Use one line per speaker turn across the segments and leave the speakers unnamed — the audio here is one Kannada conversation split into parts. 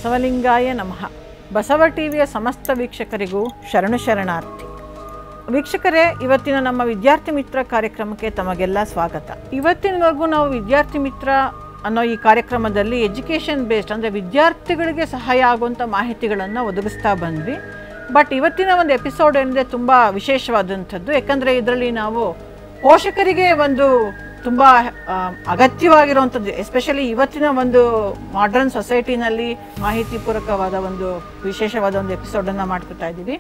ಬಸವಲಿಂಗಾಯ ನಮಃ ಬಸವ ಟಿವಿಯ ಸಮಸ್ತ ವೀಕ್ಷಕರಿಗೂ ಶರಣು ಶರಣಾರ್ಥಿ ವೀಕ್ಷಕರೇ ಇವತ್ತಿನ ನಮ್ಮ ವಿದ್ಯಾರ್ಥಿ ಮಿತ್ರ ಕಾರ್ಯಕ್ರಮಕ್ಕೆ ತಮಗೆಲ್ಲ ಸ್ವಾಗತ ಇವತ್ತಿನವರೆಗೂ ನಾವು ವಿದ್ಯಾರ್ಥಿ ಮಿತ್ರ ಅನ್ನೋ ಈ ಕಾರ್ಯಕ್ರಮದಲ್ಲಿ ಎಜುಕೇಷನ್ ಬೇಸ್ಡ್ ಅಂದರೆ ವಿದ್ಯಾರ್ಥಿಗಳಿಗೆ ಸಹಾಯ ಆಗುವಂಥ ಮಾಹಿತಿಗಳನ್ನು ಒದಗಿಸ್ತಾ ಬಂದ್ವಿ ಬಟ್ ಇವತ್ತಿನ ಒಂದು ಎಪಿಸೋಡ್ ಏನಿದೆ ತುಂಬ ವಿಶೇಷವಾದಂಥದ್ದು ಯಾಕಂದರೆ ಇದರಲ್ಲಿ ನಾವು ಪೋಷಕರಿಗೆ ಒಂದು ತುಂಬ ಆ, ಅಗತ್ಯವಾಗಿರುವಂಥದ್ದು ಎಸ್ಪೆಷಲಿ ಇವತ್ತಿನ ಒಂದು ಮಾಡರ್ನ್ ಸೊಸೈಟಿನಲ್ಲಿ ಮಾಹಿತಿ ಪೂರಕವಾದ ಒಂದು ವಿಶೇಷವಾದ ಒಂದು ಎಪಿಸೋಡನ್ನು ಮಾಡ್ಕೊತಾ ಇದ್ದೀವಿ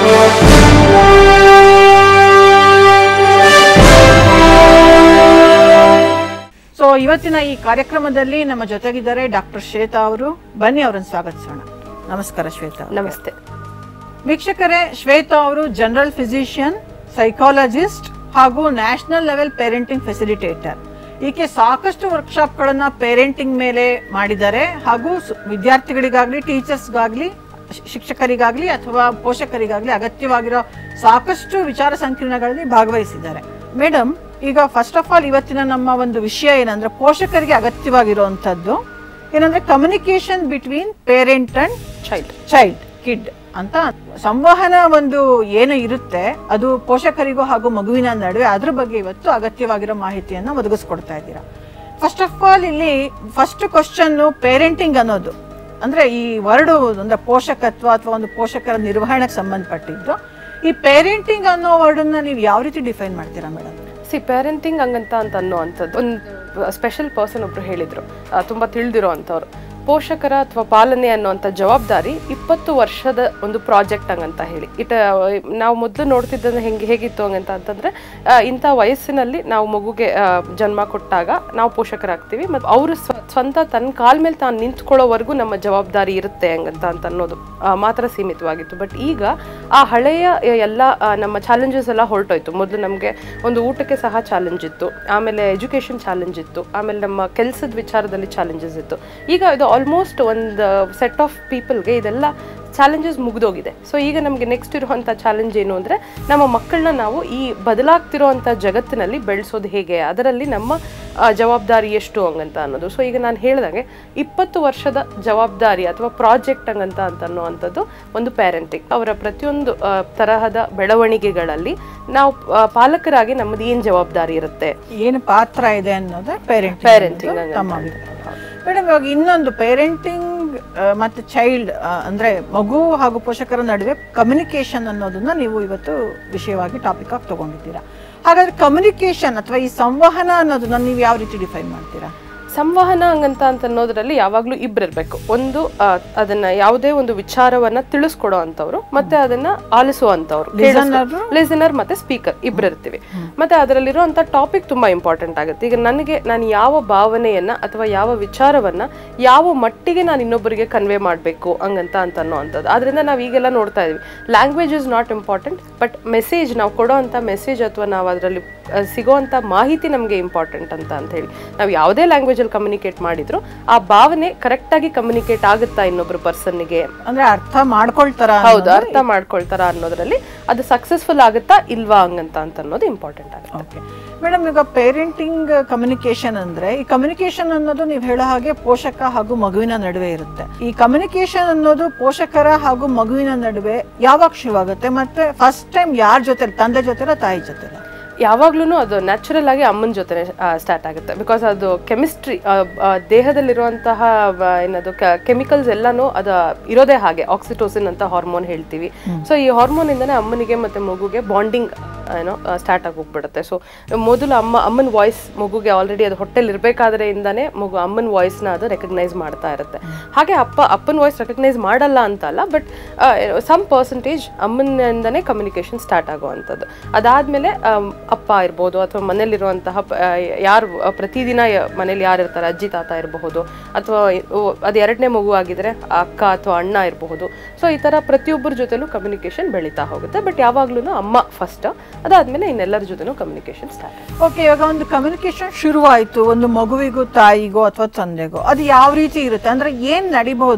ಸೊ ಇವತ್ತಿನ ಈ ಕಾರ್ಯಕ್ರಮದಲ್ಲಿ ನಮ್ಮ ಜೊತೆಗಿದ್ದಾರೆ ಡಾಕ್ಟರ್ ಶ್ವೇತಾ ಅವರು ಬನ್ನಿ ಅವರನ್ನು ಸ್ವಾಗತಿಸೋಣ ನಮಸ್ಕಾರ ಶ್ವೇತಾ ಅವ್ರೆ.
ನಮಸ್ತೆ
ವೀಕ್ಷಕರೇ ಶ್ವೇತಾ ಅವರು ಜನರಲ್ ಫಿಸಿಷಿಯನ್ ಸೈಕಾಲಜಿಸ್ಟ್ ಹಾಗೂ ನ್ಯಾಷನಲ್ ಲೆವೆಲ್ ಪೇರೆಂಟಿಂಗ್ ಫೆಸಿಲಿಟೇಟರ್ ಈಕೆ ಸಾಕಷ್ಟು ವರ್ಕ್ಶಾಪ್ಗಳನ್ನು ಪೇರೆಂಟಿಂಗ್ ಮೇಲೆ ಮಾಡಿದ್ದಾರೆ ಹಾಗೂ ಸು- ವಿದ್ಯಾರ್ಥಿಗಳಿಗಾಗ್ಲಿ ಟೀಚರ್ಸ್ಗಾಗ್ಲಿ ಶಿ- ಶಿಕ್ಷಕರಿಗಾಗ್ಲಿ ಅಥವಾ ಪೋಷಕರಿಗಾಗ್ಲಿ ಅಗತ್ಯವಾಗಿರೋ ಸಾಕಷ್ಟು ವಿಚಾರ ಸಂಕಿರಣಗಳಲ್ಲಿ ಭಾಗವಹಿಸಿದ್ದಾರೆ ಮೇಡಮ್ ಈಗ ಫಸ್ಟ್ ಆಫ್ ಆಲ್ ಇವತ್ತಿನ ನಮ್ಮ ಒಂದು ವಿಷಯ ಏನಂದ್ರೆ ಪೋಷಕರಿಗೆ ಅಗತ್ಯವಾಗಿರುವಂಥದ್ದು ಏನಂದ್ರೆ communication between parent and
child
child kid ಅಂತ ಸಂವಹನ ಒಂದು ಏನು ಇರುತ್ತೆ ಅದು ಪೋಷಕರಿಗೂ ಹಾಗೂ ಮಗುವಿನ ನಡುವೆ ಅದ್ರ ಬಗ್ಗೆ ಇವತ್ತು ಅಗತ್ಯವಾಗಿರೋ ಮಾಹಿತಿಯನ್ನ ಒದಗಿಸ್ಕೊಡ್ತಾ ಇದ್ದೀರಾ ಫಸ್ಟ್ ಆಫ್ ಆಲ್ ಇಲ್ಲಿ ಫಸ್ಟ್ ಕ್ವಶನ್ ಪೇರೆಂಟಿಂಗ್ ಅನ್ನೋದು ಅಂದ್ರೆ ಈ ವರ್ಡು ಅಂದ್ರೆ ಪೋಷಕತ್ವ ಅಥವಾ ಒಂದು ಪೋಷಕರ ನಿರ್ವಹಣೆಗೆ ಸಂಬಂಧಪಟ್ಟಿದ್ದು ಈ ಪೇರೆಂಟಿಂಗ್ ಅನ್ನೋ ವರ್ಡನ್ನ ನೀವು ಯಾವ ರೀತಿ ಡಿಫೈನ್ ಮಾಡ್ತೀರಾ ಮೇಡಮ್
ಸಿ ಪೇರೆಂಟಿಂಗ್ ಹಂಗಂತ ಅಂತ ಅನ್ನೋ ಅಂಥದ್ದು ಒಂದು ಸ್ಪೆಷಲ್ ಪರ್ಸನ್ ಒಬ್ರು ಹೇಳಿದ್ರು ಆ, ತುಂಬಾ ತಿಳಿದಿರೋ ಅಂಥವ್ರು ಪೋಷಕರ ಅಥವಾ ಪಾಲನೆ ಅನ್ನುವಂಥ ಜವಾಬ್ದಾರಿ ಇಪ್ಪತ್ತು ವರ್ಷದ ಒಂದು ಪ್ರಾಜೆಕ್ಟ್ ಹಂಗಂತ ಹೇಳಿ ಇಟ ನಾವು ಮೊದಲು ನೋಡ್ತಿದ್ದ ಹೆಂಗೆ ಹೇಗಿತ್ತು ಹಂಗಂತ ಅಂತಂದ್ರೆ ಆ, ಇಂಥ ವಯಸ್ಸಿನಲ್ಲಿ ನಾವು ಮಗುಗೆ ಆ, ಜನ್ಮ ಕೊಟ್ಟಾಗ ನಾವು ಪೋಷಕರಾಗ್ತೀವಿ ಮತ್ತು ಅವರು ಸ್ವಂತ ತನ್ನ ಕಾಲ ಮೇಲೆ ತಾನು ನಿಂತ್ಕೊಳ್ಳೋವರೆಗೂ ನಮ್ಮ ಜವಾಬ್ದಾರಿ ಇರುತ್ತೆ ಹಂಗಂತ ಅಂತ ಅನ್ನೋದು ಆ, ಮಾತ್ರ ಸೀಮಿತವಾಗಿತ್ತು ಬಟ್ ಈಗ ಆ ಹಳೆಯ ಎಲ್ಲ ಆ, ನಮ್ಮ ಚಾಲೆಂಜಸ್ ಎಲ್ಲ ಹೊರಟೋಯ್ತು ಮೊದಲು ನಮಗೆ ಒಂದು ಊಟಕ್ಕೆ ಸಹ ಚಾಲೆಂಜ್ ಇತ್ತು ಆಮೇಲೆ ಎಜುಕೇಷನ್ ಚಾಲೆಂಜ್ ಇತ್ತು ಆಮೇಲೆ ನಮ್ಮ ಕೆಲಸದ ವಿಚಾರದಲ್ಲಿ ಚಾಲೆಂಜಸ್ ಇತ್ತು ಈಗ ಇದು ಆಲ್ಮೋಸ್ಟ್ ಒಂದು ಸೆಟ್ ಆಫ್ ಪೀಪಲ್ಗೆ ಇದೆಲ್ಲ ಚಾಲೆಂಜಸ್ ಮುಗಿದೋಗಿದೆ ಸೊ ಈಗ ನಮಗೆ ನೆಕ್ಸ್ಟ್ ಇರುವಂಥ ಚಾಲೆಂಜ್ ಏನು ಅಂದರೆ ನಮ್ಮ ಮಕ್ಕಳನ್ನ ನಾವು ಈ ಬದಲಾಗ್ತಿರೋವಂಥ ಜಗತ್ತಿನಲ್ಲಿ ಬೆಳೆಸೋದು ಹೇಗೆ ಅದರಲ್ಲಿ ನಮ್ಮ ಆ, ಜವಾಬ್ದಾರಿ ಎಷ್ಟು ಹಂಗಂತ ಅನ್ನೋದು ಸೊ ಈಗ ನಾನು ಹೇಳ್ದಂಗೆ ಇಪ್ಪತ್ತು ವರ್ಷದ ಜವಾಬ್ದಾರಿ ಅಥವಾ ಪ್ರಾಜೆಕ್ಟ್ ಹಂಗಂತ ಅಂತ ಅನ್ನುವಂಥದ್ದು ಒಂದು ಪ್ಯಾರೆಂಟಿಂಗ್ ಅವರ ಪ್ರತಿಯೊಂದು ಆ, ತರಹದ ಬೆಳವಣಿಗೆಗಳಲ್ಲಿ ನಾವು ಆ, ಪಾಲಕರಾಗಿ ನಮ್ಮದು ಏನು ಜವಾಬ್ದಾರಿ ಇರುತ್ತೆ
ಏನು ಪಾತ್ರ ಇದೆ ಅನ್ನೋದು ಪೇರೆಂಟ್
Parenting ಹಂಗಂತ.
ತಮ್ಮ ಮೇಡಮ್ ಇವಾಗ ಇನ್ನೊಂದು ಪೇರೆಂಟಿಂಗ್ ಮತ್ತು ಚೈಲ್ಡ್ ಅಂದ್ರೆ ಮಗು ಹಾಗೂ ಪೋಷಕರ ನಡುವೆ ಕಮ್ಯುನಿಕೇಶನ್ ಅನ್ನೋದನ್ನ ನೀವು ಇವತ್ತು ವಿಷಯವಾಗಿ ಟಾಪಿಕ್ ಆಗಿ ತಗೊಂಡಿದ್ದೀರಾ ಹಾಗಾದ್ರೆ ಕಮ್ಯುನಿಕೇಶನ್ ಅಥವಾ ಈ ಸಂವಹನ ಅನ್ನೋದನ್ನ ನೀವು ಯಾವ ರೀತಿ ಡಿಫೈನ್ ಮಾಡ್ತೀರಾ
ಸಂವಹನ ಹಂಗಂತ ಅಂತ ಅನ್ನೋದ್ರಲ್ಲಿ ಯಾವಾಗಲೂ ಇಬ್ಬರಿರ್ಬೇಕು ಒಂದು ಆ, ಅದನ್ನ ಯಾವುದೇ ಒಂದು ವಿಚಾರವನ್ನ ತಿಳಿಸ್ಕೊಡೋ ಅಂತವ್ರು ಮತ್ತೆ ಅದನ್ನ ಆಲಿಸುವಂತವ್ರು
Listener.
ಲಿಸನರ್ ಮತ್ತೆ ಸ್ಪೀಕರ್ ಇಬ್ರು ಇರ್ತೀವಿ ಮತ್ತೆ ಅದರಲ್ಲಿರುವಂತ ಟಾಪಿಕ್ ತುಂಬಾ ಇಂಪಾರ್ಟೆಂಟ್ ಆಗುತ್ತೆ ಈಗ ನನಗೆ ನಾನು ಯಾವ ಭಾವನೆಯನ್ನ ಅಥವಾ ಯಾವ ವಿಚಾರವನ್ನ ಯಾವ ಮಟ್ಟಿಗೆ ನಾನು ಇನ್ನೊಬ್ಬರಿಗೆ ಕನ್ವೆ ಮಾಡಬೇಕು ಹಂಗಂತ ಅಂತ ಅನ್ನೋ ಅಂಥದ್ದು ಆದ್ರಿಂದ ನಾವು ಈಗೆಲ್ಲ ನೋಡ್ತಾ ಇದೀವಿ language is not important but message ನಾವು ಕೊಡೋ ಅಂತ ಮೆಸೇಜ್ ಅಥವಾ ನಾವು ಅದರಲ್ಲಿ ಸಿಗೋವಂಥ ಮಾಹಿತಿ ನಮಗೆ ಇಂಪಾರ್ಟೆಂಟ್ ಅಂತ ಅಂತ ಹೇಳಿ ನಾವು ಯಾವುದೇ ಲ್ಯಾಂಗ್ವೇಜಲ್ಲಿ ಕಮ್ಯುನಿಕೇಟ್ ಮಾಡಿದ್ರು ಆ ಭಾವನೆ ಕರೆಕ್ಟಾಗಿ ಕಮ್ಯುನಿಕೇಟ್ ಆಗುತ್ತಾ ಇನ್ನೊಬ್ರು ಪರ್ಸನ್ನಿಗೆ
ಅಂದ್ರೆ ಅರ್ಥ ಮಾಡ್ಕೊಳ್ತಾರ
ಹೌದು ಅರ್ಥ ಮಾಡ್ಕೊಳ್ತಾರ ಅನ್ನೋದ್ರಲ್ಲಿ ಅದು ಸಕ್ಸಸ್ಫುಲ್ ಆಗುತ್ತಾ ಇಲ್ವಾ ಹಂಗಂತ ಅಂತ ಅನ್ನೋದು ಇಂಪಾರ್ಟೆಂಟ್ ಆಗುತ್ತೆ
ಓಕೆ ಮೇಡಮ್ ಈಗ ಪೇರೆಂಟಿಂಗ್ ಕಮ್ಯುನಿಕೇಶನ್ ಅಂದ್ರೆ ಈ ಕಮ್ಯುನಿಕೇಶನ್ ಅನ್ನೋದು ನೀವು ಹೇಳೋ ಹಾಗೆ ಪೋಷಕ ಹಾಗೂ ಮಗುವಿನ ನಡುವೆ ಇರುತ್ತೆ ಈ ಕಮ್ಯುನಿಕೇಶನ್ ಅನ್ನೋದು ಪೋಷಕರ ಹಾಗೂ ಮಗುವಿನ ನಡುವೆ ಯಾವಾಗ ಶುರುವಾಗುತ್ತೆ ಮತ್ತೆ ಫಸ್ಟ್ ಟೈಮ್ ಯಾರ ಜೊತೆ ತಂದೆ ಜೊತೆಲ ತಾಯಿ ಜೊತೆಲ
ಯಾವಾಗ್ಲೂ ಅದು ನ್ಯಾಚುರಲ್ ಆಗಿ ಅಮ್ಮನ ಜೊತೆ ಸ್ಟಾರ್ಟ್ ಆಗುತ್ತೆ ಬಿಕಾಸ್ ಅದು ಕೆಮಿಸ್ಟ್ರಿ ದೇಹದಲ್ಲಿರುವಂತಹ ಆ, ಏನದು ಕೆಮಿಕಲ್ಸ್ ಎಲ್ಲಾನು ಅದು ಇರೋದೇ ಹಾಗೆ ಆಕ್ಸಿಟೋಸಿನ್ ಅಂತ ಹಾರ್ಮೋನ್ ಹೇಳ್ತೀವಿ ಸೊ ಈ ಹಾರ್ಮೋನ್ ಇಂದನೇ ಅಮ್ಮನಿಗೆ ಮತ್ತೆ ಮಗುಗೆ ಬಾಂಡಿಂಗ್ ಏನೋ ಸ್ಟಾರ್ಟ್ ಆಗಿ ಹೋಗ್ಬಿಡುತ್ತೆ ಸೊ ಮೊದಲು ಅಮ್ಮ ಅಮ್ಮನ ವಾಯ್ಸ್ ಮಗುಗೆ ಆಲ್ರೆಡಿ ಅದು ಹೊಟ್ಟೆಲಿ ಇರಬೇಕಾದ್ರೆ ಇಂದಾನೆ ಮಗು ಅಮ್ಮನ ವಾಯ್ಸ್ನ ಅದು ರೆಕಗ್ನೈಸ್ ಮಾಡ್ತಾ ಇರುತ್ತೆ ಹಾಗೆ ಅಪ್ಪ ಅಪ್ಪನ ವಾಯ್ಸ್ ರೆಕಗ್ನೈಸ್ ಮಾಡಲ್ಲ ಅಂತ ಅಲ್ಲ ಬಟ್ ಸಮ್ ಪರ್ಸೆಂಟೇಜ್ ಅಮ್ಮನಿಂದನೇ ಕಮ್ಯುನಿಕೇಶನ್ ಸ್ಟಾರ್ಟ್ ಆಗುವಂಥದ್ದು ಅದಾದಮೇಲೆ ಅಪ್ಪ ಇರ್ಬೋದು ಅಥವಾ ಮನೇಲಿರುವಂತಹ ಯಾರು ಪ್ರತಿದಿನ ಯ- ಮನೇಲಿ ಯಾರು ಇರ್ತಾರೆ ಅಜ್ಜಿ ತಾತ ಇರಬಹುದು ಅಥವಾ ಅದು ಎರಡನೇ ಮಗು ಆಗಿದ್ರೆ ಅಕ್ಕ ಅಥವಾ ಅಣ್ಣ ಇರಬಹುದು ಸೊ ಈ ಥರ ಪ್ರತಿಯೊಬ್ಬರ ಜೊತೆಲೂ ಕಮ್ಯುನಿಕೇಶನ್ ಬೆಳೀತಾ ಹೋಗುತ್ತೆ ಬಟ್ ಯಾವಾಗ್ಲೂ ಅಮ್ಮ ಫಸ್ಟ್ ಅದಾದ್ಮೇಲೆ ಇನ್ನೆಲ್ಲರ ಜೊತೆನೂ ಕಮ್ಯುನಿಕೇಶನ್ ಸ್ಟಾರ್ಟ್
ಓಕೆ ಇವಾಗ ಒಂದು ಕಮ್ಯುನಿಕೇಶನ್ ಶುರುವಾಯಿತು ಒಂದು ಮಗುವಿಗೂ ತಾಯಿಗೋ ಅಥವಾ ತಂದೆಗೋ ಅದು ಯಾವ ರೀತಿ ಇರುತ್ತೆ ಅಂದ್ರೆ ಏನ್ ನಡಿಬಹುದು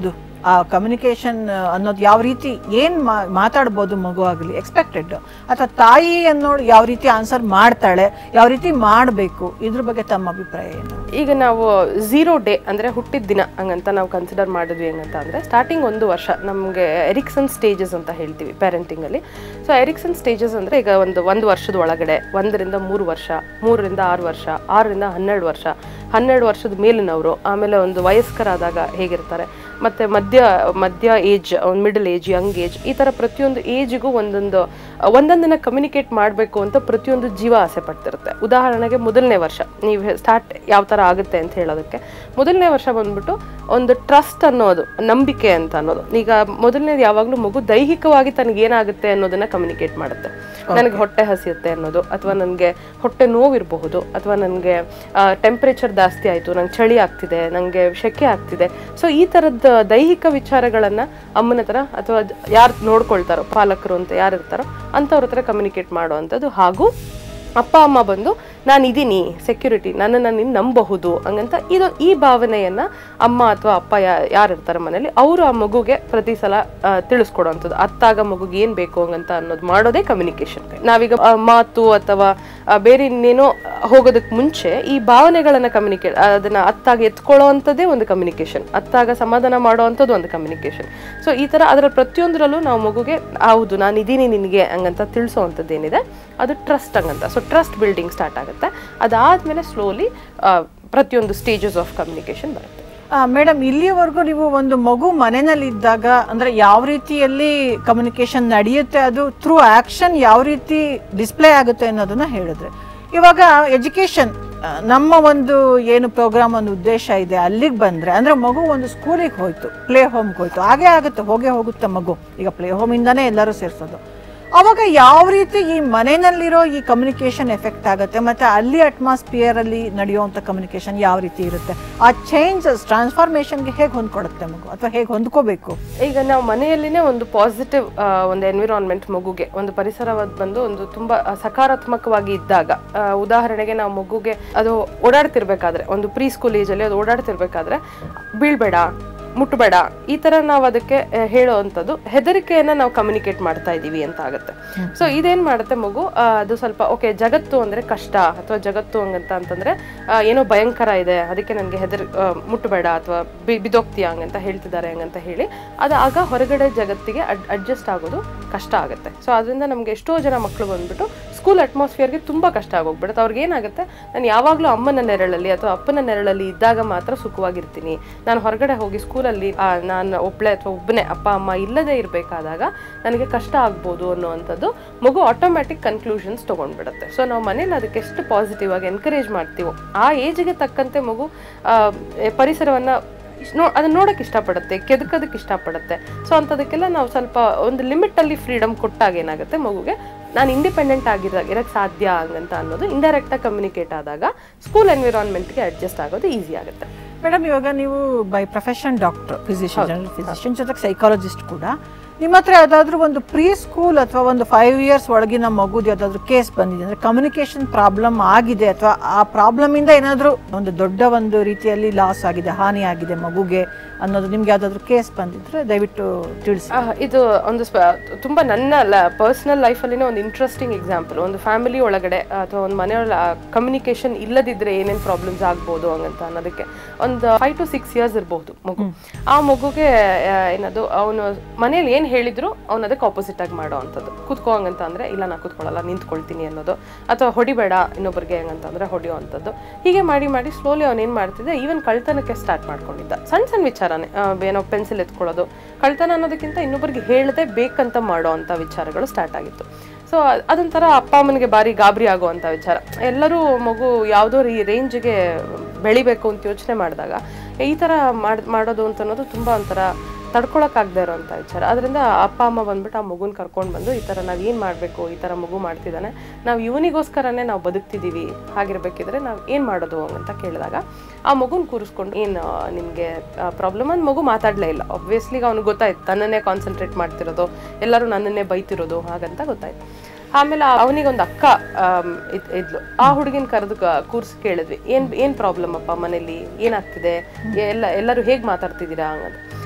ಆ ಕಮ್ಯುನಿಕೇಶನ್ ಅನ್ನೋದು ಯಾವ ರೀತಿ ಏನು ಮಾತಾಡ್ಬೋದು ಮಗು ಆಗಲಿ ಎಕ್ಸ್ಪೆಕ್ಟೆಡ್ ಅಥವಾ ತಾಯಿ ಅನ್ನೋಳು ಯಾವ ರೀತಿ ಆನ್ಸರ್ ಮಾಡ್ತಾಳೆ ಯಾವ ರೀತಿ ಮಾಡಬೇಕು ಇದ್ರ ಬಗ್ಗೆ ತಮ್ಮ ಅಭಿಪ್ರಾಯ ಏನು
ಈಗ ನಾವು ಝೀರೋ ಡೇ ಅಂದ್ರೆ ಹುಟ್ಟಿದ ದಿನ ಹಂಗಂತ ನಾವು ಕನ್ಸಿಡರ್ ಮಾಡಿದ್ವಿ ಹಂಗಂತ ಅಂದ್ರೆ ಸ್ಟಾರ್ಟಿಂಗ್ ಒಂದು ವರ್ಷ ನಮಗೆ ಎರಿಕ್ಸನ್ ಸ್ಟೇಜಸ್ ಅಂತ ಹೇಳ್ತೀವಿ parenting ಅಲ್ಲಿ ಸೊ ಎರಿಕ್ಸನ್ ಸ್ಟೇಜಸ್ ಅಂದ್ರೆ ಈಗ ಒಂದು ಒಂದು ವರ್ಷದ ಒಳಗಡೆ ಒಂದರಿಂದ ಮೂರು ವರ್ಷ ಮೂರರಿಂದ ಆರು ವರ್ಷ ಆರರಿಂದ ಹನ್ನೆರಡು ವರ್ಷ ಹನ್ನೆರಡು ವರ್ಷದ ಮೇಲಿನವರು ಆಮೇಲೆ ಒಂದು ವಯಸ್ಕರಾದಾಗ ಹೇಗಿರ್ತಾರೆ ಮತ್ತೆ ಮಧ್ಯ ಮಧ್ಯ age middle age young age ಈ ತರ ಪ್ರತಿಯೊಂದು ಏಜ್ಗೂ ಒಂದೊಂದು ಒಂದೊಂದನ್ನ ಕಮ್ಯುನಿಕೇಟ್ ಮಾಡಬೇಕು ಅಂತ ಪ್ರತಿಯೊಂದು ಜೀವ ಆಸೆ ಪಡ್ತಿರುತ್ತೆ ಉದಾಹರಣೆಗೆ ಮೊದಲನೇ ವರ್ಷ ನೀವು ಸ್ಟಾರ್ಟ್ ಯಾವ ಥರ ಆಗುತ್ತೆ ಅಂತ ಹೇಳೋದಕ್ಕೆ ಮೊದಲನೇ ವರ್ಷ ಬಂದ್ಬಿಟ್ಟು ಒಂದು ಟ್ರಸ್ಟ್ ಅನ್ನೋದು ನಂಬಿಕೆ ಅಂತ ಅನ್ನೋದು ಈಗ ಮೊದಲನೇದು ಯಾವಾಗಲೂ ಮಗು ದೈಹಿಕವಾಗಿ ತನಗೆ ಏನಾಗುತ್ತೆ ಅನ್ನೋದನ್ನ ಕಮ್ಯುನಿಕೇಟ್ ಮಾಡುತ್ತೆ ನನಗೆ ಹೊಟ್ಟೆ ಹಸಿಯುತ್ತೆ ಅನ್ನೋದು ಅಥವಾ ನನಗೆ ಹೊಟ್ಟೆ ನೋವಿರಬಹುದು ಅಥವಾ ನನಗೆ ಟೆಂಪ್ರೇಚರ್ ಜಾಸ್ತಿ ಆಯಿತು ನಂಗೆ ಚಳಿ ಆಗ್ತಿದೆ ನನಗೆ ಶೆಕೆ ಆಗ್ತಿದೆ ಸೊ ಈ ಥರದ ದೈಹಿಕ ವಿಚಾರಗಳನ್ನು ಅಮ್ಮನ ಹತ್ರ ಅಥವಾ ಯಾರು ನೋಡ್ಕೊಳ್ತಾರೋ ಪಾಲಕರು ಅಂತ ಯಾರು ಇರ್ತಾರೋ ಅಂಥವ್ರ ಹತ್ರ ಕಮ್ಯುನಿಕೇಟ್ ಮಾಡುವಂಥದ್ದು ಹಾಗೂ ಅಪ್ಪ ಅಮ್ಮ ಬಂದು ನಾನು ಇದೀನಿ ಸೆಕ್ಯೂರಿಟಿ ನನ್ನನ್ನು ನೀನು ನಂಬಬಹುದು ಹಂಗಂತ ಇದು ಈ ಭಾವನೆಯನ್ನ ಅಮ್ಮ ಅಥವಾ ಅಪ್ಪ ಯಾ ಯಾರು ಇರ್ತಾರೆ ಮನೇಲಿ ಅವರು ಆ ಮಗುಗೆ ಪ್ರತಿ ಸಲ ಆ, ತಿಳಿಸ್ಕೊಡುವಂಥದ್ದು ಅತ್ತಾಗ ಮಗುಗೆ ಏನು ಬೇಕು ಹಂಗಂತ ಅನ್ನೋದು ಮಾಡೋದೇ ಕಮ್ಯುನಿಕೇಶನ್ ನಾವೀಗ ಆ, ಮಾತು ಅಥವಾ ಆ, ಬೇರೆ ಇನ್ನೇನೋ ಹೋಗೋದಕ್ಕೆ ಮುಂಚೆ ಈ ಭಾವನೆಗಳನ್ನ ಕಮ್ಯುನಿಕೇಟ್ ಅದನ್ನ ಅತ್ತಾಗ ಎತ್ಕೊಳ್ಳೋ ಅಂಥದ್ದೇ ಒಂದು ಕಮ್ಯುನಿಕೇಶನ್ ಅತ್ತಾಗ ಸಮಾಧಾನ ಮಾಡೋ ಅಂಥದ್ದು ಒಂದು ಕಮ್ಯುನಿಕೇಶನ್ ಸೊ ಈ ಥರ ಅದರ ಪ್ರತಿಯೊಂದರಲ್ಲೂ ನಾವು ಮಗುಗೆ ಹೌದು ನಾನು ಇದೀನಿ ನಿನಗೆ ಹಂಗಂತ ತಿಳಿಸೋ ಅಂಥದ್ದು ಏನಿದೆ ಅದು ಟ್ರಸ್ಟ್ ಹಂಗಂತ ಸೊ ಟ್ರಸ್ಟ್ ಬಿಲ್ಡಿಂಗ್ ಸ್ಟಾರ್ಟ್ ಆಗುತ್ತೆ ಅದಾದಮೇಲೆ ಸ್ಲೋಲಿ ಪ್ರತಿಯೊಂದು ಸ್ಟೇಜಸ್ ಆಫ್ ಕಮ್ಯುನಿಕೇಶನ್ ಬರುತ್ತೆ
ಮೇಡಮ್ ಇಲ್ಲಿಯವರೆಗೂ ನೀವು ಒಂದು ಮಗು ಮನೆಯಲ್ಲಿ ಇದ್ದಾಗ ಅಂದ್ರೆ ಯಾವ ರೀತಿಯಲ್ಲಿ ಕಮ್ಯುನಿಕೇಶನ್ ನಡೆಯುತ್ತೆ ಅದು ಥ್ರೂ ಆಕ್ಷನ್ ಯಾವ ರೀತಿ ಡಿಸ್ಪ್ಲೇ ಆಗುತ್ತೆ ಅನ್ನೋದನ್ನ ಹೇಳಿದ್ರೆ ಇವಾಗ ಎಜುಕೇಶನ್ ನಮ್ಮ ಒಂದು ಏನು ಪ್ರೋಗ್ರಾಮ್ ಒಂದು ಉದ್ದೇಶ ಇದೆ ಅಲ್ಲಿಗೆ ಬಂದ್ರೆ ಅಂದ್ರೆ ಮಗು ಒಂದು ಸ್ಕೂಲಿಗೆ ಹೋಯ್ತು ಪ್ಲೇ ಹೋಮ್ಗೆ ಹೋಯ್ತು ಹಾಗೆ ಆಗುತ್ತೆ ಹೋಗೇ ಹೋಗುತ್ತೆ ಮಗು ಈಗ ಪ್ಲೇ ಹೋಮಿಂದಾನೇ ಎಲ್ಲರೂ ಸೇರಿಸೋದು ಅವಾಗ ಯಾವ ರೀತಿ ಈ ಮನೆಯಲ್ಲಿರೋ ಈ ಕಮ್ಯುನಿಕೇಶನ್ ಎಫೆಕ್ಟ್ ಆಗುತ್ತೆ ಮತ್ತೆ ಅಲ್ಲಿ ಅಟ್ಮಾಸ್ಫಿಯರ್ ಅಲ್ಲಿ ನಡೆಯುವಂಥ ಕಮ್ಯುನಿಕೇಶನ್ ಯಾವ ರೀತಿ ಇರುತ್ತೆ ಆ ಚೇಂಜಸ್ ಟ್ರಾನ್ಸ್ಫಾರ್ಮೇಶನ್ಗೆ ಹೇಗೆ ಹೊಂದ್ಕೊಡುತ್ತೆ ಮಗು ಅಥವಾ ಹೇಗೆ ಹೊಂದ್ಕೋಬೇಕು
ಈಗ ನಾವು ಮನೆಯಲ್ಲಿನೇ ಒಂದು ಪಾಸಿಟಿವ್ ಒಂದು ಎನ್ವಿರಾನ್ಮೆಂಟ್ ಮಗುಗೆ ಒಂದು ಪರಿಸರವಾದ ಬಂದು ಒಂದು ತುಂಬಾ ಆ, ಸಕಾರಾತ್ಮಕವಾಗಿ ಇದ್ದಾಗ ಆ, ಉದಾಹರಣೆಗೆ ನಾವು ಮಗುಗೆ ಅದು ಓಡಾಡ್ತಿರ್ಬೇಕಾದ್ರೆ ಒಂದು ಪ್ರೀ ಸ್ಕೂಲ್ ಏಜಲ್ಲಿ ಅದು ಓಡಾಡ್ತಿರ್ಬೇಕಾದ್ರೆ ಬೀಳ್ಬೇಡ ಮುಟ್ಬೇಡ ಈ ತರ ನಾವು ಅದಕ್ಕೆ ಆ, ಹೇಳೋ ಅಂಥದ್ದು ಹೆದರಿಕೆಯನ್ನ ನಾವು ಕಮ್ಯುನಿಕೇಟ್ ಮಾಡ್ತಾ ಇದೀವಿ ಅಂತ ಆಗುತ್ತೆ ಸೊ ಇದೇನ್ ಮಾಡುತ್ತೆ ಮಗು ಆ, ಅದು ಸ್ವಲ್ಪ ಓಕೆ ಜಗತ್ತು ಅಂದ್ರೆ ಕಷ್ಟ ಅಥವಾ ಜಗತ್ತು ಹಂಗಂತ ಅಂತಂದ್ರೆ ಆ, ಏನೋ ಭಯಂಕರ ಇದೆ ಅದಕ್ಕೆ ನನಗೆ ಹೆದರ್ ಆ, ಮುಟ್ಬೇಡ ಅಥವಾ ಬಿದೋಗ್ತೀಯ ಹಂಗಂತ ಹೇಳ್ತಿದ್ದಾರೆ ಹಂಗಂತ ಹೇಳಿ ಅದು ಆಗ ಹೊರಗಡೆ ಜಗತ್ತಿಗೆ ಅಡ್ಜಸ್ಟ್ ಆಗೋದು ಕಷ್ಟ ಆಗುತ್ತೆ ಸೊ ಅದರಿಂದ ನಮ್ಗೆ ಎಷ್ಟೋ ಜನ ಮಕ್ಕಳು ಬಂದ್ಬಿಟ್ಟು ಸ್ಕೂಲ್ ಅಟ್ಮಾಸ್ಫಿಯರ್ಗೆ ತುಂಬಾ ಕಷ್ಟ ಆಗೋಗ್ಬಿಡುತ್ತೆ ಅವ್ರಿಗೆ ಏನಾಗುತ್ತೆ ನಾನು ಯಾವಾಗಲೂ ಅಮ್ಮನ ನೆರಳಲ್ಲಿ ಅಥವಾ ಅಪ್ಪನ ನೆರಳಲ್ಲಿ ಇದ್ದಾಗ ಮಾತ್ರ ಸುಖವಾಗಿರ್ತೀನಿ ನಾನು ಹೊರಗಡೆ ಹೋಗಿ ಸ್ಕೂಲಲ್ಲಿ ನಾನು ಒಬ್ಳೆ ಅಥವಾ ಒಬ್ಬನೇ ಅಪ್ಪ ಅಮ್ಮ ಇಲ್ಲದೆ ಇರಬೇಕಾದಾಗ ನನಗೆ ಕಷ್ಟ ಆಗ್ಬೋದು ಅನ್ನುವಂಥದ್ದು ಮಗು ಆಟೋಮ್ಯಾಟಿಕ್ ಕನ್ಕ್ಲೂಷನ್ಸ್ ತೊಗೊಂಡ್ಬಿಡುತ್ತೆ ಸೊ ನಾವು ಮನೇಲಿ ಅದಕ್ಕೆ ಎಷ್ಟು ಪಾಸಿಟಿವ್ ಆಗಿ ಎನ್ಕರೇಜ್ ಮಾಡ್ತೀವೋ ಆ ಏಜ್ಗೆ ತಕ್ಕಂತೆ ಮಗು ಆ, ಎ, ಪರಿಸರವನ್ನ ಇಶ್- ನೋ ಅದನ್ನ ನೋಡಕ್ಕೆ ಇಷ್ಟಪಡುತ್ತೆ ಕೆದಕೋದಕ್ಕೆ ಇಷ್ಟಪಡುತ್ತೆ ಸೊ ಅಂಥದಕ್ಕೆಲ್ಲ ನಾವು ಸ್ವಲ್ಪ ಒಂದು ಲಿಮಿಟಲ್ಲಿ ಫ್ರೀಡಮ್ ಕೊಟ್ಟಾಗ ಏನಾಗುತ್ತೆ ಮಗುಗೆ ನಾನು ಇಂಡಿಪೆಂಡೆಂಟ್ ಆಗಿರೋ ಇರಕ್ಕೆ ಸಾಧ್ಯ ಹಂಗಂತ ಅನ್ನೋದು ಇಂಡೈರೆಕ್ಟಾಗಿ ಕಮ್ಯುನಿಕೇಟ್ ಆದಾಗ ಸ್ಕೂಲ್ ಎನ್ವಿರಾನ್ಮೆಂಟ್ಗೆ ಅಡ್ಜಸ್ಟ್ ಆಗೋದು ಈಸಿ ಆಗುತ್ತೆ
ಮೇಡಮ್ ಇವಾಗ ನೀವು by profession doctor physician general physician ಜೊತೆಗೆ ಸೈಕಾಲಜಿಸ್ಟ್ ಕೂಡ ನಿಮ್ಮ ಹತ್ರ ಯಾವುದಾದ್ರೂ ಒಂದು ಪ್ರೀ ಸ್ಕೂಲ್ ಅಥವಾ ಒಂದು ಫೈವ್ ಇಯರ್ಸ್ ಒಳಗಿನ ಮಗುದು ಯಾವುದಾದ್ರೂ ಕೇಸ್ ಬಂದಿದೆ ಅಂದರೆ ಕಮ್ಯುನಿಕೇಷನ್ ಪ್ರಾಬ್ಲಮ್ ಆಗಿದೆ ಅಥವಾ ಆ ಪ್ರಾಬ್ಲಮಿಂದ ಏನಾದರೂ ಒಂದು ದೊಡ್ಡ ಒಂದು ರೀತಿಯಲ್ಲಿ ಲಾಸ್ ಆಗಿದೆ ಹಾನಿ ಆಗಿದೆ ಮಗುಗೆ ಅನ್ನೋದು ನಿಮ್ಗೆ ಯಾವುದಾದ್ರೂ ಕೇಸ್ ಬಂದಿದ್ರೆ ದಯವಿಟ್ಟು ತಿಳಿಸಿ
ಆ, ಇದು ಒಂದು ಸ್ಪ- ತುಂಬಾ ನನ್ನ ಪರ್ಸನಲ್ ಲೈಫಲ್ಲಿನೇ ಒಂದು ಇಂಟ್ರೆಸ್ಟಿಂಗ್ ಎಕ್ಸಾಂಪಲ್ ಒಂದು ಫ್ಯಾಮಿಲಿ ಒಳಗಡೆ ಅಥವಾ ಒಂದು ಮನೆಯೊಳ ಕಮ್ಯುನಿಕೇಶನ್ ಇಲ್ಲದಿದ್ರೆ ಏನೇನು ಪ್ರಾಬ್ಲಮ್ಸ್ ಆಗ್ಬೋದು ಹಂಗಂತ ಅನ್ನೋದಕ್ಕೆ ಒಂದು ಫೈವ್ ಟು ಸಿಕ್ಸ್ ಇಯರ್ಸ್ ಇರಬಹುದು ಮಗು ಆ ಮಗುಗೆ ಆ, ಏನದು ಅವನು ಮನೇಲಿ ಏನು ಹೇಳಿದ್ರು ಅವ್ನು ಅದಕ್ಕೆ ಆಪೋಸಿಟ್ ಆಗಿ ಮಾಡೋ ಅಂಥದ್ದು ಕೂತ್ಕೋ ಹಂಗಂತ ಅಂದ್ರೆ ಇಲ್ಲ ನಾ ಕೂತ್ಕೊಳ್ಳಲ್ಲ ನಿಂತ್ಕೊಳ್ತೀನಿ ಅನ್ನೋದು ಅಥವಾ ಹೊಡಿಬೇಡ ಇನ್ನೊಬ್ರಿಗೆ ಹಂಗಂತಂದ್ರೆ ಹೊಡಿಯೋ ಅಂಥದ್ದು ಹೀಗೆ ಮಾಡಿ ಮಾಡಿ ಸ್ಲೋಲಿ ಅವ್ನು ಏನು ಮಾಡ್ತಿದ್ದ ಈವನ್ ಕಳ್ತನಕ್ಕೆ ಸ್ಟಾರ್ಟ್ ಮಾಡ್ಕೊಂಡಿದ್ದ ಸಣ್ಣ ಸಣ್ಣ ವಿಚಾರನೇ ಆ, ಏನೋ ಪೆನ್ಸಿಲ್ ಎತ್ಕೊಳ್ಳೋದು ಕಳ್ತನ ಅನ್ನೋದಕ್ಕಿಂತ ಇನ್ನೊಬ್ಬರಿಗೆ ಹೇಳದೆ ಬೇಕಂತ ಮಾಡೋ ಅಂಥ ವಿಚಾರಗಳು ಸ್ಟಾರ್ಟ್ ಆಗಿತ್ತು ಸೊ ಅದೊಂಥರ ಅಪ್ಪ ಅಮ್ಮನಿಗೆ ಭಾರಿ ಗಾಬರಿ ಆಗುವಂಥ ವಿಚಾರ ಎಲ್ಲರೂ ಮಗು ಯಾವುದೋ ರೀ ರೇಂಜ್ಗೆ ಬೆಳಿಬೇಕು ಅಂತ ಯೋಚನೆ ಮಾಡಿದಾಗ ಈ ಥರ ಮಾಡ್ ಮಾಡೋದು ಅಂತ ಅನ್ನೋದು ತುಂಬ ಒಂಥರ ತಡ್ಕೊಳಕ್ಕಾಗದೇ ಇರೋಂಥ ವಿಚಾರ ಅದರಿಂದ ಅಪ್ಪ ಅಮ್ಮ ಬಂದ್ಬಿಟ್ಟು ಆ ಮಗುನ ಕರ್ಕೊಂಡು ಬಂದು ಈ ಥರ ನಾವು ಏನು ಮಾಡಬೇಕು ಈ ಥರ ಮಗು ಮಾಡ್ತಿದ್ದಾನೆ ನಾವು ಇವನಿಗೋಸ್ಕರನೇ ನಾವು ಬದುಕ್ತಿದ್ದೀವಿ ಹಾಗಿರ್ಬೇಕಿದ್ರೆ ನಾವು ಏನು ಮಾಡೋದು ಅಂತ ಕೇಳಿದಾಗ ಆ ಮಗುನ ಕೂರಿಸ್ಕೊಂಡು ಏನು ನಿಮಗೆ ಪ್ರಾಬ್ಲಮ್ ಅಂತ ಮಗು ಮಾತಾಡಲೇ ಇಲ್ಲ ಆಬ್ವಿಯಸ್ಲಿ ಅವ್ನಿಗೆ ಗೊತ್ತಾಯ್ತು ತನ್ನನ್ನೇ ಕಾನ್ಸಂಟ್ರೇಟ್ ಮಾಡ್ತಿರೋದು ಎಲ್ಲರೂ ನನ್ನನ್ನೇ ಬೈತಿರೋದು ಹಾಗಂತ ಗೊತ್ತಾಯ್ತು ಆಮೇಲೆ ಅವನಿಗೆ ಒಂದು ಅಕ್ಕ ಆಮ್, ಇದ್- ಇದ್ಲು ಆ ಹುಡುಗಿನ ಕರೆದು ಕೂರ್ಸಿ ಕೇಳಿದ್ವಿ ಏನ್ ಏನ್ ಪ್ರಾಬ್ಲಮ್ ಅಪ್ಪ ಮನೇಲಿ ಏನಾಗ್ತಿದೆ ಎಲ್ಲ ಎಲ್ಲರೂ ಹೇಗ್ ಮಾತಾಡ್ತಿದ್ದೀರಾ ಹಂಗಂತ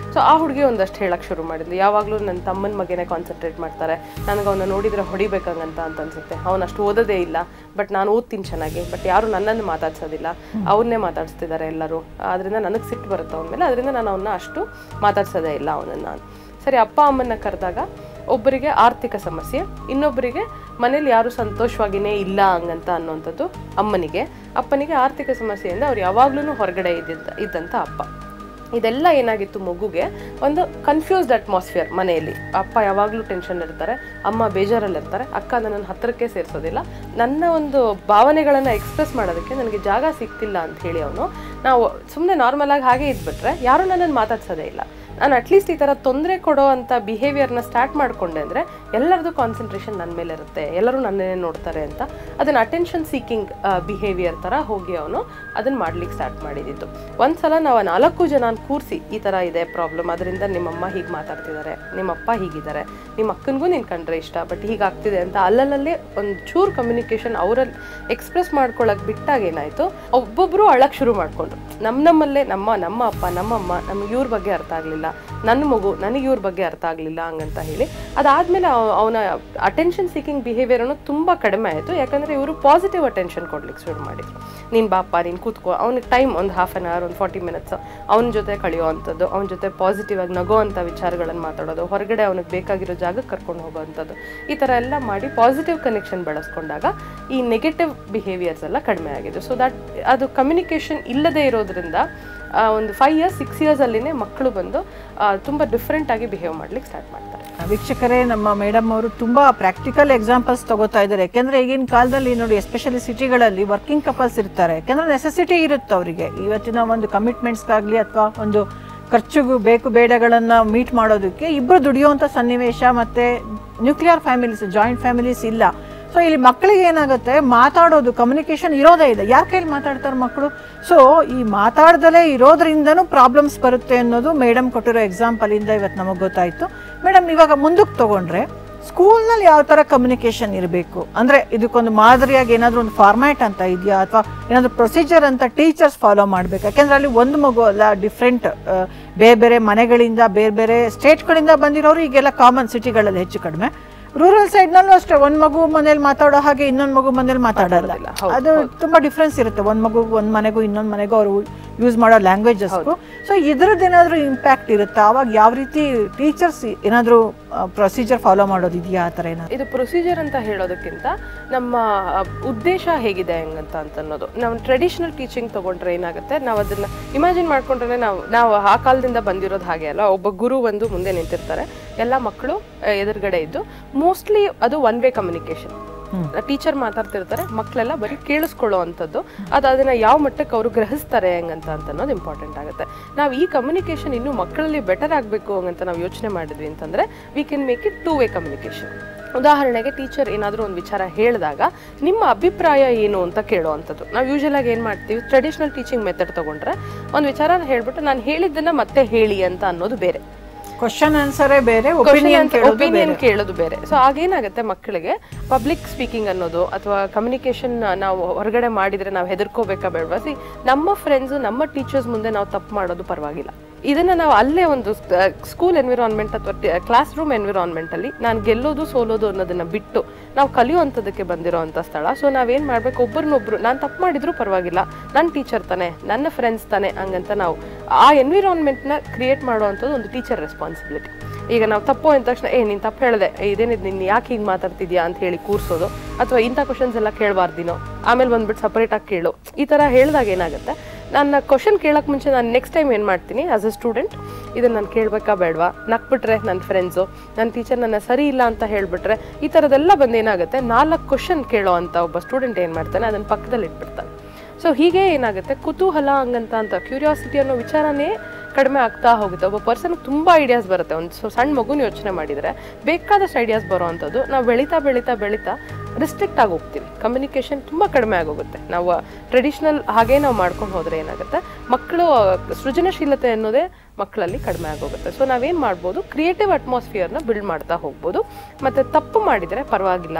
ಸೊ ಆ ಹುಡುಗಿ ಒಂದಷ್ಟು ಹೇಳಕ್ ಶುರು ಮಾಡಿದ್ಲು ಯಾವಾಗಲೂ ನನ್ನ ತಮ್ಮನ ಮಗನೇ ಕಾನ್ಸಂಟ್ರೇಟ್ ಮಾಡ್ತಾರೆ ನನಗೆ ಅವನ್ನ ನೋಡಿದ್ರೆ ಹೊಡಿಬೇಕಂಗಂತ ಅಂತ ಅನ್ಸುತ್ತೆ ಅವನು ಅಷ್ಟು ಓದೋದೇ ಇಲ್ಲ ಬಟ್ ನಾನು ಓದ್ತೀನಿ ಚೆನ್ನಾಗಿ ಬಟ್ ಯಾರು ನನ್ನನ್ನು ಮಾತಾಡ್ಸೋದಿಲ್ಲ ಅವನ್ನೇ ಮಾತಾಡಿಸ್ತಿದ್ದಾರೆ ಎಲ್ಲರೂ ಅದರಿಂದ ನನಗೆ ಸಿಟ್ಟು ಬರುತ್ತೆ ಅವನ ಮೇಲೆ ಅದರಿಂದ ನಾನು ಅವನ್ನ ಅಷ್ಟು ಮಾತಾಡ್ಸೋದೇ ಇಲ್ಲ ಅವನನ್ನು ಸರಿ ಅಪ್ಪ ಅಮ್ಮನ್ನ ಕರೆದಾಗ ಒಬ್ಬರಿಗೆ ಆರ್ಥಿಕ ಸಮಸ್ಯೆ ಇನ್ನೊಬ್ಬರಿಗೆ ಮನೇಲಿ ಯಾರು ಸಂತೋಷವಾಗಿನೇ ಇಲ್ಲ ಹಂಗಂತ ಅನ್ನೋಂಥದ್ದು ಅಮ್ಮನಿಗೆ ಅಪ್ಪನಿಗೆ ಆರ್ಥಿಕ ಸಮಸ್ಯೆಯಿಂದ ಅವ್ರು ಯಾವಾಗ್ಲೂ ಹೊರಗಡೆ ಇದ್ದಿದ್ದ ಇದ್ದಂಥ ಅಪ್ಪ ಇದೆಲ್ಲ ಏನಾಗಿತ್ತು ಮಗುಗೆ ಒಂದು ಕನ್ಫ್ಯೂಸ್ಡ್ ಅಟ್ಮಾಸ್ಫಿಯರ್ ಮನೆಯಲ್ಲಿ ಅಪ್ಪ ಯಾವಾಗಲೂ ಟೆನ್ಷನ್ ಇರ್ತಾರೆ ಅಮ್ಮ ಬೇಜಾರಲ್ಲಿರ್ತಾರೆ ಅಕ್ಕ ನನ್ನ ಹತ್ತಿರಕ್ಕೆ ಸೇರಿಸೋದಿಲ್ಲ ನನ್ನ ಒಂದು ಭಾವನೆಗಳನ್ನು ಎಕ್ಸ್ಪ್ರೆಸ್ ಮಾಡೋದಕ್ಕೆ ನನಗೆ ಜಾಗ ಸಿಗ್ತಿಲ್ಲ ಅಂತ ಹೇಳಿ ಅವನು ನಾವು ಸುಮ್ಮನೆ ನಾರ್ಮಲ್ ಆಗಿ ಹಾಗೆ ಇದ್ಬಿಟ್ರೆ ಯಾರು ನನ್ನನ್ನು ಮಾತಾಡ್ಸೋದೇ ಇಲ್ಲ ನಾನು ಅಟ್ಲೀಸ್ಟ್ ಈ ಥರ ತೊಂದರೆ ಕೊಡೋ ಅಂಥ ಬಿಹೇವಿಯರ್ನ ಸ್ಟಾರ್ಟ್ ಮಾಡ್ಕೊಂಡೆ ಅಂದರೆ ಎಲ್ಲರದು ಕಾನ್ಸಂಟ್ರೇಷನ್ ನನ್ನ ಮೇಲೆ ಇರುತ್ತೆ ಎಲ್ಲರೂ ನನ್ನೇ ನೋಡ್ತಾರೆ ಅಂತ ಅದನ್ನು ಅಟೆನ್ಷನ್ ಸೀಕಿಂಗ್ ಬಿಹೇವಿಯರ್ ಥರ ಹೋಗಿ ಅವನು ಅದನ್ನು ಮಾಡ್ಲಿಕ್ಕೆ ಸ್ಟಾರ್ಟ್ ಮಾಡಿದ್ದು ಒಂದ್ಸಲ ನಾವು ನಾಲ್ಕು ಜನ ಕೂರಿಸಿ ಈ ಥರ ಇದೆ ಪ್ರಾಬ್ಲಮ್ ಅದರಿಂದ ನಿಮ್ಮಮ್ಮ ಹೀಗೆ ಮಾತಾಡ್ತಿದ್ದಾರೆ ನಿಮ್ಮಪ್ಪ ಹೀಗಿದ್ದಾರೆ ನಿಮ್ಮ ಅಕ್ಕನಿಗೂ ನೀನು ಕಂಡ್ರೆ ಇಷ್ಟ ಬಟ್ ಹೀಗಾಗ್ತಿದೆ ಅಂತ ಅಲ್ಲಲ್ಲೇ ಒಂದು ಚೂರು ಕಮ್ಯುನಿಕೇಶನ್ ಅವರಲ್ಲಿ ಎಕ್ಸ್ಪ್ರೆಸ್ ಮಾಡ್ಕೊಳಕ್ ಬಿಟ್ಟಾಗ ಏನಾಯ್ತು ಒಬ್ಬೊಬ್ರು ಅಳಕ್ ಶುರು ಮಾಡ್ಕೊಂಡ್ರು ನಮ್ಮ ನಮ್ಮಲ್ಲೇ ನಮ್ಮ ನಮ್ಮ ಅಪ್ಪ ನಮ್ಮಮ್ಮ ನಮ್ಗೆ ಇವ್ರ ಬಗ್ಗೆ ಅರ್ಥ ಆಗಲಿಲ್ಲ ನನ್ನ ಮಗು ನನಗೆ ಇವ್ರ ಬಗ್ಗೆ ಅರ್ಥ ಆಗಲಿಲ್ಲ ಹಂಗಂತ ಹೇಳಿ ಅದಾದ್ಮೇಲೆ ಅವನ ಅಟೆನ್ಷನ್ ಸೀಕಿಂಗ್ ಬಿಹೇವಿಯರ್ ಅನ್ನೋದು ತುಂಬ ಕಡಿಮೆ ಆಯಿತು ಯಾಕಂದರೆ ಇವರು ಪಾಸಿಟಿವ್ ಅಟೆನ್ಷನ್ ಕೊಡ್ಲಿಕ್ಕೆ ಶುರು ಮಾಡಿದ್ರು ನೀನು ಬಾಪ ನೀನು ಕೂತ್ಕೋ ಅವ್ನಿಗೆ ಟೈಮ್ ಒಂದು ಹಾಫ್ ಆನ್ ಅವರ್ ಒಂದು ಫಾರ್ಟಿ ಮಿನಿಟ್ಸ್ ಅವನ ಜೊತೆ ಕಳೆಯೋ ಅಂಥದ್ದು ಅವನ ಜೊತೆ ಪಾಸಿಟಿವ್ ಆಗಿ ನಗೋ ಅಂಥ ವಿಚಾರಗಳನ್ನು ಮಾತಾಡೋದು ಹೊರಗಡೆ ಅವನಿಗೆ ಬೇಕಾಗಿರೋ ಜಾಗಕ್ಕೆ ಕರ್ಕೊಂಡು ಹೋಗೋ ಅಂಥದ್ದು ಈ ಥರ ಎಲ್ಲ ಮಾಡಿ ಪಾಸಿಟಿವ್ ಕನೆಕ್ಷನ್ ಬೆಳೆಸ್ಕೊಂಡಾಗ ಈ ನೆಗೆಟಿವ್ ಬಿಹೇವಿಯರ್ಸ್ ಎಲ್ಲ ಕಡಿಮೆ ಆಗಿದೆ ಸೊ ದಟ್ ಅದು ಕಮ್ಯುನಿಕೇಷನ್ ಇಲ್ಲದೆ ಇರೋದ್ರಿಂದ ಆ, ಒಂದು ಫೈವ್ ಇಯರ್ಸ್ ಸಿಕ್ಸ್ ಇಯರ್ಸಲ್ಲಿನೇ ಮಕ್ಕಳು ಬಂದು ಆ, ತುಂಬ ಡಿಫ್ರೆಂಟ್ ಆಗಿ ಬಿಹೇವ್ ಮಾಡ್ಲಿಕ್ಕೆ ಸ್ಟಾರ್ಟ್ ಮಾಡ್ತಾರೆ
ವೀಕ್ಷಕರೇ ನಮ್ಮ ಮೇಡಮ್ ಅವರು ತುಂಬಾ ಪ್ರಾಕ್ಟಿಕಲ್ ಎಕ್ಸಾಂಪಲ್ಸ್ ತಗೋತಾ ಇದ್ದಾರೆ ಯಾಕೆಂದ್ರೆ ಈಗಿನ ಕಾಲದಲ್ಲಿ ನೋಡಿ ಎಸ್ಪೆಷಲಿ ಸಿಟಿಗಳಲ್ಲಿ ವರ್ಕಿಂಗ್ ಕಪಲ್ಸ್ ಇರ್ತಾರೆ ಯಾಕೆಂದ್ರೆ ನೆಸೆಸಿಟಿ ಇರುತ್ತೆ ಅವರಿಗೆ ಇವತ್ತಿನ ಒಂದು ಕಮಿಟ್ಮೆಂಟ್ಸ್ಗಾಗಲಿ ಅಥವಾ ಒಂದು ಖರ್ಚಿಗೂ ಬೇಕು ಬೇಡಗಳನ್ನ ಮೀಟ್ ಮಾಡೋದಕ್ಕೆ ಇಬ್ಬರು ದುಡಿಯುವಂಥ ಸನ್ನಿವೇಶ ಮತ್ತೆ ನ್ಯೂಕ್ಲಿಯರ್ ಫ್ಯಾಮಿಲೀಸ್ ಜಾಯಿಂಟ್ ಫ್ಯಾಮಿಲೀಸ್ ಇಲ್ಲ ಸೊ ಇಲ್ಲಿ ಮಕ್ಕಳಿಗೆ ಏನಾಗುತ್ತೆ ಮಾತಾಡೋದು ಕಮ್ಯುನಿಕೇಶನ್ ಇರೋದೇ ಇಲ್ಲ ಯಾರ ಕೈಲಿ ಮಾತಾಡ್ತಾರೆ ಮಕ್ಕಳು ಸೊ ಈ ಮಾತಾಡ್ದಲೇ ಇರೋದ್ರಿಂದನೂ ಪ್ರಾಬ್ಲಮ್ಸ್ ಬರುತ್ತೆ ಅನ್ನೋದು ಮೇಡಮ್ ಕೊಟ್ಟಿರೋ ಎಕ್ಸಾಂಪಲಿಂದ ಇವತ್ತು ನಮಗೆ ಗೊತ್ತಾಯಿತು ಮೇಡಮ್ ಇವಾಗ ಮುಂದಕ್ಕೆ ತಗೊಂಡ್ರೆ ಸ್ಕೂಲ್ನಲ್ಲಿ ಯಾವ ಥರ ಕಮ್ಯುನಿಕೇಶನ್ ಇರಬೇಕು ಅಂದರೆ ಇದಕ್ಕೊಂದು ಮಾದರಿಯಾಗಿ ಏನಾದರೂ ಒಂದು ಫಾರ್ಮ್ಯಾಟ್ ಅಂತ ಇದೆಯಾ ಅಥವಾ ಏನಾದರೂ ಪ್ರೊಸೀಜರ್ ಅಂತ ಟೀಚರ್ಸ್ ಫಾಲೋ ಮಾಡಬೇಕು ಯಾಕೆಂದ್ರೆ ಅಲ್ಲಿ ಒಂದು ಮಗು ಅಲ್ಲ ಡಿಫ್ರೆಂಟ್ ಬೇರೆ ಬೇರೆ ಮನೆಗಳಿಂದ ಬೇರೆ ಬೇರೆ ಸ್ಟೇಟ್ಗಳಿಂದ ಬಂದಿರೋರು ಈಗೆಲ್ಲ ಕಾಮನ್ ಸಿಟಿಗಳಲ್ಲಿ ಹೆಚ್ಚು ಕಡಿಮೆ ರೂರಲ್ ಸೈಡ್ನಲ್ಲೂ ಅಷ್ಟೇ ಒಂದು ಮಗು ಮನೇಲಿ ಮಾತಾಡೋ ಹಾಗೆ ಇನ್ನೊಂದು ಮಗು ಮನೇಲಿ ಮಾತಾಡಲ್ಲ
ಹೌದು,
ಅದು ತುಂಬಾ ಡಿಫ್ರೆನ್ಸ್ ಇರುತ್ತೆ ಒಂದು ಮಗು ಒಂದು ಮನೆಗೂ ಇನ್ನೊಂದು ಮನೆಗೂ ಅವರು ಯೂಸ್ ಮಾಡೋ ಲ್ಯಾಂಗ್ವೇಜಸ್ಗೂ ಸೊ ಇದ್ರದ್ದು ಏನಾದರೂ ಇಂಪ್ಯಾಕ್ಟ್ ಇರುತ್ತಾ ಅವಾಗ ಯಾವ ರೀತಿ ಟೀಚರ್ಸ್ ಏನಾದರೂ ಪ್ರೊಸೀಜರ್ ಫಾಲೋ ಮಾಡೋದಿದೆಯಾ ಆ ಥರ ಏನಾದ್ರು
ಇದು ಪ್ರೊಸೀಜರ್ ಅಂತ ಹೇಳೋದಕ್ಕಿಂತ ನಮ್ಮ ಆ, ಉದ್ದೇಶ ಹೇಗಿದೆ ಹೆಂಗಂತ ಅಂತ ಅನ್ನೋದು ನಾವು ಟ್ರೆಡಿಷನಲ್ ಟೀಚಿಂಗ್ ತಗೊಂಡ್ರೆ ಏನಾಗುತ್ತೆ ನಾವು ಅದನ್ನ ಇಮ್ಯಾಜಿನ್ ಮಾಡ್ಕೊಂಡ್ರೆ ನಾವು ನಾವು ಆ ಕಾಲದಿಂದ ಬಂದಿರೋದು ಹಾಗೆ ಅಲ್ಲ ಒಬ್ಬ ಗುರು ಒಂದು ಮುಂದೆ ನಿಂತಿರ್ತಾರೆ ಎಲ್ಲ ಮಕ್ಕಳು ಆ, ಎದುರುಗಡೆ ಇದ್ದು ಮೋಸ್ಟ್ಲಿ ಅದು ಒನ್ ವೇ ಕಮ್ಯುನಿಕೇಶನ್ ಟೀಚರ್ ಮಾತಾಡ್ತಿರ್ತಾರೆ ಮಕ್ಕಳೆಲ್ಲ ಬರೀ ಕೇಳಿಸ್ಕೊಳ್ಳೋ ಅಂಥದ್ದು ಅದು ಅದನ್ನ ಯಾವ ಮಟ್ಟಕ್ಕೆ ಅವರು ಗ್ರಹಿಸ್ತಾರೆ ಹೆಂಗಂತ ಅಂತ ಅನ್ನೋದು ಇಂಪಾರ್ಟೆಂಟ್ ಆಗುತ್ತೆ ನಾವು ಈ ಕಮ್ಯುನಿಕೇಶನ್ ಇನ್ನೂ ಮಕ್ಕಳಲ್ಲಿ ಬೆಟರ್ ಆಗಬೇಕು ಹಂಗಂತ ನಾವು ಯೋಚನೆ ಮಾಡಿದ್ವಿ ಅಂತಂದ್ರೆ we can make it two way communication ಉದಾಹರಣೆಗೆ ಟೀಚರ್ ಏನಾದರೂ ಒಂದು ವಿಚಾರ ಹೇಳಿದಾಗ ನಿಮ್ಮ ಅಭಿಪ್ರಾಯ ಏನು ಅಂತ ಕೇಳೋ ಅಂಥದ್ದು ನಾವು ಯೂಶಲ್ ಆಗಿ ಏನು ಮಾಡ್ತೀವಿ ಟ್ರೆಡಿಷನಲ್ ಟೀಚಿಂಗ್ ಮೆಥಡ್ ತಗೊಂಡ್ರೆ ಒಂದು ವಿಚಾರ ಹೇಳ್ಬಿಟ್ಟು ನಾನು ಹೇಳಿದ್ದನ್ನ ಮತ್ತೆ ಹೇಳಿ ಅಂತ ಅನ್ನೋದು ಬೇರೆ
ಕ್ವಶನ್ ಆನ್ಸರೇ ಬೇರೆ ಒಪಿನಿಯನ್ ಕೇಳೋದು
ಒಪಿನಿಯನ್ ಕೇಳೋದು ಬೇರೆ ಸೊ ಆಗೇನಾಗುತ್ತೆ ಮಕ್ಕಳಿಗೆ ಪಬ್ಲಿಕ್ ಸ್ಪೀಕಿಂಗ್ ಅನ್ನೋದು ಅಥವಾ ಕಮ್ಯುನಿಕೇಶನ್ ನಾವು ಹೊರಗಡೆ ಮಾಡಿದ್ರೆ ನಾವು ಹೆದರ್ಕೋಬೇಕಾ ಬೇಡವಾ ಸಿ ನಮ್ಮ ಫ್ರೆಂಡ್ಸ್ ನಮ್ಮ ಟೀಚರ್ಸ್ ಮುಂದೆ ನಾವು ತಪ್ಪು ಮಾಡೋದು ಪರವಾಗಿಲ್ಲ ಇದನ್ನ ನಾವು ಅಲ್ಲೇ ಒಂದು ಸ್ಕೂಲ್ ಎನ್ವಿರಾನ್ಮೆಂಟ್ ಅಥವಾ ಕ್ಲಾಸ್ ರೂಮ್ ಎನ್ವಿರಾನ್ಮೆಂಟ್ ಅಲ್ಲಿ ನಾನು ಗೆಲ್ಲೋದು ಸೋಲೋದು ಅನ್ನೋದನ್ನ ಬಿಟ್ಟು ನಾವು ಕಲಿಯುವಂಥದ್ದಕ್ಕೆ ಬಂದಿರೋ ಅಂಥ ಸ್ಥಳ ಸೊ ನಾವೇನ್ ಮಾಡ್ಬೇಕು ಒಬ್ಬರನ್ನೊಬ್ರು ನಾನು ತಪ್ಪು ಮಾಡಿದ್ರು ಪರವಾಗಿಲ್ಲ ನನ್ನ ಟೀಚರ್ ತಾನೆ ನನ್ನ ಫ್ರೆಂಡ್ಸ್ ತಾನೆ ಹಂಗಂತ ನಾವು ಆ ಎನ್ವಿರಾನ್ಮೆಂಟ್ನ ಕ್ರಿಯೇಟ್ ಮಾಡುವಂಥದ್ದು ಒಂದು ಟೀಚರ್ ರೆಸ್ಪಾನ್ಸಿಬಿಲಿಟಿ ಈಗ ನಾವು ತಪ್ಪು ಅಂದ ತಕ್ಷಣ ಏ ನೀನು ತಪ್ಪು ಹೇಳಿದೆ ಇದೇನಿದ್ ನೀನು ಯಾಕೆ ಹೀಗೆ ಮಾತಾಡ್ತಿದ್ಯಾ ಅಂತ ಹೇಳಿ ಕೂರಿಸೋದು ಅಥವಾ ಇಂಥ ಕ್ವಶನ್ಸ್ ಎಲ್ಲ ಕೇಳಬಾರ್ದಿನೋ ಆಮೇಲೆ ಬಂದ್ಬಿಟ್ಟು ಸಪ್ರೇಟಾಗಿ ಕೇಳು ಈ ಥರ ಹೇಳಿದಾಗ ಏನಾಗುತ್ತೆ ನನ್ನ ಕ್ವಶನ್ ಕೇಳೋಕೆ ಮುಂಚೆ ನಾನು ನೆಕ್ಸ್ಟ್ ಟೈಮ್ ಏನು ಮಾಡ್ತೀನಿ ಆಸ್ ಅ ಸ್ಟೂಡೆಂಟ್ ಇದನ್ನು ನಾನು ಕೇಳಬೇಕಾ ಬೇಡವಾ ನಕ್ಬಿಟ್ರೆ ನನ್ನ ಫ್ರೆಂಡ್ಸು ನನ್ನ ಟೀಚರ್ ನನ್ನ ಸರಿ ಇಲ್ಲ ಅಂತ ಹೇಳಿಬಿಟ್ರೆ ಈ ಥರದ್ದೆಲ್ಲ ಬಂದು ಏನಾಗುತ್ತೆ ನಾಲ್ಕು ಕ್ವಶನ್ ಕೇಳೋ ಅಂತ ಒಬ್ಬ ಸ್ಟೂಡೆಂಟ್ ಏನು ಮಾಡ್ತಾನೆ ಅದನ್ನು ಪಕ್ಕದಲ್ಲಿ ಇಟ್ಬಿಡ್ತಾನೆ ಸೊ ಹೀಗೆ ಏನಾಗುತ್ತೆ ಕುತೂಹಲ ಹಂಗಂತ ಅಂತ ಕ್ಯೂರಿಯಾಸಿಟಿ ಅನ್ನೋ ವಿಚಾರನೇ ಕಡಿಮೆ ಆಗ್ತಾ ಹೋಗುತ್ತೆ ಒಬ್ಬ ಪರ್ಸನ್ ತುಂಬ ಐಡಿಯಾಸ್ ಬರುತ್ತೆ ಒಂದು ಸೊ ಸಣ್ಣ ಮಗುನ ಯೋಚನೆ ಮಾಡಿದರೆ ಬೇಕಾದಷ್ಟು ಐಡಿಯಾಸ್ ಬರೋ ಅಂಥದ್ದು ನಾವು ಬೆಳೀತಾ ಬೆಳೀತಾ ಬೆಳೀತಾ ರಿಸ್ಟ್ರಿಕ್ಟ್ ಆಗಿ ಹೋಗ್ತೀವಿ ಕಮ್ಯುನಿಕೇಷನ್ ತುಂಬ ಕಡಿಮೆ ಆಗೋಗುತ್ತೆ ನಾವು ಟ್ರೆಡಿಷ್ನಲ್ ಹಾಗೆ ನಾವು ಮಾಡ್ಕೊಂಡು ಹೋದರೆ ಏನಾಗುತ್ತೆ ಮಕ್ಕಳು ಸೃಜನಶೀಲತೆ ಅನ್ನೋದೇ ಮಕ್ಕಳಲ್ಲಿ ಕಡಿಮೆ ಆಗೋಗುತ್ತೆ ಸೊ ನಾವೇನು ಮಾಡ್ಬೋದು ಕ್ರಿಯೇಟಿವ್ ಅಟ್ಮಾಸ್ಫಿಯರ್ನ ಬಿಲ್ಡ್ ಮಾಡ್ತಾ ಹೋಗ್ಬೋದು ಮತ್ತು ತಪ್ಪು ಮಾಡಿದರೆ ಪರವಾಗಿಲ್ಲ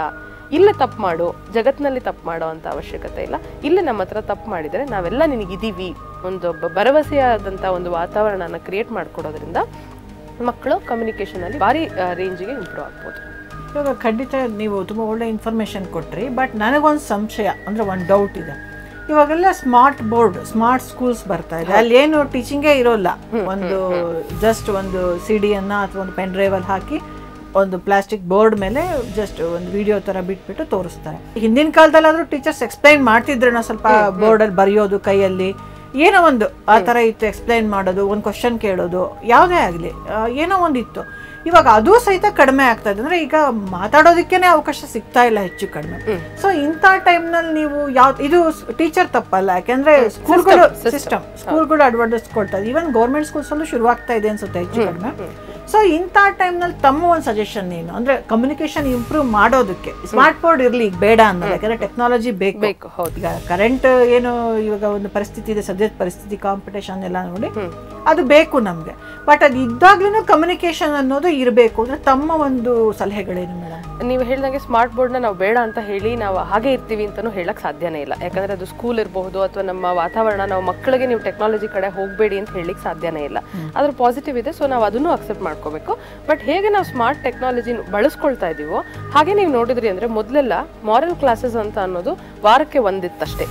ಇಲ್ಲೇ ತಪ್ಪು ಮಾಡು ಜಗತ್ತಿನಲ್ಲಿ ತಪ್ಪು ಮಾಡೋ ಅಂತ ಅವಶ್ಯಕತೆ ಇಲ್ಲ ಇಲ್ಲೇ ನಮ್ಮ ಹತ್ರ ತಪ್ಪು ಮಾಡಿದರೆ ನಾವೆಲ್ಲ ನಿನಗಿದ್ದೀವಿ ಒಂದು ಬ- ಭರವಸೆಯಾದಂಥ ಒಂದು ವಾತಾವರಣನ ಕ್ರಿಯೇಟ್ ಮಾಡಿಕೊಡೋದ್ರಿಂದ ಮಕ್ಕಳು ಕಮ್ಯುನಿಕೇಷನಲ್ಲಿ ಭಾರಿ ರೇಂಜಿಗೆ ಇಂಪ್ರೂವ್ ಆಗ್ಬೋದು
ಇವಾಗ ಖಂಡಿತ ನೀವು ತುಂಬ ಒಳ್ಳೆ ಇನ್ಫಾರ್ಮೇಷನ್ ಕೊಟ್ರಿ ಬಟ್ ನನಗೊಂದು ಸಂಶಯ ಅಂದರೆ ಒಂದು ಡೌಟ್ ಇದೆ ಇವಾಗೆಲ್ಲ ಸ್ಮಾರ್ಟ್ ಬೋರ್ಡ್ ಸ್ಮಾರ್ಟ್ ಸ್ಕೂಲ್ಸ್ ಬರ್ತಾ ಇದೆ ಅಲ್ಲಿ ಏನು ಟೀಚಿಂಗೇ ಇರೋಲ್ಲ ಒಂದು ಜಸ್ಟ್ ಒಂದು ಸಿ ಡಿಯನ್ನು ಅಥವಾ ಒಂದು ಪೆನ್ ಡ್ರೈವಲ್ಲಿ ಹಾಕಿ ಒಂದು ಪ್ಲಾಸ್ಟಿಕ್ ಬೋರ್ಡ್ ಮೇಲೆ ಜಸ್ಟ್ ಒಂದು ವಿಡಿಯೋ ಥರ ಬಿಟ್ಬಿಟ್ಟು ತೋರಿಸ್ತಾರೆ ಹಿಂದಿನ ಕಾಲದಲ್ಲಾದರೂ ಟೀಚರ್ಸ್ ಎಕ್ಸ್ಪ್ಲೈನ್ ಮಾಡ್ತಿದ್ರೇನೋ ಸ್ವಲ್ಪ ಬೋರ್ಡಲ್ಲಿ ಬರೆಯೋದು ಕೈಯಲ್ಲಿ ಏನೋ ಒಂದು ಆ ಥರ ಇತ್ತು ಎಕ್ಸ್ಪ್ಲೈನ್ ಮಾಡೋದು ಒಂದು ಕ್ವಶನ್ ಕೇಳೋದು ಯಾವುದೇ ಆಗಲಿ ಏನೋ ಒಂದು ಇತ್ತು ಇವಾಗ ಅದು ಸಹಿತ ಕಡಿಮೆ ಆಗ್ತಾ ಇದೆ ಅಂದ್ರೆ ಈಗ ಮಾತಾಡೋದಕ್ಕೇನೆ ಅವಕಾಶ ಸಿಗ್ತಾ ಇಲ್ಲ ಹೆಚ್ಚು ಕಡಿಮೆ ಸೊ ಇಂಥ ಟೈಮ್ನಲ್ಲಿ ನೀವು ಯಾವ ಇದು ಟೀಚರ್ ತಪ್ಪಲ್ಲ ಯಾಕೆಂದ್ರೆ ಸ್ಕೂಲ್ಗಳು ಸಿಸ್ಟಮ್ ಸ್ಕೂಲ್ಗಳು ಅಡ್ವರ್ಟೈಸ್ಕೊಳ್ತಾ ಇದೆ ಈವನ್ ಗೌರ್ಮೆಂಟ್ ಸ್ಕೂಲ್ಸ್ ಅಲ್ಲೂ ಶುರುವಾಗ್ತಾ ಇದೆ ಅನ್ಸುತ್ತೆ ಹೆಚ್ಚು ಕಡಿಮೆ ಸೊ ಇಂಥ ಟೈಮ್ನಲ್ಲಿ ತಮ್ಮ ಒಂದು ಸಜೆಷನ್ ಏನು ಅಂದ್ರೆ ಕಮ್ಯುನಿಕೇಶನ್ ಇಂಪ್ರೂವ್ ಮಾಡೋದಕ್ಕೆ ಸ್ಮಾರ್ಟ್ ಬೋರ್ಡ್ ಇರ್ಲಿ ಈಗ ಬೇಡ ಅನ್ನೋದು ಯಾಕಂದ್ರೆ ಟೆಕ್ನಾಲಜಿ ಬೇಕು
ಬೇಕು ಹೌದು
ಈಗ ಕರೆಂಟ್ ಏನು ಇವಾಗ ಒಂದು ಪರಿಸ್ಥಿತಿ ಇದೆ ಸದ್ಯದ ಪರಿಸ್ಥಿತಿ ಕಾಂಪಿಟೇಷನ್ ಎಲ್ಲ ನೋಡಿ ಅದು ಬೇಕು ನಮಗೆ ಬಟ್ ಅದು ಇದ್ದಾಗ್ಲೂ ಕಮ್ಯುನಿಕೇಶನ್ ಅನ್ನೋದು ಇರಬೇಕು ಅಂದ್ರೆ ತಮ್ಮ ಒಂದು ಸಲಹೆಗಳೇನು ಮೇಡಮ್
ನೀವು ಹೇಳ್ದಂಗೆ ಸ್ಮಾರ್ಟ್ ಬೋರ್ಡ್ನ ನಾವು ಬೇಡ ಅಂತ ಹೇಳಿ ನಾವು ಹಾಗೆ ಇರ್ತೀವಿ ಅಂತಲೂ ಹೇಳಕ್ ಸಾಧ್ಯನೇ ಇಲ್ಲ ಯಾಕಂದ್ರೆ ಅದು ಸ್ಕೂಲ್ ಇರಬಹುದು ಅಥವಾ ನಮ್ಮ ವಾತಾವರಣ ನಾವು ಮಕ್ಕಳಿಗೆ ನೀವು ಟೆಕ್ನಾಲಜಿ ಕಡೆ ಹೋಗಬೇಡಿ ಅಂತ ಹೇಳಲಿಕ್ಕೆ ಸಾಧ್ಯನೇ ಇಲ್ಲ ಅದ್ರ ಪಾಸಿಟಿವ್ ಇದೆ ಸೊ ನಾವು ಅದನ್ನು ಅಕ್ಸೆಪ್ಟ್ ಮಾಡ್ಕೋಬೇಕು ಬಟ್ ಹೇಗೆ ನಾವು ಸ್ಮಾರ್ಟ್ ಟೆಕ್ನಾಲಜಿ ಬಳಸ್ಕೊಳ್ತಾ ಇದೀವೋ ಹಾಗೆ ನೀವು ನೋಡಿದ್ರಿ ಅಂದ್ರೆ ಮೊದಲೆಲ್ಲ ಮಾರಲ್ ಕ್ಲಾಸಸ್ ಅಂತ ಅನ್ನೋದು ವಾರಕ್ಕೆ ಒಂದಿತ್ತಷ್ಟೇ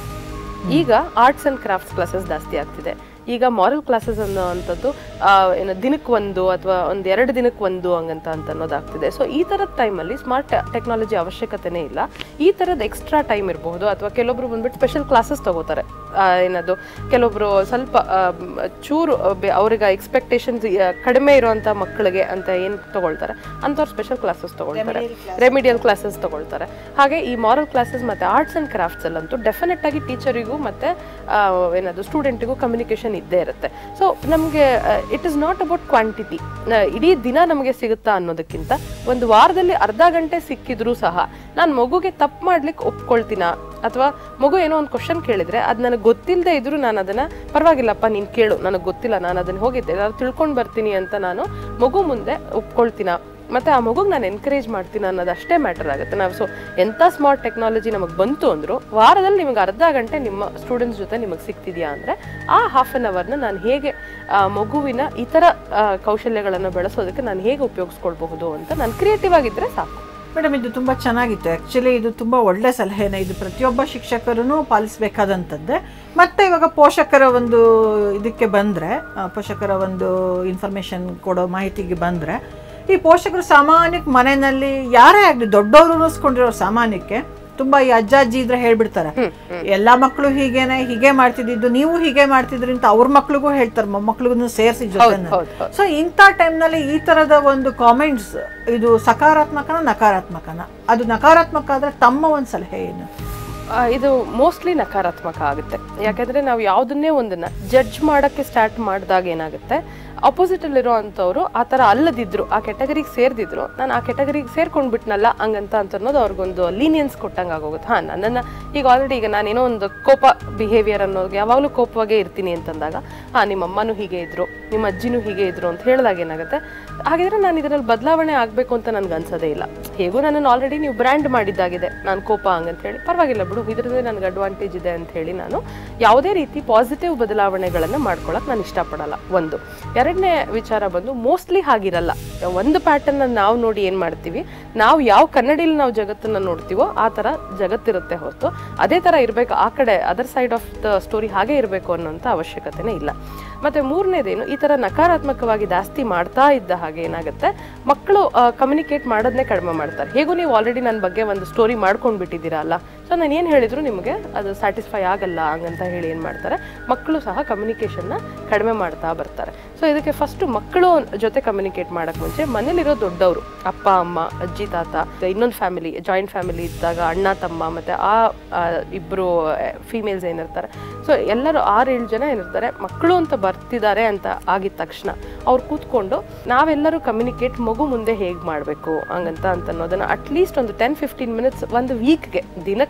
ಈಗ ಆರ್ಟ್ಸ್ ಅಂಡ್ ಕ್ರಾಫ್ಟ್ಸ್ ಕ್ಲಾಸಸ್ ಜಾಸ್ತಿ ಆಗ್ತಿದೆ ಈಗ ಮಾರಲ್ ಕ್ಲಾಸಸ್ ಅನ್ನೋ ಅಂಥದ್ದು ಆ, ಏನು ದಿನಕ್ಕೆ ಒಂದು ಅಥವಾ ಒಂದು ಎರಡು ದಿನಕ್ಕೆ ಒಂದು ಹಂಗಂತ ಅಂತ ಅನ್ನೋದಾಗ್ತಿದೆ ಸೊ ಈ ಥರದ ಟೈಮಲ್ಲಿ ಸ್ಮಾರ್ಟ್ ಟೆಕ್ನಾಲಜಿ ಅವಶ್ಯಕತೆನೇ ಇಲ್ಲ ಈ ಥರದ ಎಕ್ಸ್ಟ್ರಾ ಟೈಮ್ ಇರಬಹುದು ಅಥವಾ ಕೆಲವೊಬ್ರು ಬಂದ್ಬಿಟ್ಟು ಸ್ಪೆಷಲ್ ಕ್ಲಾಸಸ್ ತಗೋತಾರೆ ಆ, ಏನದು ಕೆಲವೊಬ್ರು ಸ್ವಲ್ಪ ಆ, ಮ್, ಚೂರು ಆ, ಬೆ- ಅವ್ರಿಗೆ ಎಕ್ಸ್ಪೆಕ್ಟೇಷನ್ಸ್ ಕಡಿಮೆ ಇರುವಂಥ ಮಕ್ಕಳಿಗೆ ಅಂತ ಏನು ತಗೊಳ್ತಾರೆ ಅಂಥವ್ರು ಸ್ಪೆಷಲ್ ಕ್ಲಾಸಸ್ ತಗೊಳ್ತಾರೆ ರೆಮಿಡಿಯಲ್ ಕ್ಲಾಸಸ್ ತಗೊಳ್ತಾರೆ ಹಾಗೆ ಈ ಮಾರಲ್ ಕ್ಲಾಸಸ್ ಮತ್ತು ಆರ್ಟ್ಸ್ ಆ್ಯಂಡ್ ಕ್ರಾಫ್ಟ್ಸ್ ಅಲ್ಲಂತೂ ಡೆಫಿನೆಟ್ ಆಗಿ ಟೀಚರಿಗೂ ಮತ್ತು ಏನದು ಸ್ಟೂಡೆಂಟಿಗೂ ಕಮ್ಯುನಿಕೇಷನ್ ಇದ್ದೇ ಇರುತ್ತೆ ಸೊ ನಮಗೆ it is not about quantity ಇಡೀ ದಿನ ನಮಗೆ ಸಿಗುತ್ತಾ ಅನ್ನೋದಕ್ಕಿಂತ ಒಂದು ವಾರದಲ್ಲಿ ಅರ್ಧ ಗಂಟೆ ಸಿಕ್ಕಿದ್ರೂ ಸಹ ನಾನು ಮಗುಗೆ ತಪ್ಪು ಮಾಡ್ಲಿಕ್ಕೆ ಒಪ್ಕೊಳ್ತೀನ ಅಥವಾ ಮಗು ಏನೋ ಒಂದು ಕ್ವಶನ್ ಕೇಳಿದ್ರೆ ಅದು ನನಗೆ ಗೊತ್ತಿಲ್ಲದೆ ಇದ್ರೂ ನಾನು ಅದನ್ನ ಪರವಾಗಿಲ್ಲಪ್ಪ ನೀನು ಕೇಳು ನನಗೆ ಗೊತ್ತಿಲ್ಲ ನಾನು ಅದನ್ನ ಹೋಗಿದ್ದೆ ನಾನು ತಿಳ್ಕೊಂಡು ಬರ್ತೀನಿ ಅಂತ ನಾನು ಮಗು ಮುಂದೆ ಒಪ್ಕೊಳ್ತೀನ ಮತ್ತೆ ಆ ಮಗುಗೆ ನಾನು ಎನ್ಕರೇಜ್ ಮಾಡ್ತೀನಿ ಅನ್ನೋದು ಅಷ್ಟೇ ಮ್ಯಾಟರ್ ಆಗುತ್ತೆ ನಾವು ಸೊ ಎಂಥ ಸ್ಮಾರ್ಟ್ ಟೆಕ್ನಾಲಜಿ ನಮಗೆ ಬಂತು ಅಂದ್ರು ವಾರದಲ್ಲಿ ನಿಮಗೆ ಅರ್ಧ ಗಂಟೆ ನಿಮ್ಮ ಸ್ಟೂಡೆಂಟ್ಸ್ ಜೊತೆ ನಿಮಗೆ ಸಿಗ್ತಿದೆಯಾ ಅಂದರೆ ಆ ಹಾಫ್ ಆನ್ ಅವರ್ನ ನಾನು ಹೇಗೆ ಆ ಮಗುವಿನ ಇತರ ಆ, ಕೌಶಲ್ಯಗಳನ್ನು ಬೆಳೆಸೋದಕ್ಕೆ ನಾನು ಹೇಗೆ ಉಪಯೋಗಿಸ್ಕೊಳ್ಬಹುದು ಅಂತ ನಾನು ಕ್ರಿಯೇಟಿವ್ ಆಗಿದ್ದರೆ ಸಾಕು
ಮೇಡಮ್ ಇದು ತುಂಬ ಚೆನ್ನಾಗಿತ್ತು ಆ್ಯಕ್ಚುಲಿ ಇದು ತುಂಬ ಒಳ್ಳೆ ಸಲಹೆನೇ ಇದು ಪ್ರತಿಯೊಬ್ಬ ಶಿಕ್ಷಕರೂ ಪಾಲಿಸಬೇಕಾದಂಥದ್ದೇ ಮತ್ತು ಇವಾಗ ಪೋಷಕರ ಒಂದು ಇದಕ್ಕೆ ಬಂದರೆ ಪೋಷಕರ ಒಂದು ಇನ್ಫಾರ್ಮೇಷನ್ ಕೊಡೋ ಮಾಹಿತಿಗೆ ಬಂದರೆ ಈ ಪೋಷಕರು ಸಾಮಾನ್ಯಕ್ಕೆ ಮನೆಯಲ್ಲಿ ಯಾರೇ ಆಗಲಿ ದೊಡ್ಡವರು ಅನ್ನಿಸ್ಕೊಂಡಿರೋ ಸಾಮಾನ್ಯಕ್ಕೆ ತುಂಬ ಈ ಅಜ್ಜ ಅಜ್ಜಿ ಇದ್ರೆ ಹೇಳ್ಬಿಡ್ತಾರೆ ಎಲ್ಲ ಮಕ್ಕಳು ಹೀಗೇನೆ ಹೀಗೆ ಮಾಡ್ತಿದ್ದು ನೀವು ಹೀಗೆ ಮಾಡ್ತಿದ್ರಿ ಅಂತ ಅವ್ರ ಮಕ್ಳಿಗೂ ಹೇಳ್ತಾರೆ ಮೊಮ್ಮಕ್ಳಿಗೂ ಸೇರಿಸಿ ಜೊತೆ
ಹೌದು ಹೌದು
ಸೊ ಇಂಥ ಟೈಮ್ನಲ್ಲಿ ಈ ಥರದ ಒಂದು ಕಾಮೆಂಟ್ಸ್ ಇದು ಸಕಾರಾತ್ಮಕನ ನಕಾರಾತ್ಮಕನ ಅದು ನಕಾರಾತ್ಮಕ ಆದರೆ ತಮ್ಮ ಒಂದು ಸಲಹೆ ಏನು
ಆ, ಇದು ಮೋಸ್ಟ್ಲಿ ನಕಾರಾತ್ಮಕ ಆಗುತ್ತೆ ಯಾಕಂದ್ರೆ ನಾವು ಯಾವುದನ್ನೇ ಒಂದನ್ನ ಜಡ್ಜ್ ಮಾಡಕ್ಕೆ ಸ್ಟಾರ್ಟ್ ಮಾಡಿದಾಗ ಏನಾಗುತ್ತೆ ಅಪೋಸಿಟ್ ಅಲ್ಲಿರೋ ಅಂಥವ್ರು ಆ ಥರ ಅಲ್ಲದಿದ್ರು ಆ ಕೆಟಗರಿಗೆ ಸೇರ್ದಿದ್ರು ನಾನು ಆ ಕೆಟಗರಿಗೆ ಸೇರ್ಕೊಂಡ್ಬಿಟ್ನಲ್ಲ ಹಂಗಂತ ಅಂತ ಅನ್ನೋದು ಅವ್ರಿಗೊಂದು ಲೀನಿಯನ್ಸ್ ಕೊಟ್ಟಂಗೆ ಆಗೋಗುತ್ತೆ ಹಾಂ ನನ್ನನ್ನು ಈಗ ಆಲ್ರೆಡಿ ಈಗ ನಾನೇನೋ ಒಂದು ಕೋಪ ಬಿಹೇವಿಯರ್ ಅನ್ನೋದು ಯಾವಾಗಲೂ ಕೋಪವಾಗೇ ಇರ್ತೀನಿ ಅಂತಂದಾಗ ಹಾಂ ನಿಮ್ಮ ಅಮ್ಮನೂ ಹೀಗೆ ಇದ್ರು ನಿಮ್ಮ ಅಜ್ಜಿನೂ ಹೀಗೆ ಇದ್ರು ಅಂತ ಹೇಳಿದಾಗ ಏನಾಗುತ್ತೆ ಹಾಗಿದ್ರೆ ನಾನು ಇದರಲ್ಲಿ ಬದಲಾವಣೆ ಆಗಬೇಕು ಅಂತ ನನಗೆ ಅನ್ಸೋದೇ ಇಲ್ಲ ಹೇಗೂ ನನ್ನನ್ನು ಆಲ್ರೆಡಿ ನೀವು ಬ್ರ್ಯಾಂಡ್ ಮಾಡಿದ್ದಾಗಿದೆ ನಾನು ಕೋಪ ಹಂಗಂತ ಹೇಳಿ ಪರವಾಗಿಲ್ಲ ಬಿಡು ಇದರಿಂದ ನನಗೆ ಅಡ್ವಾಂಟೇಜ್ ಇದೆ ಅಂತ ಹೇಳಿ ನಾನು ಯಾವುದೇ ರೀತಿ ಪಾಸಿಟಿವ್ ಬದಲಾವಣೆಗಳನ್ನು ಮಾಡ್ಕೊಳಕ್ಕೆ ನಾನು ಇಷ್ಟಪಡಲ್ಲ ಒಂದು ಎರಡನೇ ವಿಚಾರ ಬಂದು ಮೋಸ್ಟ್ಲಿ ಹಾಗಿರಲ್ಲ ಒಂದು ಪ್ಯಾಟರ್ನ್ ನಾವು ನೋಡಿ ಏನು ಮಾಡ್ತೀವಿ ನಾವು ಯಾವ ಕನ್ನಡಿಲಿ ನಾವು ಜಗತ್ತನ್ನು ನೋಡ್ತೀವೋ ಆ ಥರ ಜಗತ್ತಿರುತ್ತೆ ಹೊರತು ಅದೇ ಥರ ಇರಬೇಕು ಆ ಕಡೆ other side of the story ಹಾಗೆ ಇರಬೇಕು ಅನ್ನೋಂಥ ಅವಶ್ಯಕತೆನೇ ಇಲ್ಲ ಮತ್ತು ಮೂರನೇದೇನು ಈ ಥರ ನಕಾರಾತ್ಮಕವಾಗಿ ಜಾಸ್ತಿ ಮಾಡ್ತಾ ಇದ್ದ ಹಾಗೆ ಏನಾಗುತ್ತೆ ಮಕ್ಕಳು ಕಮ್ಯುನಿಕೇಟ್ ಮಾಡೋದನ್ನೇ ಕಡಿಮೆ ಮಾಡ್ತಾರೆ ಹೇಗೂ ನೀವು ಆಲ್ರೆಡಿ ನನ್ನ ಬಗ್ಗೆ ಒಂದು ಸ್ಟೋರಿ ಮಾಡ್ಕೊಂಡು ಬಿಟ್ಟಿದ್ದೀರಾ ಅಲ್ಲ ಸೊ ನಾನು ಏನು ಹೇಳಿದ್ರು ನಿಮಗೆ ಅದು ಸ್ಯಾಟಿಸ್ಫೈ ಆಗಲ್ಲ ಹಂಗಂತ ಹೇಳಿ ಏನು ಮಾಡ್ತಾರೆ ಮಕ್ಕಳು ಸಹ ಕಮ್ಯುನಿಕೇಷನ್ನ ಕಡಿಮೆ ಮಾಡ್ತಾ ಬರ್ತಾರೆ ಸೊ ಇದಕ್ಕೆ ಫಸ್ಟು ಮಕ್ಕಳು ಜೊತೆ ಕಮ್ಯುನಿಕೇಟ್ ಮಾಡೋಕ್ಕೆ ಮುಂಚೆ ಮನೇಲಿರೋ ದೊಡ್ಡವರು ಅಪ್ಪ ಅಮ್ಮ ಅಜ್ಜಿ ತಾತ ಇನ್ನೊಂದು ಫ್ಯಾಮಿಲಿ ಜಾಯಿಂಟ್ ಫ್ಯಾಮಿಲಿ ಇದ್ದಾಗ ಅಣ್ಣ ತಮ್ಮ ಮತ್ತು ಆ ಆ, ಇಬ್ರು ಫೀಮೇಲ್ಸ್ ಏನಿರ್ತಾರೆ ಸೊ ಎಲ್ಲರೂ ಆರು ಏಳು ಜನ ಏನಿರ್ತಾರೆ ಮಕ್ಕಳು ಅಂತ ಬರ್ತಿದ್ದಾರೆ ಅಂತ ಆಗಿದ ತಕ್ಷಣ ಅವ್ರು ಕೂತ್ಕೊಂಡು ನಾವೆಲ್ಲರೂ ಕಮ್ಯುನಿಕೇಟ್ ಮಗು ಮುಂದೆ ಹೇಗೆ ಮಾಡಬೇಕು ಹಂಗಂತ ಅಂತ ಅನ್ನೋದನ್ನ ಅಟ್ಲೀಸ್ಟ್ ಒಂದು ಟೆನ್ ಫಿಫ್ಟೀನ್ ಮಿನಿಟ್ಸ್ ಒಂದು ವೀಕ್ಗೆ ದಿನಕ್ಕೆ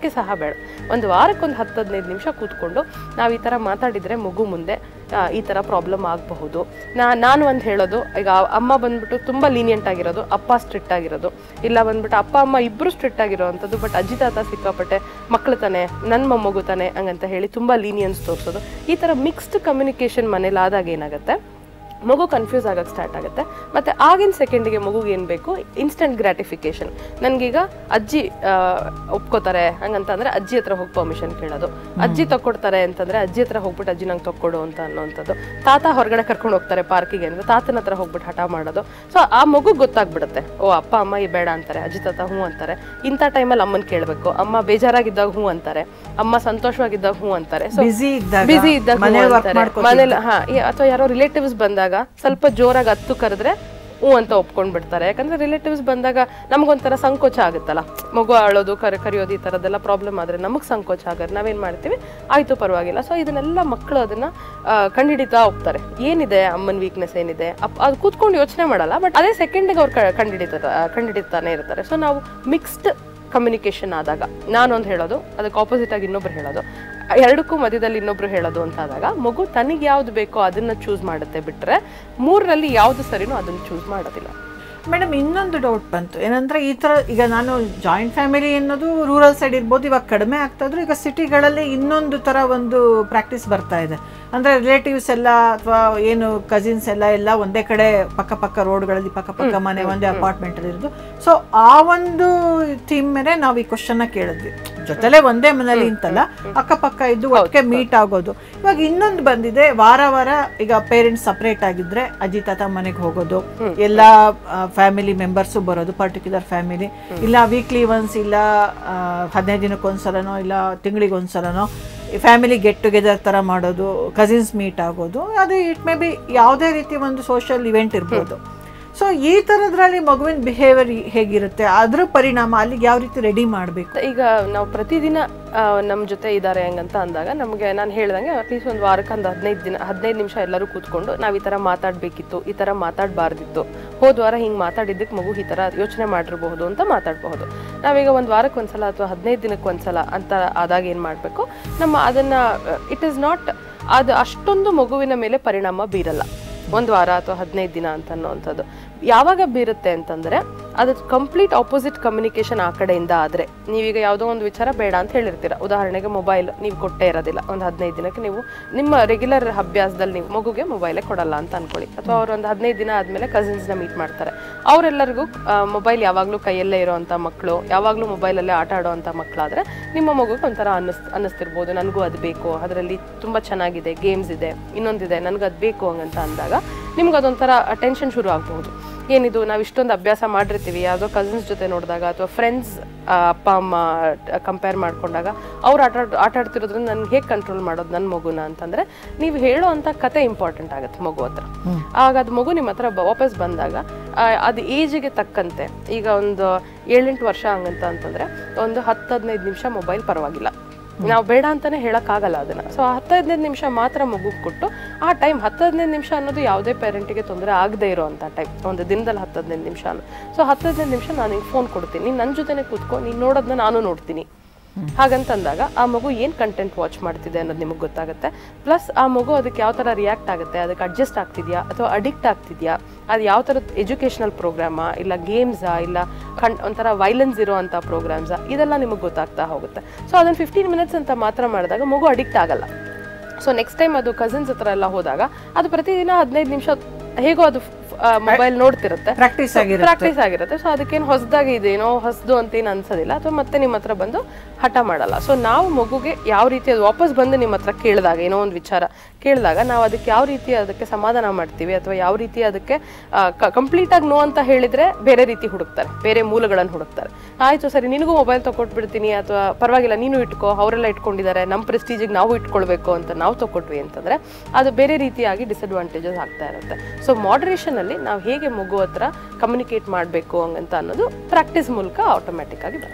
ಜಾಸ್ತಿ ಸಹ ಬೇಡ ಒಂದು ವಾರಕ್ಕೊಂದು ಹತ್ತು ಹದಿನೈದು ನಿಮಿಷ ಕೂತ್ಕೊಂಡು ನಾವು ಈ ಥರ ಮಾತಾಡಿದರೆ ಮಗು ಮುಂದೆ ಆ, ಈ ಥರ ಪ್ರಾಬ್ಲಮ್ ಆಗಬಹುದು ನಾ ನಾನು ಒಂದು ಹೇಳೋದು ಈಗ ಅಮ್ಮ ಬಂದ್ಬಿಟ್ಟು ತುಂಬ ಲೀನಿಯಂಟ್ ಆಗಿರೋದು ಅಪ್ಪ ಸ್ಟ್ರಿಕ್ಟ್ ಆಗಿರೋದು ಇಲ್ಲ ಬಂದ್ಬಿಟ್ಟು ಅಪ್ಪ ಅಮ್ಮ ಇಬ್ಬರು ಸ್ಟ್ರಿಕ್ಟ್ ಆಗಿರೋವಂಥದ್ದು ಬಟ್ ಅಜ್ಜಿ ತಾತ ಸಿಕ್ಕಾಪಟ್ಟೆ ಮಕ್ಕಳು ತಾನೆ ನನ್ನ ಮೊಮ್ಮಗು ತಾನೆ ಹಂಗಂತ ಹೇಳಿ ತುಂಬ ಲೀನಿಯನ್ಸ್ ತೋರಿಸೋದು ಈ ಥರ ಮಿಕ್ಸ್ಡ್ ಕಮ್ಯುನಿಕೇಷನ್ ಮನೇಲಿ ಆದಾಗ ಏನಾಗುತ್ತೆ ಮಗು ಕನ್ಫ್ಯೂಸ್ ಆಗಕ್ಕೆ ಸ್ಟಾರ್ಟ್ ಆಗುತ್ತೆ ಮತ್ತೆ ಆಗಿನ ಸೆಕೆಂಡಿಗೆ ಮಗುಗೆ ಏನು ಬೇಕು ಇನ್ಸ್ಟೆಂಟ್ ಗ್ರಾಟಿಫಿಕೇಶನ್ ನನಗೀಗ ಅಜ್ಜಿ ಆ, ಒಪ್ಕೋತಾರೆ ಹಂಗಂತಂದ್ರೆ ಅಜ್ಜಿ ಹತ್ರ ಹೋಗಿ ಪರ್ಮಿಷನ್ ಕೇಳೋದು ಅಜ್ಜಿ ತಕ್ಕೊಡ್ತಾರೆ ಅಂತಂದ್ರೆ ಅಜ್ಜಿ ಹತ್ರ ಹೋಗ್ಬಿಟ್ಟು ಅಜ್ಜಿ ನಂಗೆ ತಕ್ಕೊಡು ಅಂತ ಅನ್ನೋವಂಥದ್ದು ತಾತ ಹೊರಗಡೆ ಕರ್ಕೊಂಡು ಹೋಗ್ತಾರೆ ಪಾರ್ಕಿಗೆ ಅಂದ್ರೆ ತಾತನ ಹತ್ರ ಹೋಗ್ಬಿಟ್ಟು ಹಠ ಮಾಡೋದು ಸೊ ಆ ಮಗು ಗೊತ್ತಾಗ್ಬಿಡುತ್ತೆ ಓ ಅಪ್ಪ ಅಮ್ಮ ಈ ಬೇಡ ಅಂತಾರೆ ಅಜ್ಜಿ ತಾತ ಹ್ಞೂ ಅಂತಾರೆ ಇಂಥ ಟೈಮಲ್ಲಿ ಅಮ್ಮನ ಕೇಳಬೇಕು ಅಮ್ಮ ಬೇಜಾರಾಗಿದ್ದಾಗ ಹ್ಞೂ ಅಂತಾರೆ ಅಮ್ಮ ಸಂತೋಷವಾಗಿದ್ದಾಗ ಹ್ಞೂ ಅಂತಾರೆ ಸೊ
ಬಿಸಿ ಇದ್ದಾಗ
ಬಿಸಿ ಇದ್ದಾಗ
ಮನೆ
ಹ್ಞೂ
ವರ್ಕ್
ಅಂತಾರೆ.
ಮಾಡ್ಕೊತಿದ್ದಾಗ
ಮನೇಲಿ ಹಾ ಈ- ಅಥವಾ ಯಾರೋ ರಿಲೇಟಿವ್ಸ್ ಬಂದಾಗ ಸ್ವಲ್ಪ ಜೋರಾಗಿ ಹತ್ತು ಕರೆದ್ರೆ ಹ್ಞೂ ಅಂತ ಒಪ್ಕೊಂಡ್ ಬಿಡ್ತಾರೆ ಯಾಕಂದ್ರೆ ರಿಲೇಟಿವ್ಸ್ ಬಂದಾಗ ನಮಗೊಂಥರ ಸಂಕೋಚ ಆಗುತ್ತಲ್ಲ ಮಗು ಅಳೋದು ಕರೆ ಕರೆಯೋದು ಈ ಥರದ್ದೆಲ್ಲ ಪ್ರಾಬ್ಲಮ್ ಆದರೆ ನಮಗೆ ಸಂಕೋಚ ಆಗೋದು ನಾವೇನು ಮಾಡ್ತೀವಿ ಆಯಿತು ಪರವಾಗಿಲ್ಲ ಸೊ ಇದನ್ನೆಲ್ಲ ಮಕ್ಕಳು ಅದನ್ನ ಆ, ಕಂಡಿಡಿತಾ ಹೋಗ್ತಾರೆ ಏನಿದೆ ಅಮ್ಮನ ವೀಕ್ನೆಸ್ ಏನಿದೆ ಅಪ್ ಅದು ಕೂತ್ಕೊಂಡು ಯೋಚನೆ ಮಾಡಲ್ಲ ಬಟ್ ಅದೇ ಸೆಕೆಂಡಿಗೆ ಅವ್ರು ಕಂಡಿಡಿತಾರೆ ಕಂಡಿಡಿತಾನೆ ಇರ್ತಾರೆ ಸೊ ನಾವು ಮಿಕ್ಸ್ಡ್ ಕಮ್ಯುನಿಕೇಶನ್ ಆದಾಗ ನಾನೊಂದು ಹೇಳೋದು ಅದಕ್ಕೆ ಆಪೋಸಿಟ್ ಆಗಿ ಇನ್ನೊಬ್ರು ಹೇಳೋದು ಎರಡಕ್ಕೂ ಮಧ್ಯದಲ್ಲಿ ಇನ್ನೊಬ್ರು ಹೇಳೋದು ಅಂತ ಆದಾಗ ಮಗು ತನಗೆ ಯಾವ್ದು ಬೇಕೋ ಅದನ್ನ ಚೂಸ್ ಮಾಡುತ್ತೆ ಬಿಟ್ರೆ ಮೂರರಲ್ಲಿ ಯಾವ್ದು ಸರಿನೋ ಅದನ್ನ ಚೂಸ್ ಮಾಡೋದಿಲ್ಲ
ಮೇಡಮ್ ಇನ್ನೊಂದು ಡೌಟ್ ಬಂತು ಏನಂದ್ರೆ ಈ ಥರ ಈಗ ನಾನು ಜಾಯಿಂಟ್ ಫ್ಯಾಮಿಲಿ ಅನ್ನೋದು ರೂರಲ್ ಸೈಡ್ ಇರ್ಬೋದು ಇವಾಗ ಕಡಿಮೆ ಆಗ್ತಾ ಇದ್ರು ಈಗ ಸಿಟಿಗಳಲ್ಲಿ ಇನ್ನೊಂದು ಥರ ಒಂದು ಪ್ರಾಕ್ಟೀಸ್ ಬರ್ತಾ ಇದೆ ಅಂದರೆ ರಿಲೇಟಿವ್ಸ್ ಎಲ್ಲ ಅಥವಾ ಏನು ಕಸಿನ್ಸ್ ಎಲ್ಲ ಎಲ್ಲ ಒಂದೇ ಕಡೆ ಪಕ್ಕ ಪಕ್ಕ ರೋಡ್ಗಳಲ್ಲಿ ಪಕ್ಕ ಪಕ್ಕ ಮನೆ ಒಂದೇ ಅಪಾರ್ಟ್ಮೆಂಟಲ್ಲಿ ಇರೋದು ಸೊ ಆ ಒಂದು ಥೀಮ್ ಮೇಲೆ ನಾವು ಈ ಕ್ವಶನ್ನ ಕೇಳಿದ್ವಿ ಜೊತೆಲೆ ಒಂದೇ ಮನೇಲಿ ಅಂತಲ್ಲ ಅಕ್ಕಪಕ್ಕ ಇದ್ದು ಒಟ್ಟಿಗೆ ಮೀಟ್ ಆಗೋದು ಇವಾಗ ಇನ್ನೊಂದು ಬಂದಿದೆ ವಾರ ವಾರ ಈಗ ಪೇರೆಂಟ್ಸ್ ಸಪ್ರೇಟ್ ಆಗಿದ್ರೆ ಅಜ್ಜಿ ತಾತ ಮನೆಗೆ ಹೋಗೋದು ಎಲ್ಲ ಫ್ಯಾಮಿಲಿ ಮೆಂಬರ್ಸು ಬರೋದು ಪರ್ಟಿಕ್ಯುಲರ್ ಫ್ಯಾಮಿಲಿ ಇಲ್ಲ ವೀಕ್ಲಿ ಒನ್ಸ್ ಇಲ್ಲ ಆ, ಹದಿನೈದು ದಿನಕ್ಕೊಂದ್ಸಲನೋ ಇಲ್ಲ ತಿಂಗಳಿಗೆ ಒಂದ್ಸಲನೋ ಫ್ಯಾಮಿಲಿ ಗೆಟ್ ಟುಗೆದರ್ ಥರ ಮಾಡೋದು ಕಸಿನ್ಸ್ ಮೀಟ್ ಆಗೋದು ಅದು ಇಟ್ ಮೇ ಬಿ ಯಾವುದೇ ರೀತಿ ಒಂದು ಸೋಷಿಯಲ್ ಇವೆಂಟ್ ಇರ್ಬೋದು ಸೊ ಈ ಥರದ್ರಲ್ಲಿ ಮಗುವಿನ ಬಿಹೇವಿಯರ್ ಹೇಗಿರುತ್ತೆ ಅದ್ರ ಪರಿಣಾಮ ಅಲ್ಲಿಗೆ ಯಾವ ರೀತಿ ರೆಡಿ ಮಾಡಬೇಕು
ಈಗ ನಾವು ಪ್ರತಿದಿನ ನಮ್ಮ ಜೊತೆ ಇದ್ದಾರೆ ಹಂಗಂತ ಅಂದಾಗ ನಮಗೆ ನಾನು ಹೇಳ್ದಂಗೆ ಅಟ್ಲೀಸ್ಟ್ ಒಂದು ವಾರಕ್ಕೆ ಒಂದು ಹದಿನೈದು ದಿನ ಹದಿನೈದು ನಿಮಿಷ ಎಲ್ಲರೂ ಕೂತ್ಕೊಂಡು ನಾವು ಈ ಥರ ಮಾತಾಡಬೇಕಿತ್ತು ಈ ಥರ ಮಾತಾಡಬಾರ್ದಿತ್ತು ಹೋದ ವಾರ ಹಿಂಗೆ ಮಾತಾಡಿದ್ದಕ್ಕೆ ಮಗು ಈ ಥರ ಯೋಚನೆ ಮಾಡಿರಬಹುದು ಅಂತ ಮಾತಾಡಬಹುದು ನಾವೀಗ ಒಂದು ವಾರಕ್ಕೆ ಒಂದ್ಸಲ ಅಥವಾ ಹದಿನೈದು ದಿನಕ್ಕೆ ಒಂದ್ಸಲ ಅಂತ ಆದಾಗ ಏನು ಮಾಡಬೇಕು ನಮ್ಮ ಅದನ್ನು ಇಟ್ ಈಸ್ ನಾಟ್ ಅದು ಅಷ್ಟೊಂದು ಮಗುವಿನ ಮೇಲೆ ಪರಿಣಾಮ ಬೀರಲ್ಲ ಒಂದು ವಾರ ಅಥವಾ ಹದಿನೈದು ದಿನ ಅಂತ ಅನ್ನೋವಂಥದ್ದು ಯಾವಾಗ ಬೀರುತ್ತೆ ಅಂತಂದರೆ ಅದು ಕಂಪ್ಲೀಟ್ ಆಪೋಸಿಟ್ ಕಮ್ಯುನಿಕೇಶನ್ ಆ ಕಡೆಯಿಂದ ಆದರೆ ನೀವೀಗ ಯಾವುದೋ ಒಂದು ವಿಚಾರ ಬೇಡ ಅಂತ ಹೇಳಿರ್ತೀರ ಉದಾಹರಣೆಗೆ ಮೊಬೈಲ್ ನೀವು ಕೊಟ್ಟೇ ಇರೋದಿಲ್ಲ ಒಂದು ಹದಿನೈದು ದಿನಕ್ಕೆ ನೀವು ನಿಮ್ಮ ರೆಗ್ಯುಲರ್ ಅಭ್ಯಾಸದಲ್ಲಿ ನೀವು ಮಗುಗೆ ಮೊಬೈಲೇ ಕೊಡಲ್ಲ ಅಂತ ಅನ್ಕೊಳ್ಳಿ ಅಥವಾ ಅವ್ರು ಒಂದು ಹದಿನೈದು ದಿನ ಆದಮೇಲೆ ಕಸಿನ್ಸ್ನ ಮೀಟ್ ಮಾಡ್ತಾರೆ ಅವರೆಲ್ಲರಿಗೂ ಮೊಬೈಲ್ ಯಾವಾಗಲೂ ಕೈಯಲ್ಲೇ ಇರೋವಂಥ ಮಕ್ಕಳು ಯಾವಾಗಲೂ ಮೊಬೈಲಲ್ಲೇ ಆಟ ಆಡೋವಂಥ ಮಕ್ಕಳಾದರೆ ನಿಮ್ಮ ಮಗುಗೆ ಒಂಥರ ಅನ್ನಿಸ್ ಅನ್ನಿಸ್ತಿರ್ಬೋದು ನನಗೂ ಅದು ಬೇಕು ಅದರಲ್ಲಿ ತುಂಬ ಚೆನ್ನಾಗಿದೆ ಗೇಮ್ಸ್ ಇದೆ ಇನ್ನೊಂದಿದೆ ನನಗೆ ಅದು ಬೇಕು ಹಂಗಂತ ಅಂದಾಗ ನಿಮ್ಗೆ ಅದೊಂಥರ ಟೆನ್ಷನ್ ಶುರು ಆಗಬಹುದು ಏನಿದು ನಾವು ಇಷ್ಟೊಂದು ಅಭ್ಯಾಸ ಮಾಡಿರ್ತೀವಿ ಯಾವುದೋ ಕಸಿನ್ಸ್ ಜೊತೆ ನೋಡಿದಾಗ ಅಥವಾ ಫ್ರೆಂಡ್ಸ್ ಅಪ್ಪ ಅಮ್ಮ ಕಂಪೇರ್ ಮಾಡ್ಕೊಂಡಾಗ ಅವ್ರು ಆಟ ಆಡ್- ಆಟ ಆಡ್ತಿರೋದ್ರಿಂದ ನನ್ಗೆ ಹೇಗೆ ಕಂಟ್ರೋಲ್ ಮಾಡೋದು ನನ್ನ ಮಗುನ ಅಂತಂದರೆ ನೀವು ಹೇಳೋ ಅಂಥ ಕತೆ ಇಂಪಾರ್ಟೆಂಟ್ ಆಗುತ್ತೆ ಮಗು ಹತ್ರ ಆಗ ಅದು ಮಗು ನಿಮ್ಮ ಹತ್ರ ಬ- ವಾಪಸ್ ಬಂದಾಗ ಆ, ಅದು ಏಜಿಗೆ ತಕ್ಕಂತೆ ಈಗ ಒಂದು ಏಳೆಂಟು ವರ್ಷ ಹಂಗಂತ ಅಂತಂದರೆ ಒಂದು ಹತ್ತು ಹದಿನೈದು ನಿಮಿಷ ಮೊಬೈಲ್ ಪರವಾಗಿಲ್ಲ ನಾವು ಬೇಡ ಅಂತಾನೆ ಹೇಳಕ್ಕಾಗಲ್ಲ ಅದನ್ನ ಸೊ ಹತ್ತು ಹದಿನೈದು ನಿಮಿಷ ಮಾತ್ರ ಮಗು ಕೊಟ್ಟು ಆ ಟೈಮ್ ಹತ್ತು ಹದಿನೈದು ನಿಮಿಷ ಅನ್ನೋದು ಯಾವುದೇ ಪೇರೆಂಟಿಗೆ ತೊಂದರೆ ಆಗದೆ ಇರೋವಂಥ ಟೈಮ್ ಒಂದು ದಿನದಲ್ಲಿ ಹತ್ತು ಹದಿನೈದು ನಿಮಿಷ ಸೊ ಹತ್ತು ಹದಿನೈದು ನಿಮಿಷ ನಾನು ನಿಂಗೆ ಫೋನ್ ಕೊಡ್ತೀನಿ ನೀನು ನನ್ನ ಜೊತೆನೆ ಕೂತ್ಕೊ ನೀನು ನೋಡೋದನ್ನ ನಾನು ನೋಡ್ತೀನಿ ಹಾಗಂತಂದಾಗ ಆ ಮಗು ಏನು ಕಂಟೆಂಟ್ ವಾಚ್ ಮಾಡ್ತಿದೆ ಅನ್ನೋದು ನಿಮಗೆ ಗೊತ್ತಾಗುತ್ತೆ ಪ್ಲಸ್ ಆ ಮಗು ಅದಕ್ಕೆ ಯಾವ ಥರ ರಿಯಾಕ್ಟ್ ಆಗುತ್ತೆ ಅದಕ್ಕೆ ಅಡ್ಜಸ್ಟ್ ಆಗ್ತಿದ್ಯಾ ಅಥವಾ ಅಡಿಕ್ಟ್ ಆಗ್ತಿದ್ಯಾ ಅದು ಯಾವ ಥರದ ಎಜುಕೇಷನಲ್ ಪ್ರೋಗ್ರಾಮಾ ಇಲ್ಲ ಗೇಮ್ಸಾ ಇಲ್ಲ ಕಣ್ ಒಂಥರ ವೈಲೆನ್ಸ್ ಇರೋವಂಥ ಪ್ರೋಗ್ರಾಮ್ಸಾ ಇದೆಲ್ಲ ನಿಮಗೆ ಗೊತ್ತಾಗ್ತಾ ಹೋಗುತ್ತೆ ಸೊ ಅದನ್ನು ಫಿಫ್ಟೀನ್ ಮಿನಿಟ್ಸ್ ಅಂತ ಮಾತ್ರ ಮಾಡಿದಾಗ ಮಗು ಅಡಿಕ್ಟ್ ಆಗಲ್ಲ ಸೊ ನೆಕ್ಸ್ಟ್ ಟೈಮ್ ಅದು ಕಸಿನ್ಸ್ ಹತ್ರ ಎಲ್ಲ ಹೋದಾಗ ಅದು ಪ್ರತಿದಿನ ಹದಿನೈದು ನಿಮಿಷ ಹೇಗೋ ಅದು ಮೊಬೈಲ್ ನೋಡ್ತಿರುತ್ತೆ
ಪ್ರಾಕ್ಟೀಸ್ ಆಗಿರುತ್ತೆ
ಪ್ರಾಕ್ಟೀಸ್ ಆಗಿರುತ್ತೆ ಸೊ ಅದಕ್ಕೇನು ಹೊಸದಾಗಿ ಇದೇನೋ ಹೊಸದು ಅಂತ ಏನು ಅನ್ಸೋದಿಲ್ಲ ಅಥವಾ ಮತ್ತೆ ನಿಮ್ಮ ಹತ್ರ ಬಂದು ಹಠ ಮಾಡಲ್ಲ ಸೊ ನಾವು ಮಗುಗೆ ಯಾವ ರೀತಿ ಅದು ವಾಪಸ್ ಬಂದು ನಿಮ್ಮ ಹತ್ರ ಕೇಳಿದಾಗ ಏನೋ ಒಂದು ವಿಚಾರ ಕೇಳಿದಾಗ ನಾವು ಅದಕ್ಕೆ ಯಾವ ರೀತಿ ಅದಕ್ಕೆ ಸಮಾಧಾನ ಮಾಡ್ತೀವಿ ಅಥವಾ ಯಾವ ರೀತಿ ಅದಕ್ಕೆ ಕಂಪ್ಲೀಟಾಗಿ ನೋ ಅಂತ ಹೇಳಿದ್ರೆ ಬೇರೆ ರೀತಿ ಹುಡುಕ್ತಾರೆ ಬೇರೆ ಮೂಲಗಳನ್ನು ಹುಡುಕ್ತಾರೆ ಆಯಿತು ಸರಿ ನಿನಗೂ ಮೊಬೈಲ್ ತಗೊಟ್ಬಿಡ್ತೀನಿ ಅಥವಾ ಪರವಾಗಿಲ್ಲ ನೀನು ಇಟ್ಕೋ ಅವರೆಲ್ಲ ಇಟ್ಕೊಂಡಿದ್ದಾರೆ ನಮ್ಮ ಪ್ರೆಸ್ಟೀಜಿಗೆ ನಾವು ಇಟ್ಕೊಳ್ಬೇಕು ಅಂತ ನಾವು ತಗೊಟ್ವಿ ಅಂತಂದರೆ ಅದು ಬೇರೆ ರೀತಿಯಾಗಿ ಡಿಸಡ್ವಾಂಟೇಜಸ್ ಆಗ್ತಾ ಇರುತ್ತೆ ಸೊ ಮಾಡ್ರೇಷನಲ್ಲಿ ನಾವು ಹೇಗೆ ಮಗು ಹತ್ರ ಕಮ್ಯುನಿಕೇಟ್ ಮಾಡಬೇಕು ಹಂಗಂತ ಅನ್ನೋದು ಪ್ರಾಕ್ಟೀಸ್ ಮೂಲಕ ಆಟೋಮ್ಯಾಟಿಕ್ ಆಗಿ ಬರುತ್ತೆ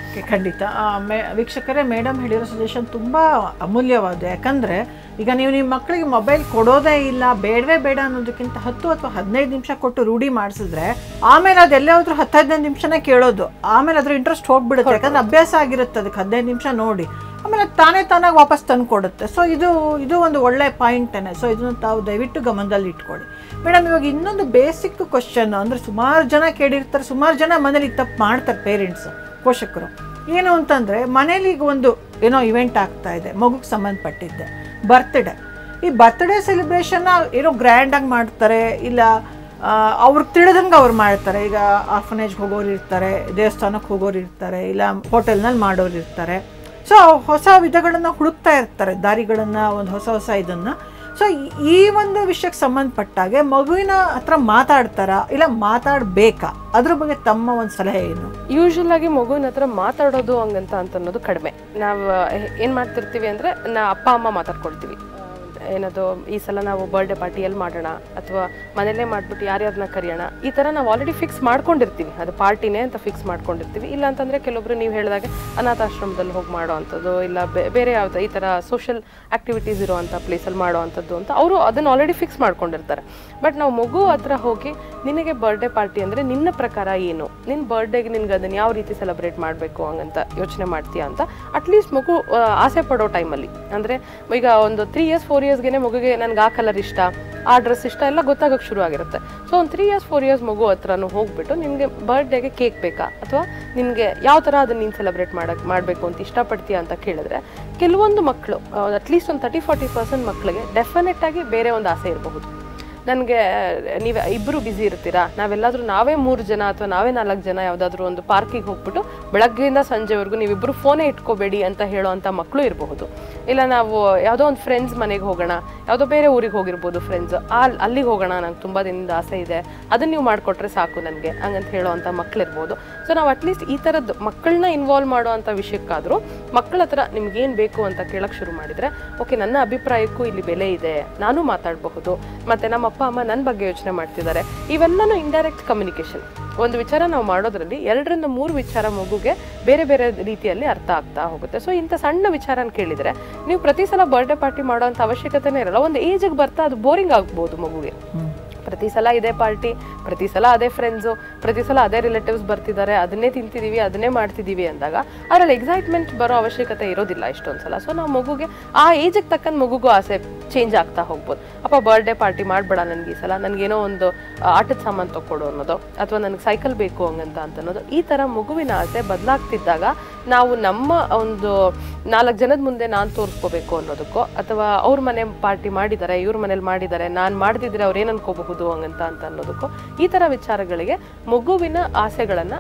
ಓಕೆ ಖಂಡಿತ ಆ, ಮೇ- ವೀಕ್ಷಕರೇ ಮೇಡಮ್ ಹೇಳಿರೋ ಸಜೆಷನ್ ತುಂಬ ಅಮೂಲ್ಯವಾದ ಯಾಕಂದರೆ ಈಗ ನೀವು ನಿಮ್ಮ ಮಕ್ಕಳಿಗೆ ಮೊಬೈಲ್ ಕೊಡೋದೇ ಇಲ್ಲ ಬೇಡವೇ ಬೇಡ ಅನ್ನೋದಕ್ಕಿಂತ ಹತ್ತು ಅಥವಾ ಹದಿನೈದು ನಿಮಿಷ ಕೊಟ್ಟು ರೂಢಿ ಮಾಡಿಸಿದ್ರೆ ಆಮೇಲೆ ಅದು ಎಲ್ಲಾದ್ರೂ ಹತ್ತು ಹದಿನೈದು ನಿಮಿಷನೇ ಕೇಳೋದು ಆಮೇಲೆ ಅದ್ರ ಇಂಟ್ರೆಸ್ಟ್ ಹೋಗ್ಬಿಡುತ್ತೆ ಯಾಕಂದ್ರೆ ಅಭ್ಯಾಸ ಆಗಿರುತ್ತೆ ಅದಕ್ಕೆ ಹದಿನೈದು ನಿಮಿಷ ನೋಡಿ ಆಮೇಲೆ ಅದು ತಾನೇ ತಾನಾಗಿ ವಾಪಸ್ ತಂದು ಕೊಡುತ್ತೆ ಸೊ ಇದು ಇದು ಒಂದು ಒಳ್ಳೆ ಪಾಯಿಂಟೇನೆ ಸೊ ಇದನ್ನು ತಾವು ದಯವಿಟ್ಟು ಗಮನದಲ್ಲಿ ಇಟ್ಕೊಳ್ಳಿ ಮೇಡಮ್ ಇವಾಗ ಇನ್ನೊಂದು ಬೇಸಿಕ್ ಕ್ವಶನ್ ಅಂದರೆ ಸುಮಾರು ಜನ ಕೇಳಿರ್ತಾರೆ ಸುಮಾರು ಜನ ಮನೇಲಿ ತಪ್ಪು ಮಾಡ್ತಾರೆ ಪೇರೆಂಟ್ಸ್ ಪೋಷಕರು ಏನು ಅಂತಂದರೆ ಮನೇಲಿ ಈಗ ಒಂದು ಏನೋ ಇವೆಂಟ್ ಆಗ್ತಾ ಇದೆ ಮಗುಗೆ ಸಂಬಂಧಪಟ್ಟಿದ್ದೆ ಬರ್ತ್ಡೇ ಈ ಬರ್ತ್ಡೇ ಸೆಲೆಬ್ರೇಷನ್ನ ಏನೋ ಗ್ರ್ಯಾಂಡಾಗಿ ಮಾಡ್ತಾರೆ ಇಲ್ಲ ಅವ್ರಿಗೆ ತಿಳಿದಂಗೆ ಅವ್ರು ಮಾಡ್ತಾರೆ ಈಗ ಆರ್ಫನೇಜ್ಗೆ ಹೋಗೋರು ಇರ್ತಾರೆ ದೇವಸ್ಥಾನಕ್ಕೆ ಹೋಗೋರು ಇರ್ತಾರೆ ಇಲ್ಲ ಹೋಟೆಲ್ನಲ್ಲಿ ಮಾಡೋರು ಇರ್ತಾರೆ ಸೊ ಹೊಸ ವಿಧಗಳನ್ನು ಹುಡುಕ್ತಾ ಇರ್ತಾರೆ ದಾರಿಗಳನ್ನು ಒಂದು ಹೊಸ ಹೊಸ ಇದನ್ನು ಸೊ ಈ ಒಂದು ವಿಷಯಕ್ಕೆ ಸಂಬಂಧಪಟ್ಟಾಗೆ ಮಗುವಿನ ಹತ್ರ ಮಾತಾಡ್ತಾರಾ ಇಲ್ಲ ಮಾತಾಡಬೇಕಾ ಅದ್ರ ಬಗ್ಗೆ ತಮ್ಮ ಒಂದು ಸಲಹೆ ಏನು
ಯೂಶುವಲ್ ಆಗಿ ಮಗುವಿನ ಹತ್ರ ಮಾತಾಡೋದು ಹಂಗಂತ ಅಂತ ಅನ್ನೋದು ಕಡಿಮೆ ನಾವು ಏನು ಮಾಡ್ತಿರ್ತೀವಿ ಅಂದರೆ ನಾ ಅಪ್ಪ ಅಮ್ಮ ಮಾತಾಡ್ಕೊಳ್ತೀವಿ ಏನದು ಈ ಸಲ ನಾವು ಬರ್ಡೇ ಪಾರ್ಟಿ ಎಲ್ಲಿ ಮಾಡೋಣ ಅಥವಾ ಮನೇಲೇ ಮಾಡ್ಬಿಟ್ಟು ಯಾರ್ಯಾರನ್ನ ಕರೆಯೋಣ ಈ ಥರ ನಾವು ಆಲ್ರೆಡಿ ಫಿಕ್ಸ್ ಮಾಡ್ಕೊಂಡಿರ್ತೀವಿ ಅದು ಪಾರ್ಟಿನೇ ಅಂತ ಫಿಕ್ಸ್ ಮಾಡ್ಕೊಂಡಿರ್ತೀವಿ ಇಲ್ಲ ಅಂತಂದರೆ ಕೆಲವೊಬ್ರು ನೀವು ಹೇಳಿದಾಗೆ ಅನಾಥಾಶ್ರಮದಲ್ಲಿ ಹೋಗಿ ಮಾಡೋ ಅಂಥದ್ದು ಇಲ್ಲ ಬೇ- ಬೇರೆ ಯಾವ್ದು ಈ ಥರ ಸೋಷಿಯಲ್ ಆ್ಯಕ್ಟಿವಿಟೀಸ್ ಇರುವಂಥ ಪ್ಲೇಸಲ್ಲಿ ಮಾಡೋ ಅಂಥದ್ದು ಅಂತ ಅವರು ಅದನ್ನು ಆಲ್ರೆಡಿ ಫಿಕ್ಸ್ ಮಾಡ್ಕೊಂಡಿರ್ತಾರೆ ಬಟ್ ನಾವು ಮಗು ಹತ್ರ ಹೋಗಿ ನಿನಗೆ ಬರ್ಡೇ ಪಾರ್ಟಿ ಅಂದರೆ ನಿನ್ನ ಪ್ರಕಾರ ಏನು ನಿನ್ನ ಬರ್ಡೇಗೆ ನಿನ್ಗೆ ಅದನ್ನು ಯಾವ ರೀತಿ ಸೆಲೆಬ್ರೇಟ್ ಮಾಡಬೇಕು ಹಂಗಂತ ಯೋಚನೆ ಮಾಡ್ತೀಯಾ ಅಂತ ಅಟ್ಲೀಸ್ಟ್ ಮಗು ಆ, ಆಸೆ ಪಡೋ ಟೈಮಲ್ಲಿ ಅಂದರೆ ಈಗ ಒಂದು ತ್ರೀ ಇಯರ್ಸ್ ಫೋರ್ ಇಯರ್ಸ್ಗೆ ಮಗುಗೆ ನನಗೆ ಆ ಕಲರ್ ಇಷ್ಟ ಆ ಡ್ರೆಸ್ ಇಷ್ಟ ಎಲ್ಲ ಗೊತ್ತಾಗೋಕ್ಕೆ ಶುರು ಆಗಿರುತ್ತೆ ಸೊ ಒಂದು ತ್ರೀ ಇಯರ್ಸ್ ಫೋರ್ ಇಯರ್ಸ್ ಮಗು ಹತ್ರನೂ ಹೋಗ್ಬಿಟ್ಟು ನಿನಗೆ ಬರ್ಡೇಗೆ ಕೇಕ್ ಬೇಕಾ ಅಥವಾ ನಿನಗೆ ಯಾವ ಥರ ಅದನ್ನು ನೀನು ಸೆಲೆಬ್ರೇಟ್ ಮಾಡಕ್ಕೆ ಮಾಡಬೇಕು ಅಂತ ಇಷ್ಟಪಡ್ತೀಯಾ ಅಂತ ಕೇಳಿದ್ರೆ ಕೆಲವೊಂದು ಮಕ್ಕಳು ಅಟ್ಲೀಸ್ಟ್ ಒಂದು ತರ್ಟಿ ಫಾರ್ಟಿ ಪರ್ಸೆಂಟ್ ಮಕ್ಕಳಿಗೆ ಡೆಫಿನೆಟ್ ಆಗಿ ಬೇರೆ ಒಂದು ಆಸೆ ಇರಬಹುದು ನನಗೆ ನೀವು ಇಬ್ಬರು ಬ್ಯುಸಿ ಇರ್ತೀರಾ ನಾವೆಲ್ಲಾದ್ರೂ ನಾವೇ ಮೂರು ಜನ ಅಥವಾ ನಾವೇ ನಾಲ್ಕು ಜನ ಯಾವುದಾದ್ರೂ ಒಂದು ಪಾರ್ಕಿಗೆ ಹೋಗ್ಬಿಟ್ಟು ಬೆಳಗ್ಗೆಯಿಂದ ಸಂಜೆವರೆಗೂ ನೀವಿಬ್ಬರು ಫೋನೇ ಇಟ್ಕೋಬೇಡಿ ಅಂತ ಹೇಳೋ ಅಂಥ ಮಕ್ಕಳು ಇರಬಹುದು ಇಲ್ಲ ನಾವು ಯಾವುದೋ ಒಂದು ಫ್ರೆಂಡ್ಸ್ ಮನೆಗೆ ಹೋಗೋಣ ಯಾವುದೋ ಬೇರೆ ಊರಿಗೆ ಹೋಗಿರ್ಬೋದು ಫ್ರೆಂಡ್ಸ್ ಅಲ್ಲಿ ಅಲ್ಲಿಗೆ ಹೋಗೋಣ ನಂಗೆ ತುಂಬ ದಿನದ ಆಸೆ ಇದೆ ಅದನ್ನು ನೀವು ಮಾಡಿಕೊಟ್ರೆ ಸಾಕು ನನಗೆ ಹಂಗಂತ ಹೇಳೋ ಅಂಥ ಮಕ್ಕಳಿರ್ಬೋದು ಸೊ ನಾವು ಅಟ್ಲೀಸ್ಟ್ ಈ ಥರದ್ದು ಮಕ್ಕಳನ್ನ ಇನ್ವಾಲ್ವ್ ಮಾಡೋ ಅಂಥ ವಿಷಯಕ್ಕಾದರೂ ಮಕ್ಕಳ ಹತ್ರ ನಿಮ್ಗೇನು ಬೇಕು ಅಂತ ಕೇಳಕ್ಕೆ ಶುರು ಮಾಡಿದರೆ ಓಕೆ ನನ್ನ ಅಭಿಪ್ರಾಯಕ್ಕೂ ಇಲ್ಲಿ ಬೆಲೆ ಇದೆ ನಾನು ಮಾತಾಡಬಹುದು ಮತ್ತು ನಮ್ಮ ಅಪ್ಪ ಅಮ್ಮ ನನ್ನ ಬಗ್ಗೆ ಯೋಚನೆ ಮಾಡ್ತಿದ್ದಾರೆ ಇವೆಲ್ಲನೂ ಇಂಡೈರೆಕ್ಟ್ ಕಮ್ಯುನಿಕೇಷನ್ ಒಂದು ವಿಚಾರ ನಾವು ಮಾಡೋದ್ರಲ್ಲಿ ಎರಡರಿಂದ ಮೂರು ವಿಚಾರ ಮಗುಗೆ ಬೇರೆ ಬೇರೆ ರೀತಿಯಲ್ಲಿ ಅರ್ಥ ಆಗ್ತಾ ಹೋಗುತ್ತೆ ಸೊ ಇಂಥ ಸಣ್ಣ ವಿಚಾರನ ಕೇಳಿದರೆ ನೀವು ಪ್ರತಿ ಸಲ ಬರ್ಡೇ ಪಾರ್ಟಿ ಮಾಡೋ ಅಂಥ ಅವಶ್ಯಕತೆನೇ ಇರಲ್ಲ ಒಂದು ಏಜಿಗೆ ಬರ್ತಾ ಅದು ಬೋರಿಂಗ್ ಆಗ್ಬೋದು ಮಗುಗೆ ಪ್ರತಿ ಸಲ ಇದೇ ಪಾರ್ಟಿ ಪ್ರತಿ ಸಲ ಅದೇ ಫ್ರೆಂಡ್ಸು ಪ್ರತಿ ಸಲ ಅದೇ ರಿಲೇಟಿವ್ಸ್ ಬರ್ತಿದ್ದಾರೆ ಅದನ್ನೇ ತಿಂತಿದ್ದೀವಿ ಅದನ್ನೇ ಮಾಡ್ತಿದ್ದೀವಿ ಅಂದಾಗ ಅದರಲ್ಲಿ ಎಕ್ಸೈಟ್ಮೆಂಟ್ ಬರೋ ಅವಶ್ಯಕತೆ ಇರೋದಿಲ್ಲ ಇಷ್ಟೊಂದು ಸಲ ಸೊ ನಾವು ಮಗುಗೆ ಆ ಏಜಿಗೆ ತಕ್ಕಂತ ಮಗುಗೂ ಆಸೆ ಚೇಂಜ್ ಆಗ್ತಾ ಹೋಗ್ಬೋದು ಅಪ್ಪ ಬರ್ಡೇ ಪಾರ್ಟಿ ಮಾಡಬೇಡ ನನಗೆ ಈ ಸಲ ನನಗೇನೋ ಒಂದು ಆ, ಆಟದ ಸಾಮಾನು ತಗೊಡು ಅನ್ನೋದು ಅಥವಾ ನನಗೆ ಸೈಕಲ್ ಬೇಕು ಹಂಗಂತ ಅಂತ ಅನ್ನೋದು ಈ ಥರ ಮಗುವಿನ ಆಸೆ ಬದಲಾಗ್ತಿದ್ದಾಗ ನಾವು ನಮ್ಮ ಒಂದು ನಾಲ್ಕು ಜನದ ಮುಂದೆ ನಾನು ತೋರಿಸ್ಕೋಬೇಕು ಅನ್ನೋದಕ್ಕೋ ಅಥವಾ ಅವ್ರ ಮನೆ ಪಾರ್ಟಿ ಮಾಡಿದ್ದಾರೆ ಇವ್ರ ಮನೇಲಿ ಮಾಡಿದ್ದಾರೆ ನಾನು ಮಾಡ್ದಿದ್ರೆ ಅವ್ರು ಏನು ಅನ್ಕೋಬಹುದು ಹಂಗಂತ ಅಂತ ಅನ್ನೋದಕ್ಕೋ ಈ ಥರ ವಿಚಾರಗಳಿಗೆ ಮಗುವಿನ ಆಸೆಗಳನ್ನು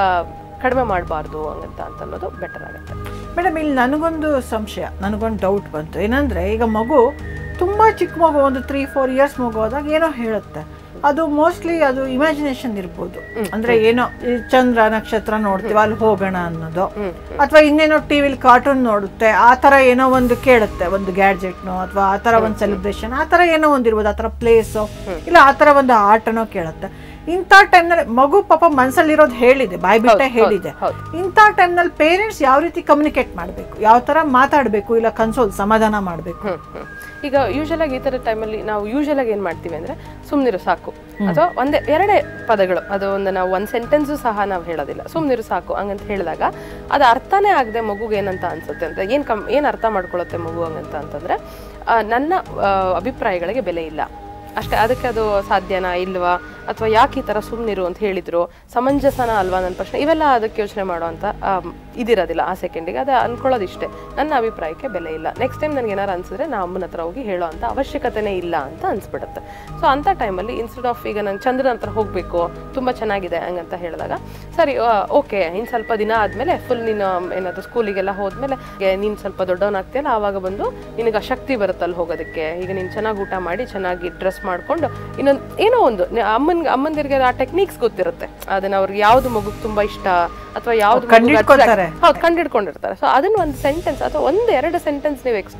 ಕಡಿಮೆ ಮಾಡಬಾರ್ದು ಹಂಗಂತ ಅಂತ ಅನ್ನೋದು ಬೆಟರ್ ಆಗುತ್ತೆ
ಮೇಡಮ್ ಇಲ್ಲಿ ನನಗೊಂದು ಸಂಶಯ ನನಗೊಂದು ಡೌಟ್ ಬಂತು ಏನಂದರೆ ಈಗ ಮಗು ತುಂಬ ಚಿಕ್ಕ ಮಗು ಒಂದು ತ್ರೀ ಫೋರ್ ಇಯರ್ಸ್ ಮಗು ಆದಾಗ ಏನೋ ಹೇಳುತ್ತೆ ಅದು ಮೋಸ್ಟ್ಲಿ ಅದು ಇಮ್ಯಾಜಿನೇಷನ್ ಇರ್ಬೋದು ಅಂದ್ರೆ ಏನೋ ಈ ಚಂದ್ರ ನಕ್ಷತ್ರ ನೋಡ್ತೀವಿ ಅಲ್ಲಿ ಹೋಗೋಣ ಅನ್ನೋದು ಅಥವಾ ಇನ್ನೇನೋ ಟಿವಿಲಿ ಕಾರ್ಟೂನ್ ನೋಡುತ್ತೆ ಆ ಥರ ಏನೋ ಒಂದು ಕೇಳುತ್ತೆ ಒಂದು ಗ್ಯಾಡ್ಜೆಟ್ನೋ ಅಥವಾ ಆ ಥರ ಒಂದು ಸೆಲೆಬ್ರೇಷನ್ ಆ ಥರ ಏನೋ ಒಂದು ಇರ್ಬೋದು ಆ ಥರ ಪ್ಲೇಸು ಇಲ್ಲ ಆ ಥರ ಒಂದು ಆಟನೋ ಕೇಳುತ್ತೆ ಇಂಥ ಟೈಮ್ನಲ್ಲಿ ಮಗು ಪಾಪ ಮನಸ್ಸಲ್ಲಿರೋದು ಹೇಳಿದೆ ಬಾಯ್ ಬಿಟ್ಟೆ ಹೇಳಿದೆ
ಹೌದು.
ಇಂಥ ಟೈಮ್ನಲ್ಲಿ ಪೇರೆಂಟ್ಸ್ ಯಾವ ರೀತಿ ಕಮ್ಯುನಿಕೇಟ್ ಮಾಡಬೇಕು ಯಾವ ಥರ ಮಾತಾಡಬೇಕು ಇಲ್ಲ ಕನ್ಸೋಲ್ ಸಮಾಧಾನ ಮಾಡಬೇಕು
ಹ್ಮ್, ಹ್ಮ್. ಈಗ ಯೂಶಲ್ ಆಗಿ ಈ ಥರ ಟೈಮಲ್ಲಿ ನಾವು ಯೂಶಲ್ ಆಗಿ ಏನು ಮಾಡ್ತೀವಿ ಅಂದರೆ ಸುಮ್ಮನಿರು ಸಾಕು ಅಥವಾ ಒಂದೇ ಎರಡೇ ಪದಗಳು ಅದು ಒಂದು ನಾವು ಒಂದು ಸೆಂಟೆನ್ಸು ಸಹ ನಾವು ಹೇಳೋದಿಲ್ಲ ಸುಮ್ಮನಿರು ಸಾಕು ಹಂಗಂತ ಹೇಳಿದಾಗ ಅದು ಅರ್ಥನೇ ಆಗದೆ ಮಗುಗೆ ಏನಂತ ಅನ್ಸುತ್ತೆ ಅಂತ ಏನು ಕಮ್ ಏನು ಅರ್ಥ ಮಾಡ್ಕೊಳ್ಳುತ್ತೆ ಮಗು ಹಂಗಂತ ಅಂತಂದರೆ ನನ್ನ ಆ, ಅಭಿಪ್ರಾಯಗಳಿಗೆ ಬೆಲೆ ಇಲ್ಲ ಅಷ್ಟೇ ಅದಕ್ಕೆ ಅದು ಸಾಧ್ಯನಾ ಇಲ್ವಾ ಅಥವಾ ಯಾಕೆ ಈ ಥರ ಸುಮ್ಮನಿರು ಅಂತ ಹೇಳಿದ್ರು ಸಮಂಜಸನ ಅಲ್ವಾ ನನ್ನ ಪ್ರಶ್ನೆ ಇವೆಲ್ಲ ಅದಕ್ಕೆ ಯೋಚನೆ ಮಾಡುವಂಥ ಇದಿರೋದಿಲ್ಲ ಆ ಸೆಕೆಂಡಿಗೆ ಅದು ಅನ್ಕೊಳ್ಳೋದು ಇಷ್ಟೇ ನನ್ನ ಅಭಿಪ್ರಾಯಕ್ಕೆ ಬೆಲೆ ಇಲ್ಲ ನೆಕ್ಸ್ಟ್ ಟೈಮ್ ನನಗೆ ಏನಾರು ಅನ್ಸಿದ್ರೆ ನಾ ಅಮ್ಮನ ಹತ್ರ ಹೋಗಿ ಹೇಳೋ ಅಂಥ ಅವಶ್ಯಕತೆನೇ ಇಲ್ಲ ಅಂತ ಅನ್ಸ್ಬಿಡುತ್ತೆ ಸೊ ಅಂಥ ಟೈಮಲ್ಲಿ ಇನ್ಸ್ಟೆಡ್ ಆಫ್ ಈಗ ನಂಗೆ ಚಂದ್ರನ ಹತ್ರ ಹೋಗಬೇಕು ತುಂಬ ಚೆನ್ನಾಗಿದೆ ಹಂಗಂತ ಹೇಳಿದಾಗ ಸರಿ ಓಕೆ ಇನ್ನು ಸ್ವಲ್ಪ ದಿನ ಆದಮೇಲೆ ಫುಲ್ ನೀನು ಏನಾದರೂ ಸ್ಕೂಲಿಗೆಲ್ಲ ಹೋದ್ಮೇಲೆ ನೀನು ಸ್ವಲ್ಪ ದೊಡ್ಡವನಾಗ್ತೀಯಲ್ಲ ಆವಾಗ ಬಂದು ನಿನಗೆ ಆ ಶಕ್ತಿ ಬರುತ್ತಲ್ಲ ಹೋಗೋದಕ್ಕೆ ಈಗ ನೀನು ಚೆನ್ನಾಗಿ ಊಟ ಮಾಡಿ ಚೆನ್ನಾಗಿ ಡ್ರೆಸ್ ಮಾಡ್ಕೊಂಡು ಇನ್ನೊಂದು ಏನೋ ಒಂದು ಅಮ್ಮನ್ಗೆ ಅಮ್ಮಂದಿರಿಗೆ ಆ ಟೆಕ್ನಿಕ್ಸ್ ಗೊತ್ತಿರುತ್ತೆ ಅದನ್ನ ಅವ್ರಿಗೆ ಯಾವ್ದು ಮಗುಗೆ ತುಂಬಾ ಇಷ್ಟ ಅಥವಾ ಯಾವ್ದು ಮಗುಗೆ
ಕಂಡಿಡ್ಕೊತಾರೆ.
attract- ಹೌದು ಕಂಡಿಡ್ಕೊಂಡಿರ್ತಾರೆ ಸೊ ಅದನ್ನ ಒಂದು ಸೆಂಟೆನ್ಸ್ ಅಥವಾ ಒಂದು ಎರಡು ಸೆಂಟೆನ್ಸ್ ನೀವು ಎಕ್ಸ್ಟ್ರಾ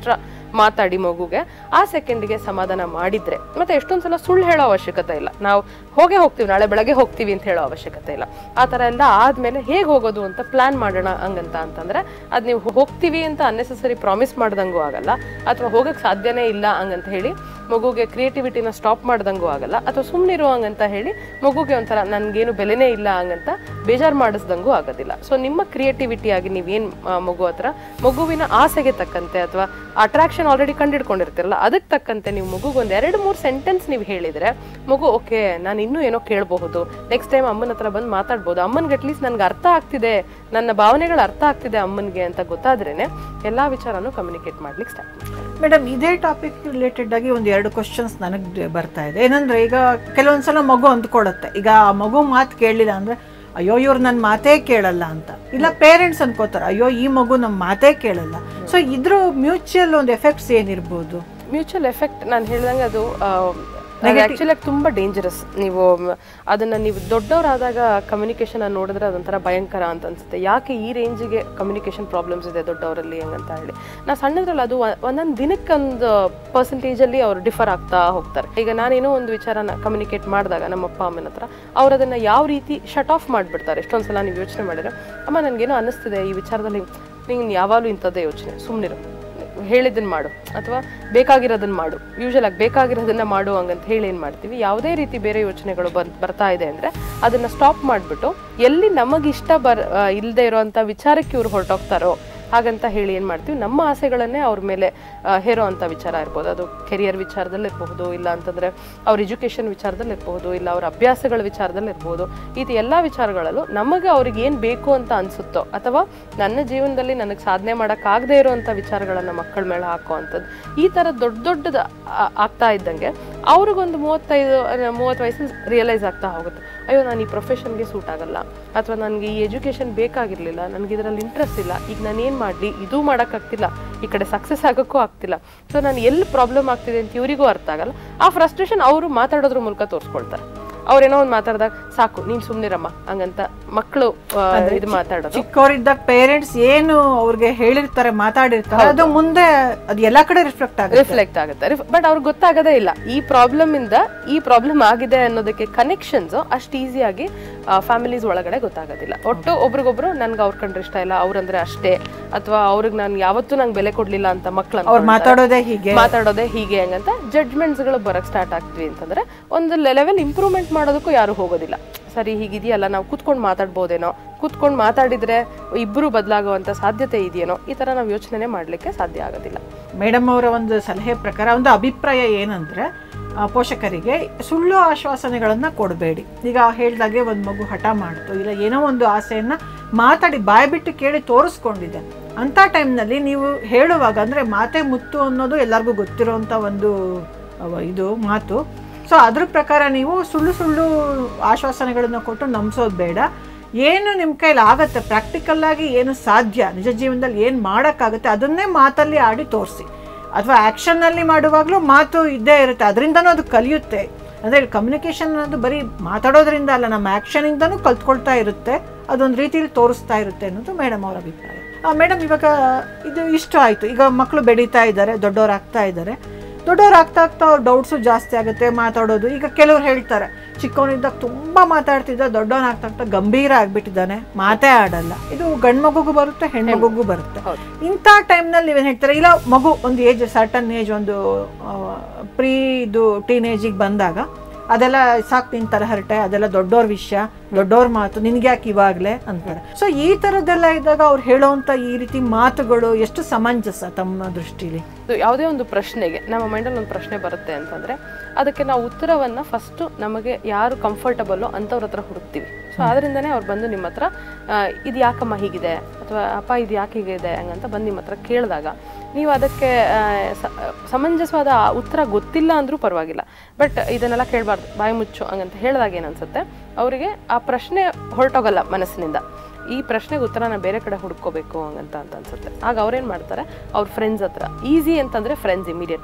ಮಾತಾಡಿ ಮಗುಗೆ ಆ ಸೆಕೆಂಡ್ಗೆ ಸಮಾಧಾನ ಮಾಡಿದ್ರೆ ಮತ್ತೆ ಎಷ್ಟೊಂದು ಸಲ ಸುಳ್ಳು ಹೇಳೋ ಅವಶ್ಯಕತೆ ಇಲ್ಲ ನಾವು ಹೋಗೇ ಹೋಗ್ತೀವಿ ನಾಳೆ ಬೆಳಗ್ಗೆ ಹೋಗ್ತೀವಿ ಅಂತ ಹೇಳೋ ಅವಶ್ಯಕತೆ ಇಲ್ಲ ಆ ಥರ ಎಲ್ಲ ಆದ್ಮೇಲೆ ಹೇಗೆ ಹೋಗೋದು ಅಂತ ಪ್ಲಾನ್ ಮಾಡೋಣ ಹಂಗಂತ ಅಂತಂದ್ರೆ ಅದು ನೀವು ಹೋಗ್ತೀವಿ ಅಂತ ಅನ್ನೆಸೆಸರಿ ಪ್ರಾಮಿಸ್ ಮಾಡ್ದಂಗೂ ಆಗಲ್ಲ ಅಥವಾ ಹೋಗಕ್ಕೆ ಸಾಧ್ಯನೇ ಇಲ್ಲ ಹಂಗಂತ ಹೇಳಿ ಮಗುಗೆ ಕ್ರಿಯೇಟಿವಿಟಿನ ಸ್ಟಾಪ್ ಮಾಡ್ದಂಗೂ ಆಗಲ್ಲ ಅಥವಾ ಸುಮ್ಮನಿರೋ ಹಂಗಂತ ಹೇಳಿ ಮಗುಗೆ ಒಂಥರ ನನಗೇನು ಬೆಲೆನೇ ಇಲ್ಲ ಹಂಗಂತ ಬೇಜಾರು ಮಾಡಿಸ್ದಂಗೂ ಆಗೋದಿಲ್ಲ ಸೊ ನಿಮ್ಮ ಕ್ರಿಯೇಟಿವಿಟಿ ಆಗಿ ನೀವೇನು ಮಗು ಹತ್ರ ಮಗುವಿನ ಆಸೆಗೆ ತಕ್ಕಂತೆ ಅಥವಾ ಅಟ್ರಾಕ್ಷನ್ ಆಲ್ರೆಡಿ ಕಂಡಿಡ್ಕೊಂಡಿರ್ತೀರಲ್ಲ ಅದಕ್ಕೆ ತಕ್ಕಂತೆ ನೀವು ಮಗುಗೆ ಒಂದು ಎರಡು ಮೂರು ಸೆಂಟೆನ್ಸ್ ನೀವು ಹೇಳಿದರೆ ಮಗು ಓಕೆ ನಾನು ಇನ್ನೂ ಏನೋ ಕೇಳಬಹುದು ನೆಕ್ಸ್ಟ್ ಟೈಮ್ ಅಮ್ಮನ ಹತ್ರ ಬಂದು ಮಾತಾಡ್ಬೋದು ಅಮ್ಮನಿಗೆ ಅಟ್ಲೀಸ್ಟ್ ನನಗೆ ಅರ್ಥ ಆಗ್ತಿದೆ ನನ್ನ ಭಾವನೆಗಳು ಅರ್ಥ ಆಗ್ತಿದೆ ಅಮ್ಮನಿಗೆ ಅಂತ ಗೊತ್ತಾದ್ರೇನೆ ಎಲ್ಲ ವಿಚಾರನೂ ಕಮ್ಯುನಿಕೇಟ್ ಮಾಡ್ಲಿಕ್ಕೆ ಸ್ಟಾರ್ಟ್ ಮಾಡ್ತಾರೆ
ಮೇಡಮ್ ಇದೇ ಟಾಪಿಕ್ ರಿಲೇಟೆಡ್ ಆಗಿ ಒಂದು ಎರಡು ಕ್ವಶನ್ಸ್ ನನಗೆ ಬರ್ತಾ ಇದೆ ಏನಂದ್ರೆ ಈಗ ಕೆಲವೊಂದ್ಸಲ ಮಗು ಅಂದ್ಕೊಡುತ್ತೆ ಈಗ ಆ ಮಗು ಮಾತು ಕೇಳಲಿಲ್ಲ ಅಂದ್ರೆ ಅಯ್ಯೋ ಇವ್ರು ನನ್ನ ಮಾತೇ ಕೇಳಲ್ಲ ಅಂತ ಇಲ್ಲ ಪೇರೆಂಟ್ಸ್ ಅನ್ಕೋತಾರೆ ಅಯ್ಯೋ ಈ ಮಗು ನಮ್ಮ ಮಾತೇ ಕೇಳಲ್ಲ ಸೊ ಇದ್ರ ಮ್ಯೂಚುವಲ್ ಒಂದು ಎಫೆಕ್ಟ್ಸ್ ಏನಿರ್ಬೋದು
ಮ್ಯೂಚುವಲ್ ಎಫೆಕ್ಟ್ ನಾನು ಹೇಳ್ದಂಗೆ ಅದು ಆ್ಯಕ್ಚುಲಿ ತುಂಬ ಡೇಂಜರಸ್ ನೀವು ಮ್, ಅದನ್ನ ನೀವು ದೊಡ್ಡವರಾದಾಗ ಕಮ್ಯುನಿಕೇಶನ್ ನೋಡಿದ್ರೆ ಅದೊಂಥರ ಭಯಂಕರ ಅಂತ ಅನ್ಸುತ್ತೆ ಯಾಕೆ ಈ ರೇಂಜಿಗೆ ಕಮ್ಯುನಿಕೇಶನ್ ಪ್ರಾಬ್ಲಮ್ಸ್ ಇದೆ ದೊಡ್ಡವರಲ್ಲಿ ಹಂಗಂತ ಹೇಳಿ ನಾ ಸಣ್ಣದ್ರಲ್ಲಿ ಅದು ಒ- ಒಂದೊಂದು ದಿನಕ್ಕೊಂದು ಪರ್ಸೆಂಟೇಜಲ್ಲಿ ಅವ್ರು ಡಿಫರ್ ಆಗ್ತಾ ಹೋಗ್ತಾರೆ ಈಗ ನಾನೇನೋ ಒಂದು ವಿಚಾರನ ಕಮ್ಯುನಿಕೇಟ್ ಮಾಡಿದಾಗ ನಮ್ಮ ಅಪ್ಪ ಅಮ್ಮನ ಹತ್ರ ಅವ್ರು ಅದನ್ನ ಯಾವ ರೀತಿ ಶಟ್ ಆಫ್ ಮಾಡಿಬಿಡ್ತಾರೆ ಎಷ್ಟೊಂದು ಸಲ ನೀವು ಯೋಚನೆ ಮಾಡಿದ್ರೆ ಅಮ್ಮ ನನಗೇನೋ ಅನ್ನಿಸ್ತಿದೆ ಈ ವಿಚಾರದಲ್ಲಿ ನೀನು ಯಾವಾಗಲೂ ಇಂಥದ್ದೇ ಯೋಚನೆ ಸುಮ್ಮನಿರು ಹೇಳಿದ್ದನ್ನು ಮಾಡು ಅಥವಾ ಬೇಕಾಗಿರೋದನ್ನ ಮಾಡು ಯೂಶಲ್ ಆಗಿ ಬೇಕಾಗಿರೋದನ್ನ ಮಾಡು ಹಂಗಂತ ಹೇಳಿ ಏನು ಮಾಡ್ತೀವಿ ಯಾವುದೇ ರೀತಿ ಬೇರೆ ಯೋಚನೆಗಳು ಬರ್ ಬರ್ತಾ ಇದೆ ಅಂದರೆ ಅದನ್ನು ಸ್ಟಾಪ್ ಮಾಡಿಬಿಟ್ಟು ಎಲ್ಲಿ ನಮಗಿಷ್ಟ ಬರ್ ಇಲ್ಲದೆ ಇರೋವಂಥ ವಿಚಾರಕ್ಕೆ ಇವ್ರು ಹೊರಟೋಗ್ತಾರೋ ಹಾಗಂತ ಹೇಳಿ ಏನು ಮಾಡ್ತೀವಿ ನಮ್ಮ ಆಸೆಗಳನ್ನೇ ಅವ್ರ ಮೇಲೆ ಆ, ಹೇರೋ ಅಂಥ ವಿಚಾರ ಇರ್ಬೋದು ಅದು ಕೆರಿಯರ್ ವಿಚಾರದಲ್ಲಿ ಇರಬಹುದು ಇಲ್ಲ ಅಂತಂದರೆ ಅವ್ರ ಎಜುಕೇಷನ್ ವಿಚಾರದಲ್ಲಿ ಇರಬಹುದು ಇಲ್ಲ ಅವ್ರ ಅಭ್ಯಾಸಗಳ ವಿಚಾರದಲ್ಲಿ ಇರ್ಬೋದು ಇದು ಎಲ್ಲ ವಿಚಾರಗಳಲ್ಲೂ ನಮಗೆ ಅವ್ರಿಗೆ ಏನು ಬೇಕು ಅಂತ ಅನಿಸುತ್ತೋ ಅಥವಾ ನನ್ನ ಜೀವನದಲ್ಲಿ ನನಗೆ ಸಾಧನೆ ಮಾಡೋಕ್ಕಾಗದೇ ಇರೋವಂಥ ವಿಚಾರಗಳನ್ನು ಮಕ್ಕಳ ಮೇಲೆ ಹಾಕೋ ಅಂಥದ್ದು ಈ ಥರ ದೊಡ್ಡ ದೊಡ್ಡದು ಆ- ಆಗ್ತಾ ಇದ್ದಂಗೆ ಅವ್ರಿಗೊಂದು ಮೂವತ್ತೈದು ಮೂವತ್ತು ವಯಸ್ಸಲ್ಲಿ ರಿಯಲೈಸ್ ಆಗ್ತಾ ಹೋಗುತ್ತೆ ಅಯ್ಯೋ ನಾನು ಈ ಪ್ರೊಫೆಷನ್ಗೆ ಸೂಟ್ ಆಗಲ್ಲ ಅಥವಾ ನನಗೆ ಈ ಎಜುಕೇಷನ್ ಬೇಕಾಗಿರಲಿಲ್ಲ ನನಗೆ ಇದರಲ್ಲಿ ಇಂಟ್ರೆಸ್ಟ್ ಇಲ್ಲ ಈಗ ನಾನು ಏನು ಮಾಡಲಿ ಇದು ಮಾಡೋಕ್ಕಾಗ್ತಿಲ್ಲ ಈ ಕಡೆ ಸಕ್ಸಸ್ ಆಗೋಕ್ಕೂ ಆಗ್ತಿಲ್ಲ ಸೊ ನಾನು ಎಲ್ಲಿ ಪ್ರಾಬ್ಲಮ್ ಆಗ್ತಿದೆ ಅಂತ ಇವರಿಗೂ ಅರ್ಥ ಆಗಲ್ಲ ಆ ಫ್ರಸ್ಟ್ರೇಷನ್ ಅವರು ಮಾತಾಡೋದ್ರ ಮೂಲಕ ತೋರಿಸ್ಕೊಳ್ತಾರೆ ಅವ್ರೇನೋ ಒಂದು ಮಾತಾಡಿದಾಗ ಸಾಕು ನೀನು ಸುಮ್ಮನಿರಮ್ಮ ಹಂಗಂತ ಮಕ್ಕಳು ಇದು ಮಾತಾಡೋದು
ಚಿಕ್ಕವರಿದ್ದಾಗ ಪೇರೆಂಟ್ಸ್ ಏನು ಅವ್ರಿಗೆ ಹೇಳಿರ್ತಾರೆ ಮಾತಾಡಿರ್ತಾರೆ ಅದು ಮುಂದೆ ಅದು ಎಲ್ಲಾ ಕಡೆ ರಿಫ್ಲೆಕ್ಟ್ ಆಗುತ್ತೆ
ರಿಫ್ಲೆಕ್ಟ್ ಆಗುತ್ತೆ ಬಟ್ ಅವ್ರಿಗೆ ಗೊತ್ತಾಗದೇ ಇಲ್ಲ ಈ ಪ್ರಾಬ್ಲಮ್ ಇಂದ ಈ ಪ್ರಾಬ್ಲಮ್ ಆಗಿದೆ ಅನ್ನೋದಕ್ಕೆ ಕನೆಕ್ಷನ್ಸ್ ಅಷ್ಟು ಈಸಿಯಾಗಿ ಫ್ಯಾಮಿಲೀಸ್ ಒಳಗಡೆ ಗೊತ್ತಾಗೋದಿಲ್ಲ ಒಟ್ಟು ಒಬ್ರಿಗೊಬ್ರು ನನ್ಗೆ ಅವ್ರ ಕಂಡ್ರೆ ಇಷ್ಟ ಇಲ್ಲ ಅವ್ರಂದ್ರೆ ಅಷ್ಟೇ ಅಥವಾ ಅವ್ರಿಗೆ ನಾನು ಯಾವತ್ತೂ ನಂಗೆ ಬೆಲೆ ಕೊಡ್ಲಿಲ್ಲ ಅಂತ ಮಕ್ಳು
ಅವ್ರು ಮಾತಾಡೋದೇ ಹೀಗೆ
ಮಾತಾಡೋದೇ ಹೀಗೆ ಹಂಗಂತ ಜಡ್ಜ್ಮೆಂಟ್ಸ್ಗಳು ಬರಕ್ ಸ್ಟಾರ್ಟ್ ಆಗ್ತೀವಿ ಅಂತಂದ್ರೆ ಒಂದು ಲೆವೆಲ್ ಇಂಪ್ರೂವ್ಮೆಂಟ್ ಮಾಡೋದಕ್ಕೂ ಯಾರು ಹೋಗೋದಿಲ್ಲ ಸರಿ ಹೀಗಿದೆಯಲ್ಲ ನಾವು ಕೂತ್ಕೊಂಡು ಮಾತಾಡ್ಬೋದೇನೋ ಕೂತ್ಕೊಂಡು ಮಾತಾಡಿದ್ರೆ ಇಬ್ಬರು ಬದಲಾಗುವಂಥ ಸಾಧ್ಯತೆ ಇದೆಯೇನೋ ಈ ಥರ ನಾವು ಯೋಚನೆ ಮಾಡಲಿಕ್ಕೆ ಸಾಧ್ಯ ಆಗೋದಿಲ್ಲ
ಮೇಡಮ್ ಅವರ ಒಂದು ಸಲಹೆ ಪ್ರಕಾರ ಒಂದು ಅಭಿಪ್ರಾಯ ಏನಂದ್ರೆ ಆ, ಪೋಷಕರಿಗೆ ಸುಳ್ಳು ಆಶ್ವಾಸನೆಗಳನ್ನ ಕೊಡಬೇಡಿ ಈಗ ಹೇಳ್ದಾಗೆ ಒಂದು ಮಗು ಹಠ ಮಾಡ್ತು ಇಲ್ಲ ಏನೋ ಒಂದು ಆಸೆಯನ್ನ ಮಾತಾಡಿ ಬಾಯಿ ಬಿಟ್ಟು ಕೇಳಿ ತೋರಿಸ್ಕೊಂಡಿದೆ ಅಂಥ ಟೈಮ್ನಲ್ಲಿ ನೀವು ಹೇಳುವಾಗ ಅಂದರೆ ಮಾತೆ ಮುತ್ತು ಅನ್ನೋದು ಎಲ್ಲರಿಗೂ ಗೊತ್ತಿರೋಂಥ ಒಂದು ಅವ- ಇದು ಮಾತು ಸೊ ಅದ್ರ ಪ್ರಕಾರ ನೀವು ಸುಳ್ಳು ಸುಳ್ಳು ಆಶ್ವಾಸನೆಗಳನ್ನು ಕೊಟ್ಟು ನಂಬಿಸೋದು ಬೇಡ ಏನು ನಿಮ್ಮ ಕೈಲಿ ಆಗತ್ತೆ ಪ್ರಾಕ್ಟಿಕಲ್ ಆಗಿ ಏನು ಸಾಧ್ಯ ನಿಜ ಜೀವನದಲ್ಲಿ ಏನು ಮಾಡೋಕ್ಕಾಗುತ್ತೆ ಅದನ್ನೇ ಮಾತಲ್ಲಿ ಆಡಿ ತೋರಿಸಿ ಅಥವಾ ಆ್ಯಕ್ಷನ್ನಲ್ಲಿ ಮಾಡುವಾಗಲೂ ಮಾತು ಇದ್ದೇ ಇರುತ್ತೆ ಅದರಿಂದನೂ ಅದು ಕಲಿಯುತ್ತೆ ಅಂದರೆ ಕಮ್ಯುನಿಕೇಷನ್ ಅನ್ನೋದು ಬರೀ ಮಾತಾಡೋದ್ರಿಂದ ಅಲ್ಲ ನಮ್ಮ ಆ್ಯಕ್ಷನಿಂದನೂ ಕಲ್ತ್ಕೊಳ್ತಾ ಇರುತ್ತೆ ಅದೊಂದು ರೀತಿಯಲ್ಲಿ ತೋರಿಸ್ತಾ ಇರುತ್ತೆ ಅನ್ನೋದು ಮೇಡಮ್ ಅವರ ಅಭಿಪ್ರಾಯ ಮೇಡಮ್ ಇವಾಗ ಇದು ಇಷ್ಟ ಆಯಿತು ಈಗ ಮಕ್ಕಳು ಬೆಳೀತಾ ಇದ್ದಾರೆ ದೊಡ್ಡವರಾಗ್ತಾ ಇದ್ದಾರೆ ದೊಡ್ಡವ್ರು ಆಗ್ತಾ ಆಗ್ತಾ ಅವ್ರ ಡೌಟ್ಸು ಜಾಸ್ತಿ ಆಗುತ್ತೆ ಮಾತಾಡೋದು ಈಗ ಕೆಲವ್ರು ಹೇಳ್ತಾರೆ ಚಿಕ್ಕವನಿದ್ದಾಗ ತುಂಬ ಮಾತಾಡ್ತಿದ್ದ ದೊಡ್ಡವನಾಗ್ತಾ ಆಗ್ತಾ ಗಂಭೀರ ಆಗ್ಬಿಟ್ಟಿದ್ದಾನೆ ಮಾತೇ ಆಡಲ್ಲ ಇದು ಗಂಡು ಮಗುಗೂ ಬರುತ್ತೆ ಹೆಣ್ಣು ಮಗುಗೂ ಬರುತ್ತೆ
ಹೌದು.
ಇಂಥ ಟೈಮ್ನಲ್ಲಿ ನೀವೇನು ಹೇಳ್ತಾರೆ ಇಲ್ಲ ಮಗು ಒಂದು ಏಜ್ ಸರ್ಟನ್ ಏಜ್ ಒಂದು ಪ್ರೀ ಇದು ಟೀನೇಜಿಗೆ ಬಂದಾಗ ಅದೆಲ್ಲ ಸಾಕು ನಿನ್ ತಲಹರಟೆ ಅದೆಲ್ಲ ದೊಡ್ಡವ್ರ ವಿಷಯ ದೊಡ್ಡವ್ರ ಮಾತು ನಿನ್ಗೆ ಯಾಕೆ ಇವಾಗಲೇ ಅಂತಾರೆ ಸೊ ಈ ಥರದ್ದೆಲ್ಲ ಇದ್ದಾಗ ಅವ್ರು ಹೇಳೋವಂಥ ಈ ರೀತಿ ಮಾತುಗಳು ಎಷ್ಟು ಸಮಂಜಸ ತಮ್ಮ ದೃಷ್ಟಿಲಿ
ಇದು ಯಾವುದೇ ಒಂದು ಪ್ರಶ್ನೆಗೆ ನಮ್ಮ ಮೈಂಡಲ್ಲಿ ಒಂದು ಪ್ರಶ್ನೆ ಬರುತ್ತೆ ಅಂತಂದ್ರೆ ಅದಕ್ಕೆ ನಾವು ಉತ್ತರವನ್ನ ಫಸ್ಟ್ ನಮಗೆ ಯಾರು ಕಂಫರ್ಟಬಲ್ಲೋ ಅಂಥವ್ರ ಹತ್ರ ಹುಡುಕ್ತೀವಿ ಸೊ ಅದರಿಂದನೇ ಅವ್ರು ಬಂದು ನಿಮ್ಮ ಹತ್ರ ಆ, ಇದು ಯಾಕಮ್ಮ ಹೀಗಿದೆ ಅಥವಾ ಅಪ್ಪ ಇದು ಯಾಕೆ ಹೀಗಿದೆ ಹಂಗಂತ ಬಂದು ನಿಮ್ಮ ಹತ್ರ ಕೇಳಿದಾಗ ನೀವು ಅದಕ್ಕೆ ಆ, ಸ- ಸಮಂಜಸವಾದ ಆ ಉತ್ತರ ಗೊತ್ತಿಲ್ಲ ಅಂದ್ರೂ ಪರವಾಗಿಲ್ಲ ಬಟ್ ಇದನ್ನೆಲ್ಲ ಕೇಳಬಾರ್ದು ಬಾಯಿ ಮುಚ್ಚು ಹಂಗಂತ ಹೇಳಿದಾಗ ಏನನ್ಸುತ್ತೆ ಅವರಿಗೆ ಆ ಪ್ರಶ್ನೆ ಹೊರಟೋಗಲ್ಲ ಮನಸ್ಸಿನಿಂದ ಈ ಪ್ರಶ್ನೆಗೆ ಉತ್ತರನ ಬೇರೆ ಕಡೆ ಹುಡ್ಕೋಬೇಕು ಹಂಗಂತ ಅಂತ ಅನ್ಸುತ್ತೆ ಆಗ ಅವ್ರೇನು ಮಾಡ್ತಾರೆ ಅವ್ರ ಫ್ರೆಂಡ್ಸ್ ಹತ್ರ ಈಸಿ ಅಂತಂದ್ರೆ ಫ್ರೆಂಡ್ಸ್ ಇಮಿಡಿಯೇಟ್ ಆಗಿ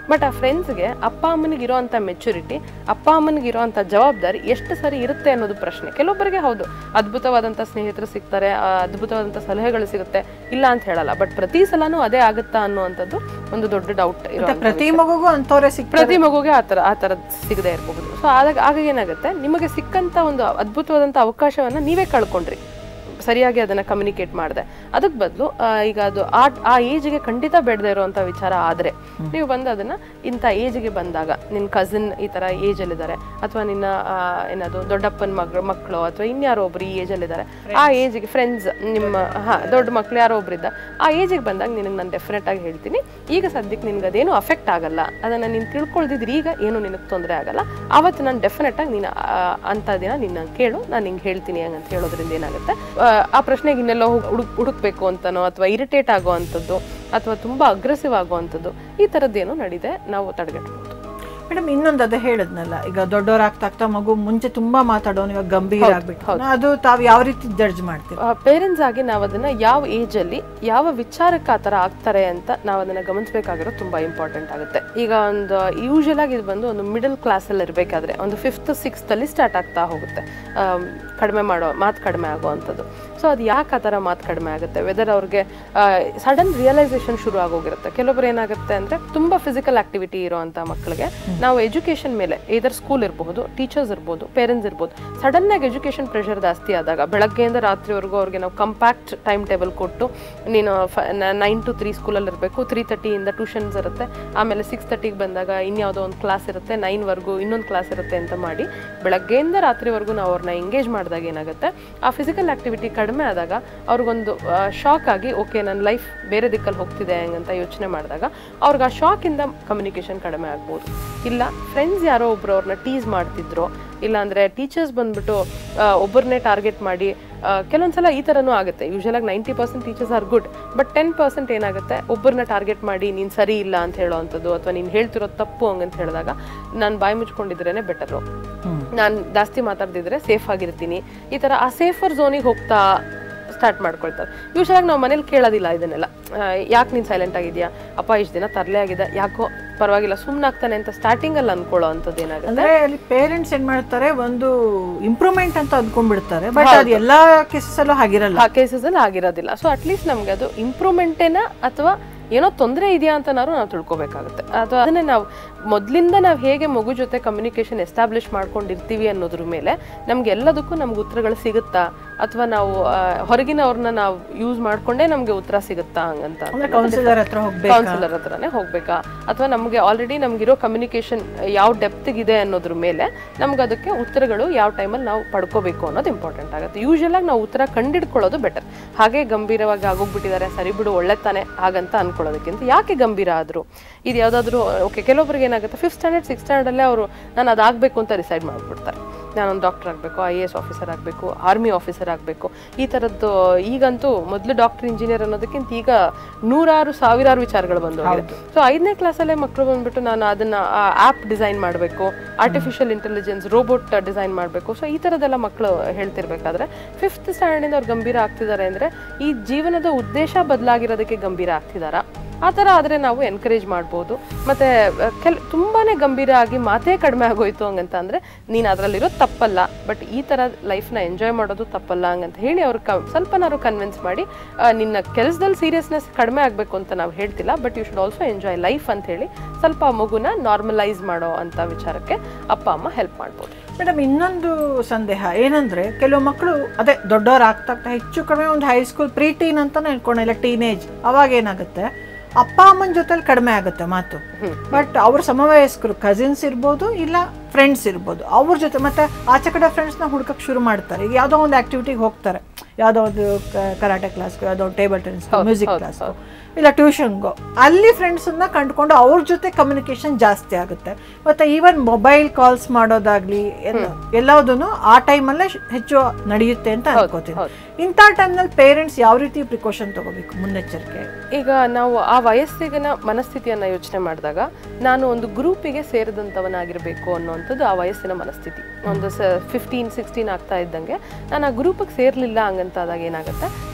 ಬಟ್ ಆ ಫ್ರೆಂಡ್ಸ್ಗೆ ಅಪ್ಪ ಅಮ್ಮನಿಗೆ ಇರೋಂಥ ಮೆಚುರಿಟಿ ಅಪ್ಪ ಅಮ್ಮನಿಗೆ ಇರೋಂಥ ಜವಾಬ್ದಾರಿ ಎಷ್ಟು ಸರಿ ಇರುತ್ತೆ ಅನ್ನೋದು ಪ್ರಶ್ನೆ ಕೆಲವೊಬ್ಬರಿಗೆ ಹೌದು ಅದ್ಭುತವಾದಂಥ ಸ್ನೇಹಿತರು ಸಿಗ್ತಾರೆ ಆ, ಅದ್ಭುತವಾದಂಥ ಸಲಹೆಗಳು ಸಿಗುತ್ತೆ ಇಲ್ಲ ಅಂತ ಹೇಳಲ್ಲ ಬಟ್ ಪ್ರತಿ ಸಲನೂ ಅದೇ ಆಗುತ್ತಾ ಅನ್ನುವಂಥದ್ದು ಒಂದು ದೊಡ್ಡ ಡೌಟ್ ಇರೋ
ಮತ್ತೆ ಪ್ರತಿ ಮಗುಗೂ ಅಂತವ್ರೆ ಸಿಕ್
ಪ್ರತಿ ಮಗುಗೆ ಆ ಥರ ಆ ಥರ ಸಿಗದೆ ಇರಬಹುದು ಸೊ ಆದಾಗ ಆಗ ಏನಾಗುತ್ತೆ ನಿಮಗೆ ಸಿಕ್ಕಂತ ಒಂದು ಅದ್ಭುತವಾದಂಥ ಅವಕಾಶವನ್ನ ನೀವೇ ಕಳ್ಕೊಂಡ್ರಿ ಸರಿಯಾಗಿ ಅದನ್ನ ಕಮ್ಯುನಿಕೇಟ್ ಮಾಡಿದೆ ಅದಕ್ಕೆ ಬದಲು ಈಗ ಅದು ಆ ಆ ಏಜ್ಗೆ ಖಂಡಿತ ಬೇಡದೇ ಇರುವಂಥ ವಿಚಾರ ಆದರೆ ನೀವು ಬಂದು ಅದನ್ನ ಇಂಥ ಏಜ್ಗೆ ಬಂದಾಗ ನಿನ್ನ ಕಸಿನ್ ಈ ಥರ ಏಜಲ್ಲಿದ್ದಾರೆ ಅಥವಾ ನಿನ್ನ ಆ, ಏನದು ದೊಡ್ಡಪ್ಪನ ಮಗ ಮಕ್ಕಳು ಅಥವಾ ಇನ್ಯಾರೋ ಒಬ್ರು ಈ ಏಜಲ್ಲಿದ್ದಾರೆ ಆ ಏಜ್ಗೆ ಫ್ರೆಂಡ್ಸ್ ನಿಮ್ಮ ಹಾ ದೊಡ್ಡ ಮಕ್ಳು ಯಾರೋ ಒಬ್ರಿದ್ದ ಆ ಏಜಿಗೆ ಬಂದಾಗ ನಿನಗೆ ನಾನು ಡೆಫಿನೆಟ್ ಆಗಿ ಹೇಳ್ತೀನಿ ಈಗ ಸದ್ಯಕ್ಕೆ ನಿನ್ಗೆ ಅದೇನು ಅಫೆಕ್ಟ್ ಆಗಲ್ಲ ಅದನ್ನ ನೀನು ತಿಳ್ಕೊಳ್ದಿದ್ರೆ ಈಗ ಏನು ನಿನಗೆ ತೊಂದರೆ ಆಗಲ್ಲ ಆವತ್ತು ನಾನು ಡೆಫಿನೆಟ್ ಆಗಿ ನೀನು ಆ, ಅಂಥ ದಿನ ನಿನ್ನ ಕೇಳು ನಾನು ನಿಂಗೆ ಹೇಳ್ತೀನಿ ಹಂಗಂತ ಹೇಳೋದ್ರಿಂದ ಏನಾಗುತ್ತೆ ಆ, ಆ ಪ್ರಶ್ನೆಗೆ ಇನ್ನೆಲ್ಲೋ ಹೋಗ್- ಹುಡುಕ್ ಹುಡುಕ್ಬೇಕು ಅಂತನೋ ಅಥವಾ ಇರಿಟೇಟ್ ಆಗುವಂಥದ್ದು ಅಥವಾ ತುಂಬಾ ಅಗ್ರೆಸಿವ್ ಆಗುವಂಥದ್ದು ಈ ಥರದ್ದೇನು ನಡೀದೆ ನಾವು ತಡೆಗಟ್ಟಬಹುದು
ಮೇಡಮ್ ಇನ್ನೊಂದು ಅದೇ ಹೇಳಿದ್ನಲ್ಲ ಈಗ ದೊಡ್ಡವರಾಗ್ತಾ ಆಗ್ತಾ ಮಗು ಮುಂಚೆ ತುಂಬಾ ಮಾತಾಡೋನು ಇವಾಗ ಗಂಭೀರ ಆಗ್ಬಿಟ್ಟು ಅದು ತಾವ್ ಯಾವ ರೀತಿ ಜಡ್ಜ್ ಮಾಡ್ತೀವಿ
ಪೇರೆಂಟ್ಸ್ ಆಗಿ ನಾವು ಅದನ್ನ ಯಾವ ಏಜ್ ಅಲ್ಲಿ ಯಾವ ವಿಚಾರಕ್ಕೆ ಆ ಥರ ಆಗ್ತಾರೆ ಅಂತ ನಾವು ಅದನ್ನ ಗಮನಿಸಬೇಕಾಗಿರೋದು ತುಂಬಾ ಇಂಪಾರ್ಟೆಂಟ್ ಆಗುತ್ತೆ ಈಗ ಒಂದು ಯೂಶಲ್ ಆಗಿ ಇದು ಬಂದು ಒಂದು ಮಿಡಲ್ ಕ್ಲಾಸಲ್ಲಿ ಇರಬೇಕಾದ್ರೆ ಒಂದು ಫಿಫ್ತ್ ಸಿಕ್ಸ್ತ್ ಅಲ್ಲಿ ಸ್ಟಾರ್ಟ್ ಆಗ್ತಾ ಹೋಗುತ್ತೆ ಆಮ್, ಕಡಿಮೆ ಮಾಡೋ ಮಾತು ಕಡಿಮೆ ಆಗುವಂಥದ್ದು ಸೊ ಅದು ಯಾಕೆ ಆ ಥರ ಮಾತು ಕಡಿಮೆ ಆಗುತ್ತೆ ವೆದರ್ ಅವ್ರಿಗೆ ಸಡನ್ ರಿಯಲೈಸೇಷನ್ ಶುರು ಆಗೋಗಿರುತ್ತೆ ಕೆಲವೊಬ್ರು ಏನಾಗುತ್ತೆ ಅಂದ್ರೆ ತುಂಬಾ ಫಿಸಿಕಲ್ ಆಕ್ಟಿವಿಟಿ ಇರೋಂಥ ಮಕ್ಕಳಿಗೆ ನಾವು ಎಜುಕೇಶನ್ ಮೇಲೆ ಇದರ್ ಸ್ಕೂಲ್ ಇರಬಹುದು ಟೀಚರ್ಸ್ ಇರ್ಬೋದು ಪೇರೆಂಟ್ಸ್ ಇರ್ಬೋದು ಸಡನ್ ಆಗಿ ಎಜುಕೇಶನ್ ಪ್ರೆಷರ್ ಜಾಸ್ತಿ ಆದಾಗ ಬೆಳಗ್ಗೆಯಿಂದ ರಾತ್ರಿವರೆಗೂ ಅವ್ರಿಗೆ ನಾವು ಕಂಪ್ಯಾಕ್ಟ್ ಟೈಮ್ ಟೇಬಲ್ ಕೊಟ್ಟು ನೀನು ನೈನ್ ಟು ತ್ರೀ ಸ್ಕೂಲಲ್ಲಿ ಇರಬೇಕು ತ್ರೀ ತರ್ಟಿಯಿಂದ ಟ್ಯೂಷನ್ಸ್ ಇರುತ್ತೆ ಆಮೇಲೆ ಸಿಕ್ಸ್ ತರ್ಟಿಗೆ ಬಂದಾಗ ಇನ್ಯಾವುದೋ ಒಂದು ಕ್ಲಾಸ್ ಇರುತ್ತೆ ನೈನ್ವರೆಗೂ ಇನ್ನೊಂದು ಕ್ಲಾಸ್ ಇರುತ್ತೆ ಅಂತ ಮಾಡಿ ಬೆಳಗ್ಗೆಯಿಂದ ರಾತ್ರಿವರೆಗೂ ನಾವು ಅವ್ರನ್ನ ಎಂಗೇಜ್ ಮಾಡಿದಾಗ ಏನಾಗುತ್ತೆ ಆ ಫಿಸಿಕಲ್ ಆಕ್ಟಿವಿಟಿ ಕಡಿಮೆ ಆದಾಗ ಅವ್ರಿಗೊಂದು ಶಾಕ್ ಆಗಿ ಓಕೆ ನನ್ನ ಲೈಫ್ ಬೇರೆ ದಿಕ್ಕಲ್ಲಿ ಹೋಗ್ತಿದೆ ಅಂತ ಯೋಚನೆ ಮಾಡಿದಾಗ ಅವ್ರಿಗೆ ಆ ಶಾಕಿಂದ ಕಮ್ಯುನಿಕೇಶನ್ ಕಡಿಮೆ ಆಗ್ಬೋದು ಇಲ್ಲ ಫ್ರೆಂಡ್ಸ್ ಯಾರೋ ಒಬ್ರು ಅವ್ರನ್ನ ಟೀಸ್ ಮಾಡ್ತಿದ್ರು ಇಲ್ಲ ಅಂದ್ರೆ ಟೀಚರ್ಸ್ ಬಂದ್ಬಿಟ್ಟು ಒಬ್ಬರನ್ನೇ ಟಾರ್ಗೆಟ್ ಮಾಡಿ ಆ, ಕೆಲವೊಂದ್ಸಲ ಈ ಥರನೂ ಆಗುತ್ತೆ ಯೂಶಲಾಗಿ ninety percent teachers are good but ten percent ಏನಾಗುತ್ತೆ ಒಬ್ಬರನ್ನ ಟಾರ್ಗೆಟ್ ಮಾಡಿ ನೀನು ಸರಿ ಇಲ್ಲ ಅಂತ ಹೇಳೋವಂಥದ್ದು ಅಥವಾ ನೀನು ಹೇಳ್ತಿರೋದು ತಪ್ಪು ಹಂಗಂತ ಹೇಳಿದಾಗ ನಾನು ಬಾಯಿ ಮುಚ್ಕೊಂಡಿದ್ರೇನೆ ಬೆಟರು ನಾನು ಜಾಸ್ತಿ ಮಾತಾಡ್ದಿದ್ರೆ ಸೇಫ್ ಆಗಿರ್ತೀನಿ ಈ ಥರ ಆ ಸೇಫರ್ ಝೋನಿಗೆ ಹೋಗ್ತಾ ಸ್ಟಾರ್ಟ್ ಮಾಡ್ಕೊಳ್ತಾರೆ ಯೂಶಲಾಗಿ ನಾವು ಮನೇಲಿ ಕೇಳೋದಿಲ್ಲ ಇದನ್ನೆಲ್ಲ ಯಾಕೆ ನೀನು ಸೈಲೆಂಟ್ ಆಗಿದ್ಯಾ ಅಪ್ಪ ಇಷ್ಟು ದಿನ ತರಲೆ ಆಗಿದೆ ಯಾಕೋ ಪರವಾಗಿಲ್ಲ ಸುಮ್ಮನಾಗ್ತಾನೆ ಅಂತ ಸ್ಟಾರ್ಟಿಂಗಲ್ಲಿ ಅನ್ಕೊಳ್ಳೋ ಅಂಥದ್ದು ಏನಾಗುತ್ತೆ
ಅಂದ್ರೆ ಅಲ್ಲಿ ಪೇರೆಂಟ್ಸ್ ಏನ್ ಮಾಡ್ತಾರೆ ಒಂದು ಇಂಪ್ರೂವ್ಮೆಂಟ್ ಅಂತ ಅಂದ್ಕೊಂಡ್ಬಿಡ್ತಾರೆ ಬಟ್ ಅದು ಎಲ್ಲಾ ಕೇಸಸ್ ಅಲ್ಲೂ ಆಗಿರಲ್ಲ
ಆ ಕೇಸಸಲ್ಲಿ ಆಗಿರೋದಿಲ್ಲ ಸೊ ಅಟ್ಲೀಸ್ಟ್ ನಮ್ಗೆ ಅದು ಇಂಪ್ರೂವ್ಮೆಂಟೇನ ಅಥವಾ ಏನೋ ತೊಂದರೆ ಇದೆಯಾ ಅಂತನಾದ್ರು ನಾವು ತಿಳ್ಕೊಬೇಕಾಗುತ್ತೆ ಅಥವಾ ಅದನ್ನೇ ನಾವು ಮೊದಲಿಂದ ನಾವು ಹೇಗೆ ಮಗು ಜೊತೆ ಕಮ್ಯುನಿಕೇಶನ್ ಎಸ್ಟಾಬ್ಲಿಷ್ ಮಾಡ್ಕೊಂಡಿರ್ತೀವಿ ಅನ್ನೋದ್ರ ಮೇಲೆ ನಮ್ಗೆ ಎಲ್ಲದಕ್ಕೂ ನಮ್ಗೆ ಉತ್ತರಗಳು ಸಿಗುತ್ತಾ ಅಥವಾ ನಾವು ಆ, ಹೊರಗಿನವ್ರನ್ನ ನಾವು ಯೂಸ್ ಮಾಡ್ಕೊಂಡೇ ನಮ್ಗೆ ಉತ್ತರ ಸಿಗುತ್ತಾ ಹಂಗಂತ
ಅಂದ್ರೆ ಕೌನ್ಸಿಲರ್ ಹತ್ರ ಹೋಗ್ಬೇಕು
ಕೌನ್ಸಿಲರ್ ಹತ್ರನೇ ಹೋಗ್ಬೇಕಾ ಅಥವಾ ನಮಗೆ ಆಲ್ರೆಡಿ ನಮ್ಗಿರೋ ಕಮ್ಯುನಿಕೇಶನ್ ಯಾವ ಡೆಪ್ತಿಗಿದೆ ಅನ್ನೋದ್ರ ಮೇಲೆ ನಮ್ಗೆ ಅದಕ್ಕೆ ಉತ್ತರಗಳು ಯಾವ ಟೈಮಲ್ಲಿ ನಾವು ಪಡ್ಕೋಬೇಕು ಅನ್ನೋದು ಇಂಪಾರ್ಟೆಂಟ್ ಆಗುತ್ತೆ ಯೂಶಲ್ ಆಗಿ ನಾವು ಉತ್ತರ ಕಂಡಿಡ್ಕೊಳ್ಳೋದು ಬೆಟರ್ ಹಾಗೆ ಗಂಭೀರವಾಗಿ ಆಗೋಗ್ಬಿಟ್ಟಿದ್ದಾರೆ ಸರಿ ಬಿಡು ಒಳ್ಳೆ ತಾನೆ ಹಾಗಂತ ಅನ್ಕೊಳ್ಳೋದಕ್ಕಿಂತ ಯಾಕೆ ಗಂಭೀರ ಆದ್ರು ಇದು ಯಾವುದಾದ್ರೂ ಓಕೆ ಕೆಲವೊಬ್ರಿಗೆ ಏನಾಗುತ್ತೆ ಫಿಫ್ತ್ ಸ್ಟ್ಯಾಂಡರ್ಡ್ ಸಿಕ್ಸ್ ಸ್ಟ್ಯಾಂಡರ್ಡಲ್ಲೇ ಅವರು ನಾನು ಅದಾಗಬೇಕು ಅಂತ ಡಿಸೈಡ್ ಮಾಡಿಬಿಡ್ತಾರೆ ನಾನೊಂದು ಡಾಕ್ಟರ್ ಆಗಬೇಕು ಐ ಎ ಎಸ್ ಆಫೀಸರ್ ಆಗಬೇಕು ಆರ್ಮಿ ಆಫೀಸರ್ ಆಗಬೇಕು ಈ ಥರದ್ದು ಈಗಂತೂ ಮೊದಲು ಡಾಕ್ಟರ್ ಇಂಜಿನಿಯರ್ ಅನ್ನೋದಕ್ಕಿಂತ ಈಗ ನೂರಾರು ಸಾವಿರಾರು ವಿಚಾರಗಳು ಬಂದು ಸೊ ಐದನೇ ಕ್ಲಾಸಲ್ಲೇ ಮಕ್ಕಳು ಬಂದ್ಬಿಟ್ಟು ನಾನು ಅದನ್ನ ಆ್ಯಪ್ ಡಿಸೈನ್ ಮಾಡಬೇಕು ಆರ್ಟಿಫಿಷಿಯಲ್ ಇಂಟೆಲಿಜೆನ್ಸ್ ರೋಬೋಟ್ ಡಿಸೈನ್ ಮಾಡಬೇಕು ಸೊ ಈ ಥರದ್ದೆಲ್ಲ ಮಕ್ಕಳು ಹೇಳ್ತಿರ್ಬೇಕಾದ್ರೆ ಫಿಫ್ತ್ ಸ್ಟ್ಯಾಂಡರ್ಡಿಂದ ಅವ್ರು ಗಂಭೀರ ಆಗ್ತಿದ್ದಾರೆ ಅಂದರೆ ಈ ಜೀವನದ ಉದ್ದೇಶ ಬದಲಾಗಿರೋದಕ್ಕೆ ಗಂಭೀರ ಆಗ್ತಿದ್ದಾರಾ ಆ ಥರ ಆದರೆ ನಾವು ಎನ್ಕರೇಜ್ ಮಾಡ್ಬೋದು ಮತ್ತು ಕೆಲ್ ತುಂಬಾ ಗಂಭೀರ ಆಗಿ ಮಾತೇ ಕಡಿಮೆ ಆಗೋಯ್ತು ಹಂಗಂತ ಅಂದರೆ ನೀನು ಅದರಲ್ಲಿರೋದು ತಪ್ಪಲ್ಲ ಬಟ್ ಈ ಥರ ಲೈಫ್ನ ಎಂಜಾಯ್ ಮಾಡೋದು ತಪ್ಪಲ್ಲ ಹಂಗಂತ ಹೇಳಿ ಅವ್ರು ಕ ಸ್ವಲ್ಪನಾದ್ರು ಕನ್ವಿನ್ಸ್ ಮಾಡಿ ಆ, ನಿನ್ನ ಕೆಲಸದಲ್ಲಿ ಸೀರಿಯಸ್ನೆಸ್ ಕಡಿಮೆ ಆಗಬೇಕು ಅಂತ ನಾವು ಹೇಳ್ತಿಲ್ಲ but you should also enjoy life ಅಂತ ಹೇಳಿ ಸ್ವಲ್ಪ ಆ ಮಗುನ ನಾರ್ಮಲೈಸ್ ಮಾಡೋ ಅಂಥ ವಿಚಾರಕ್ಕೆ ಅಪ್ಪ ಅಮ್ಮ ಹೆಲ್ಪ್ ಮಾಡ್ಬೋದು
ಮೇಡಮ್ ಇನ್ನೊಂದು ಸಂದೇಹ ಏನಂದ್ರೆ ಕೆಲವು ಮಕ್ಕಳು ಅದೇ ದೊಡ್ಡವ್ರು ಆಗ್ತಾ ಆಗ್ತಾ ಹೆಚ್ಚು ಕಡಿಮೆ ಒಂದು ಹೈಸ್ಕೂಲ್ ಪ್ರೀ ಟೀನ್ ಅಂತಾನೆ ಹೇಳ್ಕೊಂಡ ಇಲ್ಲ ಟೀನೇಜ್ ಅವಾಗ ಏನಾಗುತ್ತೆ ಅಪ್ಪ ಅಮ್ಮನ ಜೊತೆಲಿ ಕಡಿಮೆ ಆಗುತ್ತೆ ಮಾತು ಬಟ್ ಅವ್ರ ಸಮವಯಸ್ಕರು ಕಸಿನ್ಸ್ ಇರ್ಬೋದು ಇಲ್ಲ ಫ್ರೆಂಡ್ಸ್ ಇರ್ಬೋದು ಅವ್ರ ಜೊತೆ ಮತ್ತೆ ಆಚೆ ಕಡೆ ಫ್ರೆಂಡ್ಸ್ನ ಹುಡ್ಕಕ್ಕೆ ಶುರು ಮಾಡ್ತಾರೆ ಈಗ ಯಾವುದೋ ಒಂದು ಆಕ್ಟಿವಿಟಿಗೆ ಹೋಗ್ತಾರೆ ಯಾವುದೋ ಒಂದು ಕರಾಟೆ ಕ್ಲಾಸ್ಗೋ ಯಾವುದೋ ಒಂದು ಟೇಬಲ್ ಟೆನ್ಸ್ ಮ್ಯೂಸಿಕ್ ಕ್ಲಾಸ್ಗೋ ಇಲ್ಲ ಟ್ಯೂಷನ್ಗೋ ಅಲ್ಲಿ ಫ್ರೆಂಡ್ಸನ್ನ ಕಂಡುಕೊಂಡು ಅವ್ರ ಜೊತೆ ಕಮ್ಯುನಿಕೇಶನ್ ಜಾಸ್ತಿ ಆಗುತ್ತೆ ಮತ್ತೆ ಈವನ್ ಮೊಬೈಲ್ ಕಾಲ್ಸ್ ಮಾಡೋದಾಗ್ಲಿ ಎಲ್ಲದನ್ನು ಆ ಟೈಮಲ್ಲೇ ಹೆಚ್ಚು ನಡೆಯುತ್ತೆ ಅಂತ ಅನ್ಕೋತೀನಿ ಇಂಥ ಟೈಮ್ನಲ್ಲಿ ಪೇರೆಂಟ್ಸ್ ಯಾವ ರೀತಿ ಪ್ರಿಕಾಷನ್ ತಗೋಬೇಕು ಮುನ್ನೆಚ್ಚರಿಕೆ
ಈಗ ನಾವು ಆ ವಯಸ್ಸಿಗಿನ ಮನಸ್ಥಿತಿಯನ್ನ ಯೋಚನೆ ಮಾಡಿದಾಗ ನಾನು ಒಂದು ಗ್ರೂಪಿಗೆ ಸೇರಿದಂಥವನಾಗಿರ್ಬೇಕು ಅನ್ನುವಂಥದ್ದು ಆ ವಯಸ್ಸಿನ ಮನಸ್ಥಿತಿ ಒಂದು ಸ ಫಿಫ್ಟೀನ್ ಸಿಕ್ಸ್ಟೀನ್ ಆಗ್ತಾ ಇದ್ದಂಗೆ ನಾನು ಆ ಗ್ರೂಪಿಗೆ ಸೇರ್ಲಿಲ್ಲ ಹಂಗಂತಾದಾಗ ಏನಾಗುತ್ತೆ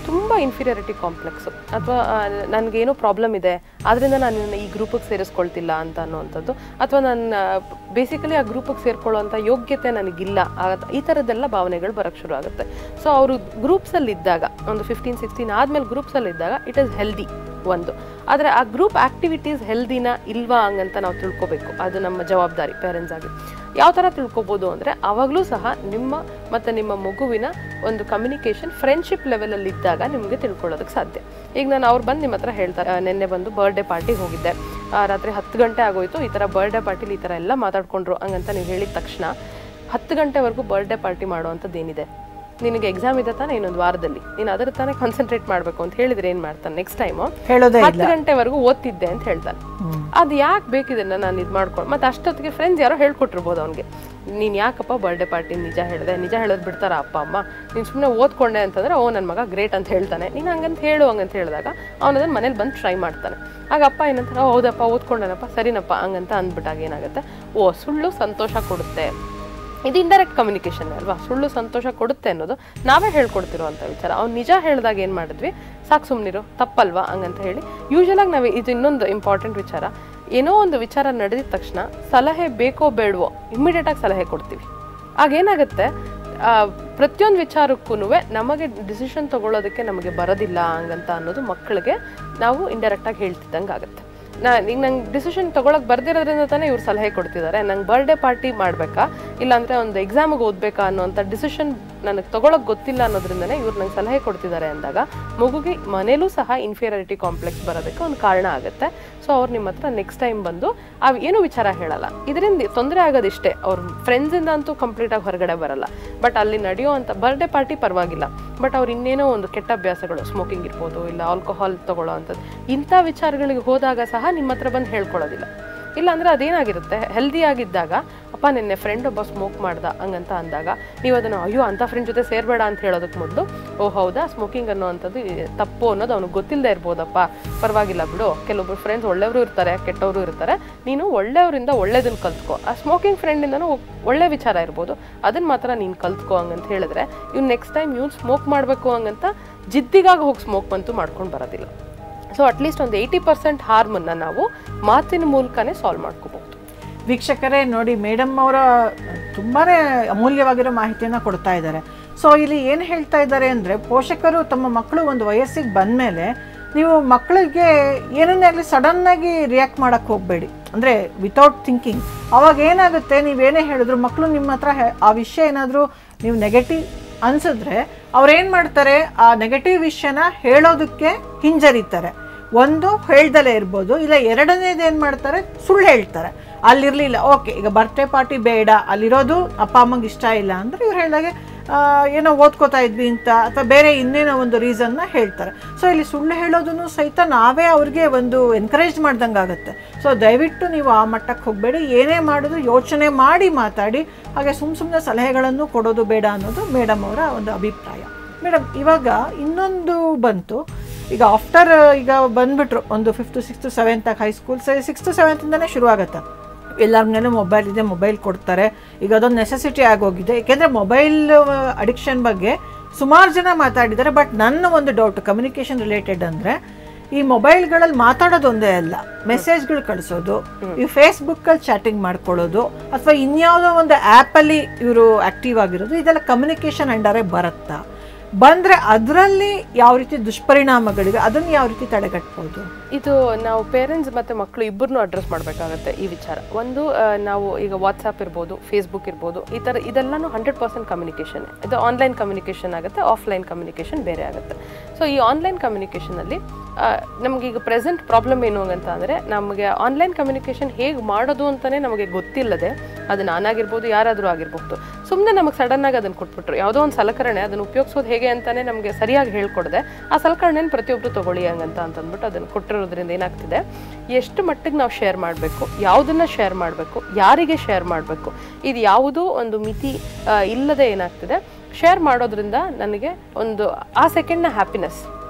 ತುಂಬ ಇನ್ಫೀರಿಯಾರಿಟಿ ಕಾಂಪ್ಲೆಕ್ಸು ಅಥವಾ ನನಗೇನೋ ಪ್ರಾಬ್ಲಮ್ ಇದೆ ಆದ್ದರಿಂದ ನಾನು ನಿನ್ನ ಈ ಗ್ರೂಪಿಗೆ ಸೇರಿಸ್ಕೊಳ್ತಿಲ್ಲ ಅಂತ ಅನ್ನೋವಂಥದ್ದು ಅಥವಾ ನಾನು ಬೇಸಿಕಲಿ ಆ ಗ್ರೂಪಿಗೆ ಸೇರ್ಕೊಳ್ಳೋವಂಥ ಯೋಗ್ಯತೆ ನನಗಿಲ್ಲ ಆ- ಈ ಥರದ್ದೆಲ್ಲ ಭಾವನೆಗಳು ಬರೋಕ್ಕೆ ಶುರು ಆಗುತ್ತೆ ಸೊ ಅವರು ಗ್ರೂಪ್ಸಲ್ಲಿ ಇದ್ದಾಗ ಒಂದು ಫಿಫ್ಟೀನ್ ಸಿಕ್ಸ್ಟೀನ್ ಆದಮೇಲೆ ಗ್ರೂಪ್ಸಲ್ಲಿ ಇದ್ದಾಗ ಇಟ್ ಈಸ್ ಹೆಲ್ದಿ ಒಂದು ಆದರೆ ಆ ಗ್ರೂಪ್ ಆಕ್ಟಿವಿಟೀಸ್ ಹೆಲ್ದಿನ ಇಲ್ವಾ ಹಂಗಂತ ನಾವು ತಿಳ್ಕೊಬೇಕು ಅದು ನಮ್ಮ ಜವಾಬ್ದಾರಿ ಪೇರೆಂಟ್ಸ್ ಆಗಿ ಯಾವ ಥರ ತಿಳ್ಕೊಬೋದು ಅಂದರೆ ಆವಾಗಲೂ ಸಹ ನಿಮ್ಮ ಮತ್ತು ನಿಮ್ಮ ಮಗುವಿನ ಒಂದು ಕಮ್ಯುನಿಕೇಷನ್ ಫ್ರೆಂಡ್ಶಿಪ್ ಲೆವೆಲಲ್ಲಿ ಇದ್ದಾಗ ನಿಮಗೆ ತಿಳ್ಕೊಳ್ಳೋದಕ್ಕೆ ಸಾಧ್ಯ ಈಗ ನಾನು ಅವ್ರು ಬಂದು ನಿಮ್ಮ ಹತ್ರ ಹೇಳ್ತಾರೆ ಆ, ನಿನ್ನೆ ಬಂದು ಬರ್ಡೇ ಪಾರ್ಟಿಗೆ ಹೋಗಿದ್ದೆ ಆ, ರಾತ್ರಿ ಹತ್ತು ಗಂಟೆ ಆಗೋಯ್ತು ಈ ಥರ ಬರ್ಡೇ ಪಾರ್ಟಿಲಿ ಈ ಥರ ಎಲ್ಲ ಮಾತಾಡ್ಕೊಂಡ್ರು ಹಂಗಂತ ನೀವು ಹೇಳಿದ ತಕ್ಷಣ ಹತ್ತು ಗಂಟೆವರೆಗೂ ಬರ್ಡೇ ಪಾರ್ಟಿ ಮಾಡುವಂಥದ್ದು ಏನಿದೆ ನಿನಗೆ ಎಕ್ಸಾಮ್ ಇದೆ ತಾನೇ ಇನ್ನೊಂದು ವಾರದಲ್ಲಿ ನೀನು ಅದರ ತಾನೇ ಕಾನ್ಸಂಟ್ರೇಟ್ ಮಾಡಬೇಕು ಅಂತ ಹೇಳಿದ್ರೆ ಏನು ಮಾಡ್ತಾನೆ ನೆಕ್ಸ್ಟ್ ಟೈಮು
ಹೇಳೋದೇ ಇಲ್ಲ
ಹತ್ತು ಗಂಟೆವರೆಗೂ ಓದ್ತಿದ್ದೆ ಅಂತ ಹೇಳ್ತಾನೆ ಅದು ಯಾಕೆ ಬೇಕಿದನ್ನ ನಾನು ಇದು ಮಾಡ್ಕೊಂಡು ಮತ್ತೆ ಅಷ್ಟೊತ್ತಿಗೆ ಫ್ರೆಂಡ್ಸ್ ಯಾರೋ ಹೇಳ್ಕೊಟ್ಟಿರ್ಬೋದು ಅವ್ನಿಗೆ ನೀನು ಯಾಕಪ್ಪ ಬರ್ಡೇ ಪಾರ್ಟಿ ನಿಜ ಹೇಳಿದೆ ನಿಜ ಹೇಳೋದು ಬಿಡ್ತಾರ ಅಪ್ಪ ಅಮ್ಮ ನೀನು ಸುಮ್ಮನೆ ಓದ್ಕೊಂಡೆ ಅಂತಂದ್ರೆ ಓ ನನ್ನ ಮಗ ಗ್ರೇಟ್ ಅಂತ ಹೇಳ್ತಾನೆ ನೀನು ಹಂಗಂತ ಹೇಳು ಹಂಗಂತ ಹೇಳಿದಾಗ ಅವನು ಅದನ್ನು ಮನೇಲಿ ಬಂದು ಟ್ರೈ ಮಾಡ್ತಾನೆ ಆಗ ಅಪ್ಪ ಏನಂತಾರೆ "ಓ, ಹೌದಪ್ಪ ಓದ್ಕೊಂಡೇನಪ್ಪ ಸರಿನಪ್ಪ ಹಂಗಂತ ಅಂದ್ಬಿಟ್ಟಾಗ ಏನಾಗುತ್ತೆ ಓ ಸುಳ್ಳು ಸಂತೋಷ ಕೊಡುತ್ತೆ ಇದು ಇಂಡೈರೆಕ್ಟ್ ಕಮ್ಯುನಿಕೇಶನ್ ಅಲ್ವಾ ಸುಳ್ಳು ಸಂತೋಷ ಕೊಡುತ್ತೆ ಅನ್ನೋದು ನಾವೇ ಹೇಳ್ಕೊಡ್ತಿರೋ ಅಂತ ವಿಚಾರ ಅವ್ನು ನಿಜ ಹೇಳಿದಾಗ ಏನು ಮಾಡಿದ್ವಿ ಸಾಕು ಸುಮ್ಮನಿರು ತಪ್ಪಲ್ವಾ ಹಂಗಂತ ಹೇಳಿ ಯೂಶಲಾಗಿ ನಾವು ಇದು ಇನ್ನೊಂದು ಇಂಪಾರ್ಟೆಂಟ್ ವಿಚಾರ ಏನೋ ಒಂದು ವಿಚಾರ ನಡೆದಿದ ತಕ್ಷಣ ಸಲಹೆ ಬೇಕೋ ಬೇಡವೋ ಇಮ್ಮಿಡಿಯೇಟಾಗಿ ಸಲಹೆ ಕೊಡ್ತೀವಿ ಆಗೇನಾಗುತ್ತೆ ಆ, ಪ್ರತಿಯೊಂದು ವಿಚಾರಕ್ಕೂ ನಮಗೆ ಡಿಸಿಷನ್ ತಗೊಳ್ಳೋದಕ್ಕೆ ನಮಗೆ ಬರೋದಿಲ್ಲ ಹಂಗಂತ ಅನ್ನೋದು ಮಕ್ಕಳಿಗೆ ನಾವು ಇಂಡೈರೆಕ್ಟಾಗಿ ಹೇಳ್ತಿದ್ದಂಗೆ ಆಗುತ್ತೆ ನಾ ಈಗ ನಂಗೆ ಡಿಸಿಷನ್ ತೊಗೊಳಕ್ಕೆ ಬರ್ದಿರೋದ್ರಿಂದ ತಾನೇ ಇವ್ರು ಸಲಹೆ ಕೊಡ್ತಿದ್ದಾರೆ ನಂಗೆ ಬರ್ಡೇ ಪಾರ್ಟಿ ಮಾಡಬೇಕಾ ಇಲ್ಲಾಂದರೆ ಒಂದು ಎಕ್ಸಾಮಿಗೆ ಓದಬೇಕಾ ಅನ್ನೋಂಥ ಡಿಸಿಷನ್ ನನಗೆ ತೊಗೊಳಕ್ಕೆ ಗೊತ್ತಿಲ್ಲ ಅನ್ನೋದ್ರಿಂದನೇ ಇವ್ರು ನಂಗೆ ಸಲಹೆ ಕೊಡ್ತಿದ್ದಾರೆ ಅಂದಾಗ ಮಗುಗೆ ಮನೇಲೂ ಸಹ ಇನ್ಫೀರಿಯಾರಿಟಿ ಕಾಂಪ್ಲೆಕ್ಸ್ ಬರೋದಕ್ಕೆ ಒಂದು ಕಾರಣ ಆಗುತ್ತೆ ಸೊ ಅವ್ರು ನಿಮ್ಮ ಹತ್ರ ನೆಕ್ಸ್ಟ್ ಟೈಮ್ ಬಂದು ಅವು ಏನೂ ವಿಚಾರ ಹೇಳಲ್ಲ ಇದರಿಂದ ತೊಂದರೆ ಆಗೋದಿಷ್ಟೇ ಅವ್ರ ಫ್ರೆಂಡ್ಸಿಂದ ಅಂತೂ ಕಂಪ್ಲೀಟಾಗಿ ಹೊರಗಡೆ ಬರಲ್ಲ ಬಟ್ ಅಲ್ಲಿ ನಡೆಯೋ ಅಂತ ಬರ್ಡೇ ಪಾರ್ಟಿ ಪರವಾಗಿಲ್ಲ ಬಟ್ ಅವ್ರು ಇನ್ನೇನೋ ಒಂದು ಕೆಟ್ಟ ಅಭ್ಯಾಸಗಳು ಸ್ಮೋಕಿಂಗ್ ಇರ್ಬೋದು ಇಲ್ಲ ಆಲ್ಕೋಹಾಲ್ ತಗೊಳ್ಳೋ ಅಂಥದ್ದು ಇಂಥ ವಿಚಾರಗಳಿಗೆ ಹೋದಾಗ ಸಹ ನಿಮ್ಮ ಹತ್ರ ಬಂದು ಹೇಳ್ಕೊಳ್ಳೋದಿಲ್ಲ ಇಲ್ಲ ಅಂದ್ರೆ ಅದೇನಾಗಿರುತ್ತೆ ಹೆಲ್ದಿ ಆಗಿದ್ದಾಗ ಅಪ್ಪ ನಿನ್ನೆ ಫ್ರೆಂಡ್ ಒಬ್ಬ ಸ್ಮೋಕ್ ಮಾಡ್ದ ಹಂಗಂತ ಅಂದಾಗ ನೀವು ಅದನ್ನು ಅಯ್ಯೋ ಅಂಥ ಫ್ರೆಂಡ್ ಜೊತೆ ಸೇರಬೇಡ ಅಂತ ಹೇಳೋದಕ್ಕೆ ಮೊದಲು ಓ ಹೌದಾ ಸ್ಮೋಕಿಂಗ್ ಅನ್ನೋವಂಥದ್ದು ಈ ತಪ್ಪು ಅನ್ನೋದು ಅವ್ನಿಗೆ ಗೊತ್ತಿಲ್ಲದೆ ಇರ್ಬೋದಪ್ಪ ಪರವಾಗಿಲ್ಲ ಬಿಡು ಕೆಲವೊಬ್ರು ಫ್ರೆಂಡ್ಸ್ ಒಳ್ಳೆಯವರು ಇರ್ತಾರೆ ಕೆಟ್ಟವರು ಇರ್ತಾರೆ ನೀನು ಒಳ್ಳೆಯವರಿಂದ ಒಳ್ಳೇದನ್ನ ಕಲ್ತ್ಕೋ ಆ ಸ್ಮೋಕಿಂಗ್ ಫ್ರೆಂಡಿಂದನೂ ಒಳ್ಳೆ ವಿಚಾರ ಇರ್ಬೋದು ಅದನ್ನ ಮಾತ್ರ ನೀನು ಕಲ್ತ್ಕೋ ಹಂಗಂತ ಹೇಳಿದ್ರೆ ಇವ್ನು ನೆಕ್ಸ್ಟ್ ಟೈಮ್ ಇವ್ನು ಸ್ಮೋಕ್ ಮಾಡಬೇಕು ಹಂಗಂತ ಜಿದ್ದಿಗಾಗಿ ಹೋಗಿ ಸ್ಮೋಕ್ ಬಂತು ಮಾಡ್ಕೊಂಡು ಬರೋದಿಲ್ಲ ಸೊ ಅಟ್ಲೀಸ್ಟ್ ಒಂದು ಏಯ್ಟಿ ಪರ್ಸೆಂಟ್ ಹಾರ್ಮನ್ನ ನಾವು ಮಾತಿನ ಮೂಲಕನೇ ಸಾಲ್ವ್ ಮಾಡ್ಕೋಬಹುದು
ವೀಕ್ಷಕರೇ ನೋಡಿ ಮೇಡಮ್ ಅವರ ತುಂಬಾ ಅಮೂಲ್ಯವಾಗಿರೋ ಮಾಹಿತಿಯನ್ನು ಕೊಡ್ತಾ ಇದ್ದಾರೆ ಸೊ ಇಲ್ಲಿ ಏನು ಹೇಳ್ತಾ ಇದ್ದಾರೆ ಅಂದರೆ ಪೋಷಕರು ತಮ್ಮ ಮಕ್ಕಳು ಒಂದು ವಯಸ್ಸಿಗೆ ಬಂದಮೇಲೆ ನೀವು ಮಕ್ಕಳಿಗೆ ಏನನ್ನೇ ಆಗಲಿ ಸಡನ್ನಾಗಿ ರಿಯಾಕ್ಟ್ ಮಾಡೋಕ್ಕೆ ಹೋಗಬೇಡಿ ಅಂದರೆ ವಿತೌಟ್ ಥಿಂಕಿಂಗ್ ಅವಾಗ ಏನಾಗುತ್ತೆ ನೀವೇನೇ ಹೇಳಿದ್ರು ಮಕ್ಕಳು ನಿಮ್ಮ ಹತ್ರ ಹೆ- ಆ ವಿಷಯ ಏನಾದರೂ ನೀವು ನೆಗೆಟಿವ್ ಅನ್ಸಿದ್ರೆ ಅವ್ರೇನು ಮಾಡ್ತಾರೆ ಆ ನೆಗೆಟಿವ್ ವಿಷಯನ ಹೇಳೋದಕ್ಕೆ ಹಿಂಜರಿತಾರೆ ಒಂದು ಹೇಳ್ದಲೇ ಇರ್ಬೋದು ಇಲ್ಲ ಎರಡನೇದು ಏನು ಮಾಡ್ತಾರೆ ಸುಳ್ಳು ಹೇಳ್ತಾರೆ ಅಲ್ಲಿರಲಿಲ್ಲ ಓಕೆ ಈಗ ಬರ್ತ್ಡೇ ಪಾರ್ಟಿ ಬೇಡ ಅಲ್ಲಿರೋದು ಅಪ್ಪ ಅಮ್ಮಂಗೆ ಇಷ್ಟ ಇಲ್ಲ ಅಂದರೆ ಇವ್ರು ಹೇಳಿದಾಗೆ ಆ, ಏನೋ ಓದ್ಕೋತಾ ಇದ್ವಿ ಅಂತ ಅಥವಾ ಬೇರೆ ಇನ್ನೇನೋ ಒಂದು ರೀಸನ್ನ ಹೇಳ್ತಾರೆ ಸೊ ಇಲ್ಲಿ ಸುಳ್ಳು ಹೇಳೋದನ್ನು ಸಹಿತ ನಾವೇ ಅವ್ರಿಗೆ ಒಂದು ಎನ್ಕರೇಜ್ ಮಾಡ್ದಂಗೆ ಆಗುತ್ತೆ ಸೊ ದಯವಿಟ್ಟು ನೀವು ಆ ಮಟ್ಟಕ್ಕೆ ಹೋಗಬೇಡಿ ಏನೇ ಮಾಡಿದ್ರು ಯೋಚನೆ ಮಾಡಿ ಮಾತಾಡಿ ಹಾಗೆ ಸುಮ್ಮ ಸುಮ್ಮನೆ ಸಲಹೆಗಳನ್ನು ಕೊಡೋದು ಬೇಡ ಅನ್ನೋದು ಮೇಡಮ್ ಅವರ ಒಂದು ಅಭಿಪ್ರಾಯ ಮೇಡಮ್ ಇವಾಗ ಇನ್ನೊಂದು ಬಂತು ಈಗ ಆಫ್ಟರ್ ಈಗ ಬಂದ್ಬಿಟ್ರು ಒಂದು fifth sixth seventh high school sixth ಸೆವೆಂತಿಂದನೇ ಶುರು ಆಗುತ್ತೆ ಎಲ್ಲರ ಮನೇಲೂ ಮೊಬೈಲ್ ಇದೆ ಮೊಬೈಲ್ ಕೊಡ್ತಾರೆ ಈಗ ಅದೊಂದು ನೆಸೆಸಿಟಿ ಆಗೋಗಿದೆ ಏಕೆಂದರೆ ಮೊಬೈಲ್ ಅಡಿಕ್ಷನ್ ಬಗ್ಗೆ ಸುಮಾರು ಜನ ಮಾತಾಡಿದ್ದಾರೆ ಬಟ್ ನನ್ನ ಒಂದು ಡೌಟ್ ಕಮ್ಯುನಿಕೇಷನ್ ರಿಲೇಟೆಡ್ ಅಂದರೆ ಈ ಮೊಬೈಲ್ಗಳಲ್ಲಿ ಮಾತಾಡೋದು ಒಂದೇ ಅಲ್ಲ ಮೆಸೇಜ್ಗಳು ಕಳಿಸೋದು ಈ ಫೇಸ್ಬುಕ್ಕಲ್ಲಿ ಚಾಟಿಂಗ್ ಮಾಡ್ಕೊಳ್ಳೋದು ಅಥವಾ ಇನ್ಯಾವುದೋ ಒಂದು ಆ್ಯಪಲ್ಲಿ ಇವರು ಆ್ಯಕ್ಟಿವ್ ಆಗಿರೋದು ಇದೆಲ್ಲ ಕಮ್ಯುನಿಕೇಷನ್ ಅಂಡರೇ ಬರುತ್ತಾ ಬಂದರೆ ಅದರಲ್ಲಿ ಯಾವ ರೀತಿ ದುಷ್ಪರಿಣಾಮಗಳಿವೆ ಅದನ್ನು ಯಾವ ರೀತಿ ತಡೆಗಟ್ಬೋದು
ಇದು ನಾವು ಪೇರೆಂಟ್ಸ್ ಮತ್ತು ಮಕ್ಕಳು ಇಬ್ಬರನ್ನೂ ಅಡ್ರೆಸ್ ಮಾಡಬೇಕಾಗತ್ತೆ ಈ ವಿಚಾರ ಒಂದು ಆ, ನಾವು ಈಗ ವಾಟ್ಸಾಪ್ ಇರ್ಬೋದು ಫೇಸ್ಬುಕ್ ಇರ್ಬೋದು ಈ ಥರ ಇದೆಲ್ಲನೂ ಹಂಡ್ರೆಡ್ ಪರ್ಸೆಂಟ್ ಕಮ್ಯುನಿಕೇಷನ್ ಇದು ಆನ್ಲೈನ್ ಕಮ್ಯುನಿಕೇಷನ್ ಆಗುತ್ತೆ ಆಫ್ಲೈನ್ ಕಮ್ಯುನಿಕೇಷನ್ ಬೇರೆ ಆಗುತ್ತೆ ಸೊ ಈ ಆನ್ಲೈನ್ ಕಮ್ಯುನಿಕೇಷನಲ್ಲಿ ನಮಗೆ ಈಗ ಪ್ರೆಸೆಂಟ್ ಪ್ರಾಬ್ಲಮ್ ಏನು ಅಂತ ಅಂದರೆ ನಮಗೆ ಆನ್ಲೈನ್ ಕಮ್ಯುನಿಕೇಷನ್ ಹೇಗೆ ಮಾಡೋದು ಅಂತಲೇ ನಮಗೆ ಗೊತ್ತಿಲ್ಲದೆ ಅದು ನಾನಾಗಿರ್ಬೋದು ಯಾರಾದರೂ ಆಗಿರ್ಬೋದು ಸುಮ್ಮನೆ ನಮಗೆ ಸಡನ್ನಾಗಿ ಅದನ್ನು ಕೊಟ್ಬಿಟ್ರು ಯಾವುದೋ ಒಂದು ಸಲಕರಣೆ ಅದನ್ನು ಉಪಯೋಗಿಸೋದು ಹೇಗೆ ಅಂತಾನೆ ನಮಗೆ ಸರಿಯಾಗಿ ಹೇಳ್ಕೊಡದೆ ಆ ಸಲಕರಣೆನ ಪ್ರತಿಯೊಬ್ಬರು ತಗೊಳ್ಳಿ ಹಂಗಂತ ಅಂತಂದ್ಬಿಟ್ಟು ಅದನ್ನು ಕೊಟ್ಟಿರೋದ್ರಿಂದ ಏನಾಗ್ತಿದೆ ಎಷ್ಟು ಮಟ್ಟಿಗೆ ನಾವು ಶೇರ್ ಮಾಡಬೇಕು ಯಾವುದನ್ನ ಶೇರ್ ಮಾಡಬೇಕು ಯಾರಿಗೆ ಶೇರ್ ಮಾಡಬೇಕು ಇದು ಯಾವುದೂ ಒಂದು ಮಿತಿ ಆ, ಇಲ್ಲದೆ ಏನಾಗ್ತಿದೆ ಶೇರ್ ಮಾಡೋದ್ರಿಂದ ನನಗೆ ಒಂದು ಆ ಸೆಕೆಂಡ್ನ ಹ್ಯಾಪಿನೆಸ್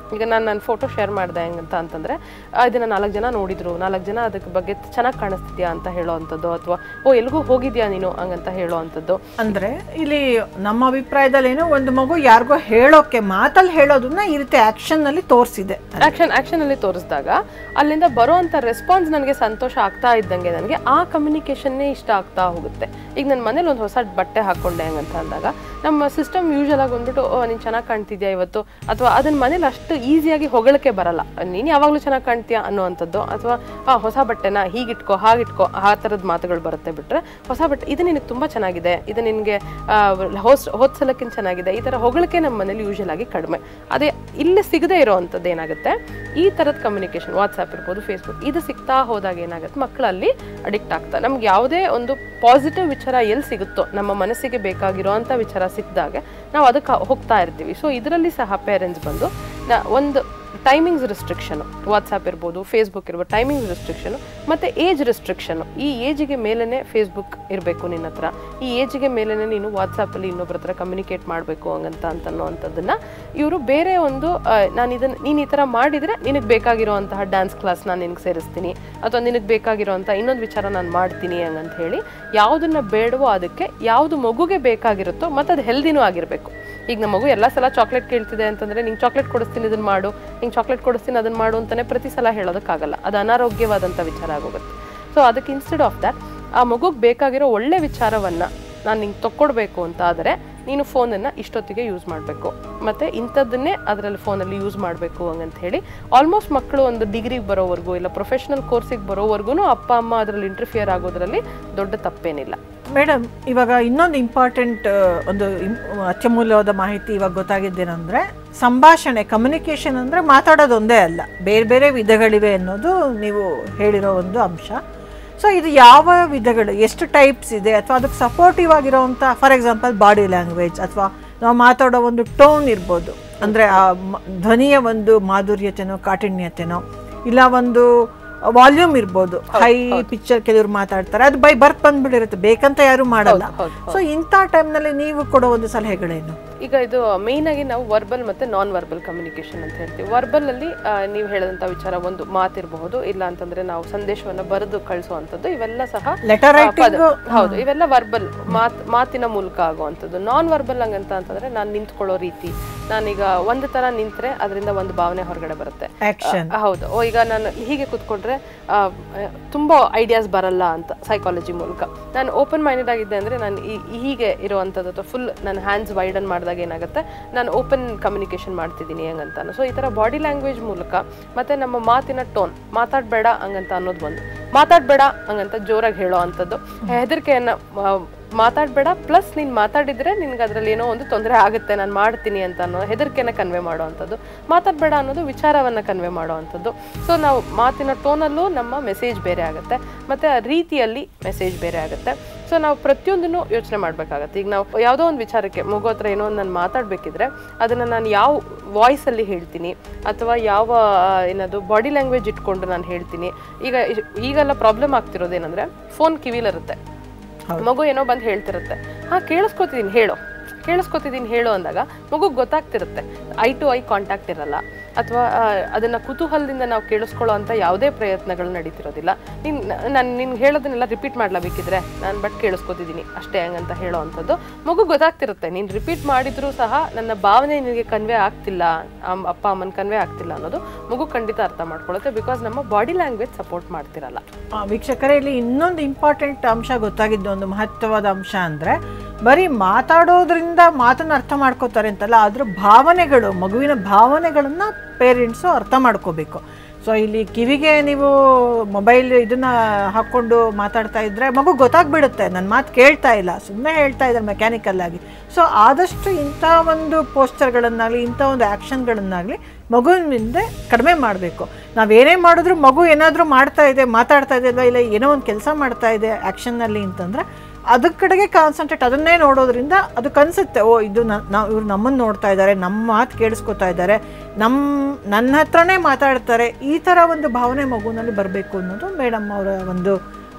ಈಗ ನಾನು ನನ್ನ ಫೋಟೋ ಶೇರ್ ಮಾಡಿದೆ ಹೆಂಗಂತ ಅಂತಂದರೆ ಇದನ್ನು ನಾಲ್ಕು ಜನ ನೋಡಿದ್ರು ನಾಲ್ಕು ಜನ ಅದಕ್ಕೆ ಬಗ್ಗೆ ಚೆನ್ನಾಗಿ ಕಾಣಿಸ್ತಿದ್ಯಾ ಅಂತ ಹೇಳೋ ಅಂಥದ್ದು ಅಥವಾ ಓ ಎಲ್ಗೂ ಹೋಗಿದ್ಯಾ ನೀನು ಹಂಗಂತ ಹೇಳೋ ಅಂಥದ್ದು
ಅಂದ್ರೆ ಇಲ್ಲಿ ನಮ್ಮ ಅಭಿಪ್ರಾಯದಲ್ಲಿ ಏನು ಒಂದು ಮಗು ಯಾರಿಗೋ ಹೇಳೋಕೆ ಮಾತಲ್ಲಿ ಹೇಳೋದನ್ನ ಈ ರೀತಿ ಆಕ್ಷನ್ ನಲ್ಲಿ ತೋರಿಸಿದೆ
ಆಕ್ಷನ್ ಆಕ್ಷನಲ್ಲಿ ತೋರಿಸಿದಾಗ ಅಲ್ಲಿಂದ ಬರುವಂಥ ರೆಸ್ಪಾನ್ಸ್ ನನಗೆ ಸಂತೋಷ ಆಗ್ತಾ ಇದ್ದಂಗೆ ನನಗೆ ಆ ಕಮ್ಯುನಿಕೇಷನ್ನೇ ಇಷ್ಟ ಆಗ್ತಾ ಹೋಗುತ್ತೆ ಈಗ ನನ್ನ ಮನೇಲಿ ಒಂದು ಹೊಸ ಬಟ್ಟೆ ಹಾಕ್ಕೊಂಡೆ ಹಂಗಂತ ಅಂದಾಗ ನಮ್ಮ ಸಿಸ್ಟಮ್ ಯೂಶಲ್ ಆಗಿ ಬಂದ್ಬಿಟ್ಟು ಓ ನೀನು ಚೆನ್ನಾಗಿ ಕಾಣ್ತಿದ್ಯಾ ಇವತ್ತು ಅಥವಾ ಅದನ್ನ ಮನೇಲಿ ಅಷ್ಟು ಈಸಿಯಾಗಿ ಹೊಗಳಕ್ಕೆ ಬರಲ್ಲ ನೀನು ಯಾವಾಗಲೂ ಚೆನ್ನಾಗಿ ಕಾಣ್ತೀಯಾ ಅನ್ನೋವಂಥದ್ದು ಅಥವಾ ಆ ಹೊಸ ಬಟ್ಟೆನ ಹೀಗಿಟ್ಕೋ ಹಾಗಿಟ್ಕೋ ಆ ಥರದ ಮಾತುಗಳು ಬರುತ್ತೆ ಬಿಟ್ರೆ ಹೊಸ ಬಟ್ಟೆ ಇದು ನಿನಗೆ ತುಂಬ ಚೆನ್ನಾಗಿದೆ ಇದು ನಿನಗೆ ಹೋಸ್ ಹೋದ್ ಸಲಕ್ಕಿಂತ ಚೆನ್ನಾಗಿದೆ ಈ ಥರ ಹೊಗಳಿಕೆ ನಮ್ಮ ಮನೇಲಿ ಯೂಶಲ್ ಆಗಿ ಕಡಿಮೆ ಅದೇ ಇಲ್ಲಿ ಸಿಗದೇ ಇರೋವಂಥದ್ದು ಏನಾಗುತ್ತೆ ಈ ಥರದ ಕಮ್ಯುನಿಕೇಶನ್ ವಾಟ್ಸಪ್ ಇರ್ಬೋದು ಫೇಸ್ಬುಕ್ ಇದು ಸಿಗ್ತಾ ಹೋದಾಗ ಏನಾಗುತ್ತೆ ಮಕ್ಕಳಲ್ಲಿ ಅಡಿಕ್ಟ್ ಆಗ್ತಾರೆ ನಮ್ಗೆ ಯಾವುದೇ ಒಂದು ಪಾಸಿಟಿವ್ ವಿಚಾರ ಎಲ್ಲಿ ಸಿಗುತ್ತೋ ನಮ್ಮ ಮನಸ್ಸಿಗೆ ಬೇಕಾಗಿರೋವಂಥ ವಿಚಾರ ಸಿಕ್ಕಿದಾಗ ನಾವು ಅದಕ್ಕೆ ಹೋಗ್ತಾ ಇರ್ತೀವಿ ಸೊ ಇದರಲ್ಲಿ ಸಹ ಪೇರೆಂಟ್ಸ್ ಬಂದು ನ- ಒಂದು ಟೈಮಿಂಗ್ಸ್ ರಿಸ್ಟ್ರಿಕ್ಷನು ವಾಟ್ಸಪ್ ಇರ್ಬೋದು ಫೇಸ್ಬುಕ್ ಇರ್ಬೋದು ಟೈಮಿಂಗ್ಸ್ ರಿಸ್ಟ್ರಿಕ್ಷನು ಮತ್ತು ಏಜ್ ರಿಸ್ಟ್ರಿಕ್ಷನು ಈ ಏಜಿಗೆ ಮೇಲೇ ಫೇಸ್ಬುಕ್ ಇರಬೇಕು ನಿನ್ನ ಹತ್ರ ಈ ಏಜಿಗೆ ಮೇಲೇ ನೀನು ವಾಟ್ಸಪ್ಪಲ್ಲಿ ಇನ್ನೊಬ್ಬರ ಹತ್ರ ಕಮ್ಯುನಿಕೇಟ್ ಮಾಡಬೇಕು ಹಂಗಂತ ಅಂತ ಅನ್ನೋವಂಥದ್ದನ್ನು ಇವರು ಬೇರೆ ಒಂದು ನಾನು ಇದನ್ನು ನೀನು ಈ ಥರ ಮಾಡಿದರೆ ನಿನಗೆ ಬೇಕಾಗಿರೋವಂತಹ ಡ್ಯಾನ್ಸ್ ಕ್ಲಾಸ್ ನಾನು ನಿನಗೆ ಸೇರಿಸ್ತೀನಿ ಅಥವಾ ನಿನಗೆ ಬೇಕಾಗಿರೋವಂಥ ಇನ್ನೊಂದು ವಿಚಾರ ನಾನು ಮಾಡ್ತೀನಿ ಹಂಗಂತ ಹೇಳಿ ಯಾವುದನ್ನು ಬೇಡವೋ ಅದಕ್ಕೆ ಯಾವುದು ಮಗುಗೆ ಬೇಕಾಗಿರುತ್ತೋ ಮತ್ತು ಅದು ಹೆಲ್ದಿನೂ ಆಗಿರಬೇಕು ಈಗ ನಮ್ಮ ಮಗು ಎಲ್ಲ ಸಲ ಚಾಕ್ಲೇಟ್ ಕೇಳ್ತಿದೆ ಅಂತಂದರೆ ನಿಂಗೆ ಚಾಕ್ಲೇಟ್ ಕೊಡಿಸ್ತೀನಿ ಇದನ್ನು ಮಾಡು ನಿಂಗೆ ಚಾಕ್ಲೇಟ್ ಕೊಡಿಸ್ತೀನಿ ಅದನ್ನು ಮಾಡು ಅಂತಲೇ ಪ್ರತಿ ಸಲ ಹೇಳೋದಕ್ಕಾಗಲ್ಲ ಅದು ಅನಾರೋಗ್ಯವಾದಂಥ ವಿಚಾರ ಆಗೋಗುತ್ತೆ ಸೊ ಅದಕ್ಕೆ ಇನ್ಸ್ಟೆಡ್ ಆಫ್ ದ್ಯಾಟ್ ಆ ಮಗುಗೆ ಬೇಕಾಗಿರೋ ಒಳ್ಳೆ ವಿಚಾರವನ್ನು ನಾನು ನಿಂಗೆ ತಕ್ಕೊಡ್ಬೇಕು ಅಂತ ಆದರೆ ನೀನು ಫೋನನ್ನು ಇಷ್ಟೊತ್ತಿಗೆ ಯೂಸ್ ಮಾಡಬೇಕು ಮತ್ತು ಇಂಥದ್ದನ್ನೇ ಅದರಲ್ಲಿ ಫೋನಲ್ಲಿ ಯೂಸ್ ಮಾಡಬೇಕು ಹಂಗಂತ ಹೇಳಿ ಆಲ್ಮೋಸ್ಟ್ ಮಕ್ಕಳು ಒಂದು ಡಿಗ್ರಿಗೆ ಬರೋವರೆಗೂ ಇಲ್ಲ ಪ್ರೊಫೆಷನಲ್ ಕೋರ್ಸಿಗೆ ಬರೋವರೆಗೂ ಅಪ್ಪ ಅಮ್ಮ ಅದರಲ್ಲಿ ಇಂಟರ್ಫಿಯರ್ ಆಗೋದ್ರಲ್ಲಿ ದೊಡ್ಡ ತಪ್ಪೇನಿಲ್ಲ
ಮೇಡಮ್ ಇವಾಗ ಇನ್ನೊಂದು ಇಂಪಾರ್ಟೆಂಟ್ ಒಂದು ಇಂ- ಅತ್ಯಮೂಲ್ಯವಾದ ಮಾಹಿತಿ ಇವಾಗ ಗೊತ್ತಾಗಿದ್ದೇನೆಂದ್ರೆ ಸಂಭಾಷಣೆ ಕಮ್ಯುನಿಕೇಶನ್ ಅಂದರೆ ಮಾತಾಡೋದು ಒಂದೇ ಅಲ್ಲ ಬೇರೆ ಬೇರೆ ವಿಧಗಳಿವೆ ಅನ್ನೋದು ನೀವು ಹೇಳಿರೋ ಒಂದು ಅಂಶ ಸೊ ಇದು ಯಾವ ವಿಧಗಳು ಎಷ್ಟು ಟೈಪ್ಸ್ ಇದೆ ಅಥವಾ ಅದಕ್ಕೆ ಸಪೋರ್ಟಿವ್ ಆಗಿರೋವಂಥ ಫಾರ್ ಎಕ್ಸಾಂಪಲ್ ಬಾಡಿ ಲ್ಯಾಂಗ್ವೇಜ್ ಅಥವಾ ನಾವು ಮಾತಾಡೋ ಒಂದು ಟೋನ್ ಇರ್ಬೋದು ಅಂದರೆ ಆ ಮ- ಧ್ವನಿಯ ಒಂದು ಮಾಧುರ್ಯತೆನೋ ಕಾಠಿಣ್ಯತೆನೋ ಇಲ್ಲ ಒಂದು ವಾಲ್ಯೂಮ್ ಇರ್ಬೋದು ಹೈ ಪಿಕ್ಚರ್ ಕೆಲವರು ಮಾತಾಡ್ತಾರೆ ಅದು ಬೈ ಬರ್ತ್ ಬಂದ್ಬಿಟ್ಟಿರುತ್ತೆ ಬೇಕಂತ ಯಾರು ಮಾಡಲ್ಲ
ಹೌದು
ಸೊ ಇಂಥ ಟೈಮ್ನಲ್ಲಿ ನೀವು ಕೊಡೋ ಒಂದು ಸಲಹೆಗಳೇನು
ಈಗ ಇದು ಮೇಯ್ನ್ ಆಗಿ ನಾವು ವರ್ಬಲ್ ಮತ್ತೆ ನಾನ್ ವರ್ಬಲ್ ಕಮ್ಯುನಿಕೇಶನ್ ಅಂತ ಹೇಳ್ತೀವಿ ವರ್ಬಲ್ ಅಲ್ಲಿ ಆ, ನೀವು ಹೇಳಿದಂತ ವಿಚಾರ ಒಂದು ಮಾತಿರಬಹುದು ಇಲ್ಲ ಅಂತಂದ್ರೆ ನಾವು ಸಂದೇಶವನ್ನ ಬರೆದು ಕಳಿಸುವಂಥದ್ದು ಇವೆಲ್ಲ ಸಹ
ಲೆಟರ್
ಆ, ಪದ-
ರೈಟಿಂಗ್
ಹೌದು ಇವೆಲ್ಲ ವರ್ಬಲ್ ಮಾತ್ ಮಾತಿನ ಮೂಲಕ ಆಗುವಂಥದ್ದು ನಾನ್ ವರ್ಬಲ್ ಹಂಗಂತ ಅಂತಂದ್ರೆ ನಾನು ನಿಂತ್ಕೊಳ್ಳೋ ರೀತಿ ನಾನೀಗ ಒಂದು ತರ ನಿಂತ್ರೆ ಅದರಿಂದ ಒಂದು ಭಾವನೆ ಹೊರಗಡೆ ಬರುತ್ತೆ
ಆಕ್ಷನ್
ಆ, ಹೌದು ಓ ಈಗ ನಾನು ಹೀಗೆ ಕೂತ್ಕೊಂಡ್ರೆ ಆ, ತುಂಬಾ ಐಡಿಯಾಸ್ ಬರಲ್ಲ ಅಂತ ಸೈಕಾಲಜಿ ಮೂಲಕ ನಾನು ಓಪನ್ ಮೈಂಡೆಡ್ ಆಗಿದ್ದೆ ಅಂದ್ರೆ ನಾನು ಈ- ಈ ಹೀಗೆ ಇರುವಂಥದ್ದು ಅಥವಾ ಫುಲ್ ನನ್ನ ಹ್ಯಾಂಡ್ಸ್ ವೈಡನ್ ಮಾಡಿದಾಗ ಏನಾಗುತ್ತೆ ನಾನು ಓಪನ್ ಕಮ್ಯುನಿಕೇಶನ್ ಮಾಡ್ತಿದ್ದೀನಿ ಹಂಗಂತ ಸೊ ಈ ಥರ ಬಾಡಿ ಲ್ಯಾಂಗ್ವೇಜ್ ಮೂಲಕ ಮತ್ತೆ ನಮ್ಮ ಮಾತಿನ ಟೋನ್ ಮಾತಾಡಬೇಡ ಹಂಗಂತ ಅನ್ನೋದು ಒಂದು ಮಾತಾಡಬೇಡ ಹಂಗಂತ ಜೋರಾಗಿ ಹೇಳೋ ಅಂಥದ್ದು ಹೆದರಿಕೆಯನ್ನು ಮಾತಾಡಬೇಡ ಪ್ಲಸ್ ನೀನು ಮಾತಾಡಿದ್ರೆ ನಿನ್ಗೆ ಅದರಲ್ಲಿ ಏನೋ ಒಂದು ತೊಂದರೆ ಆಗುತ್ತೆ ನಾನು ಮಾಡ್ತೀನಿ ಅಂತ ಅನ್ನೋ ಹೆದರಿಕೆನ ಕನ್ವೆ ಮಾಡೋ ಅಂಥದ್ದು ಮಾತಾಡಬೇಡ ಅನ್ನೋದು ವಿಚಾರವನ್ನು ಕನ್ವೆ ಮಾಡೋ ಅಂಥದ್ದು ಸೊ ನಾವು ಮಾತಿನ ಟೋನಲ್ಲೂ ನಮ್ಮ ಮೆಸೇಜ್ ಬೇರೆ ಆಗುತ್ತೆ ಮತ್ತು ಆ ರೀತಿಯಲ್ಲಿ ಮೆಸೇಜ್ ಬೇರೆ ಆಗುತ್ತೆ ಸೊ ನಾವು ಪ್ರತಿಯೊಂದನ್ನು ಯೋಚನೆ ಮಾಡಬೇಕಾಗತ್ತೆ ಈಗ ನಾವು ಯಾವುದೋ ಒಂದು ವಿಚಾರಕ್ಕೆ ಮಗು ಹತ್ರ ಏನೋ ಒಂದು ನಾನು ಮಾತಾಡಬೇಕಿದ್ರೆ ಅದನ್ನು ನಾನು ಯಾವ ವಾಯ್ಸಲ್ಲಿ ಹೇಳ್ತೀನಿ ಅಥವಾ ಯಾವ ಆ, ಏನದು ಬಾಡಿ ಲ್ಯಾಂಗ್ವೇಜ್ ಇಟ್ಕೊಂಡು ನಾನು ಹೇಳ್ತೀನಿ ಈಗ ಇ- ಈಗೆಲ್ಲ ಪ್ರಾಬ್ಲಮ್ ಆಗ್ತಿರೋದೇನೆಂದರೆ ಫೋನ್ ಕಿವಿಲಿರುತ್ತೆ ಮಗು ಏನೋ ಬಂದು ಹೇಳ್ತಿರುತ್ತೆ ಹಾ ಕೇಳಿಸ್ಕೊತಿದ್ದೀನಿ ಹೇಳು ಕೇಳಿಸ್ಕೊತಿದ್ದೀನಿ ಹೇಳು ಅಂದಾಗ ಮಗು ಗೊತ್ತಾಗ್ತಿರುತ್ತೆ ಐ ಟು ಐ ಕಾಂಟ್ಯಾಕ್ಟ್ ಇರಲ್ಲ ಅಥವಾ ಅದನ್ನ ಕುತೂಹಲದಿಂದ ನಾವು ಕೇಳಿಸ್ಕೊಳ್ಳೋ ಅಂತ ಯಾವುದೇ ಪ್ರಯತ್ನಗಳು ನಡೀತಿರೋದಿಲ್ಲ ನೀನು ನಾನು ನಿನ್ಗೆ ಹೇಳೋದನ್ನೆಲ್ಲ ರಿಪೀಟ್ ಮಾಡ್ಲಬೇಕಿದ್ರೆ ನಾನು ಬಟ್ ಕೇಳಿಸ್ಕೊತಿದ್ದೀನಿ ಅಷ್ಟೇ ಹಂಗಂತ ಹೇಳೋ ಅಂಥದ್ದು ಮಗು ಗೊತ್ತಾಗ್ತಿರುತ್ತೆ ನೀನು ರಿಪೀಟ್ ಮಾಡಿದ್ರೂ ಸಹ ನನ್ನ ಭಾವನೆ ನಿನಗೆ ಕನ್ವೆ ಆಗ್ತಿಲ್ಲ ಅಮ್- ಅಪ್ಪ ಅಮ್ಮನ ಕನ್ವೆ ಆಗ್ತಿಲ್ಲ ಅನ್ನೋದು ಮಗು ಖಂಡಿತ ಅರ್ಥ ಮಾಡ್ಕೊಳ್ಳುತ್ತೆ ಬಿಕಾಸ್ ನಮ್ಮ ಬಾಡಿ ಲ್ಯಾಂಗ್ವೇಜ್ ಸಪೋರ್ಟ್ ಮಾಡ್ತಿರಲ್ಲ
ಆ, ವೀಕ್ಷಕರೇ ಇಲ್ಲಿ ಇನ್ನೊಂದು ಇಂಪಾರ್ಟೆಂಟ್ ಅಂಶ ಗೊತ್ತಾಗಿದ್ದು ಒಂದು ಮಹತ್ವವಾದ ಅಂಶ ಅಂದರೆ ಬರೀ ಮಾತಾಡೋದ್ರಿಂದ ಮಾತನ್ನ ಅರ್ಥ ಮಾಡ್ಕೋತಾರೆ ಅಂತಲ್ಲ ಅದ್ರ ಭಾವನೆಗಳು ಮಗುವಿನ ಭಾವನೆಗಳನ್ನು ಪೇರೆಂಟ್ಸು ಅರ್ಥ ಮಾಡ್ಕೋಬೇಕು ಸೊ ಇಲ್ಲಿ ಕಿವಿಗೆ ನೀವು ಮೊಬೈಲ್ ಇದನ್ನ ಹಾಕ್ಕೊಂಡು ಮಾತಾಡ್ತಾ ಇದ್ರೆ ಮಗು ಗೊತ್ತಾಗ್ಬಿಡುತ್ತೆ ನನ್ನ ಮಾತು ಕೇಳ್ತಾ ಇಲ್ಲ ಸುಮ್ಮನೆ ಹೇಳ್ತಾ ಇದ್ದಾರೆ ಮೆಕ್ಯಾನಿಕಲ್ ಆಗಿ ಸೊ ಆದಷ್ಟು ಇಂಥ ಒಂದು ಪೋಸ್ಚರ್ಗಳನ್ನಾಗಲಿ ಇಂಥ ಒಂದು ಆ್ಯಕ್ಷನ್ಗಳನ್ನಾಗಲಿ ಮಗುವಿನ ಮುಂದೆ ಕಡಿಮೆ ಮಾಡಬೇಕು ನಾವೇನೇ ಮಾಡಿದ್ರು ಮಗು ಏನಾದರೂ ಮಾಡ್ತಾ ಇದೆ ಮಾತಾಡ್ತಾ ಇದೆ ಅಲ್ವಾ ಇಲ್ಲ ಏನೋ ಒಂದು ಕೆಲಸ ಮಾಡ್ತಾ ಇದೆ ಆ್ಯಕ್ಷನ್ನಲ್ಲಿ ಅಂತಂದರೆ ಅದ್ರ ಕಡೆಗೆ ಕಾನ್ಸಂಟ್ರೇಟ್ ಅದನ್ನೇ ನೋಡೋದ್ರಿಂದ ಅದು ಕನ್ಸುತ್ತೆ ಓ ಇದು ನಾವು ಇವ್ರು ನಮ್ಮನ್ನು ನೋಡ್ತಾ ಇದ್ದಾರೆ ನಮ್ಮ ಮಾತು ಕೇಳಿಸ್ಕೊತಾ ಇದ್ದಾರೆ ನಮ್ಮ ನನ್ನ ಹತ್ರನೇ ಮಾತಾಡ್ತಾರೆ ಈ ಥರ ಒಂದು ಭಾವನೆ ಮಗುವಿನಲ್ಲಿ ಬರಬೇಕು ಅನ್ನೋದು ಮೇಡಮ್ ಅವರ ಒಂದು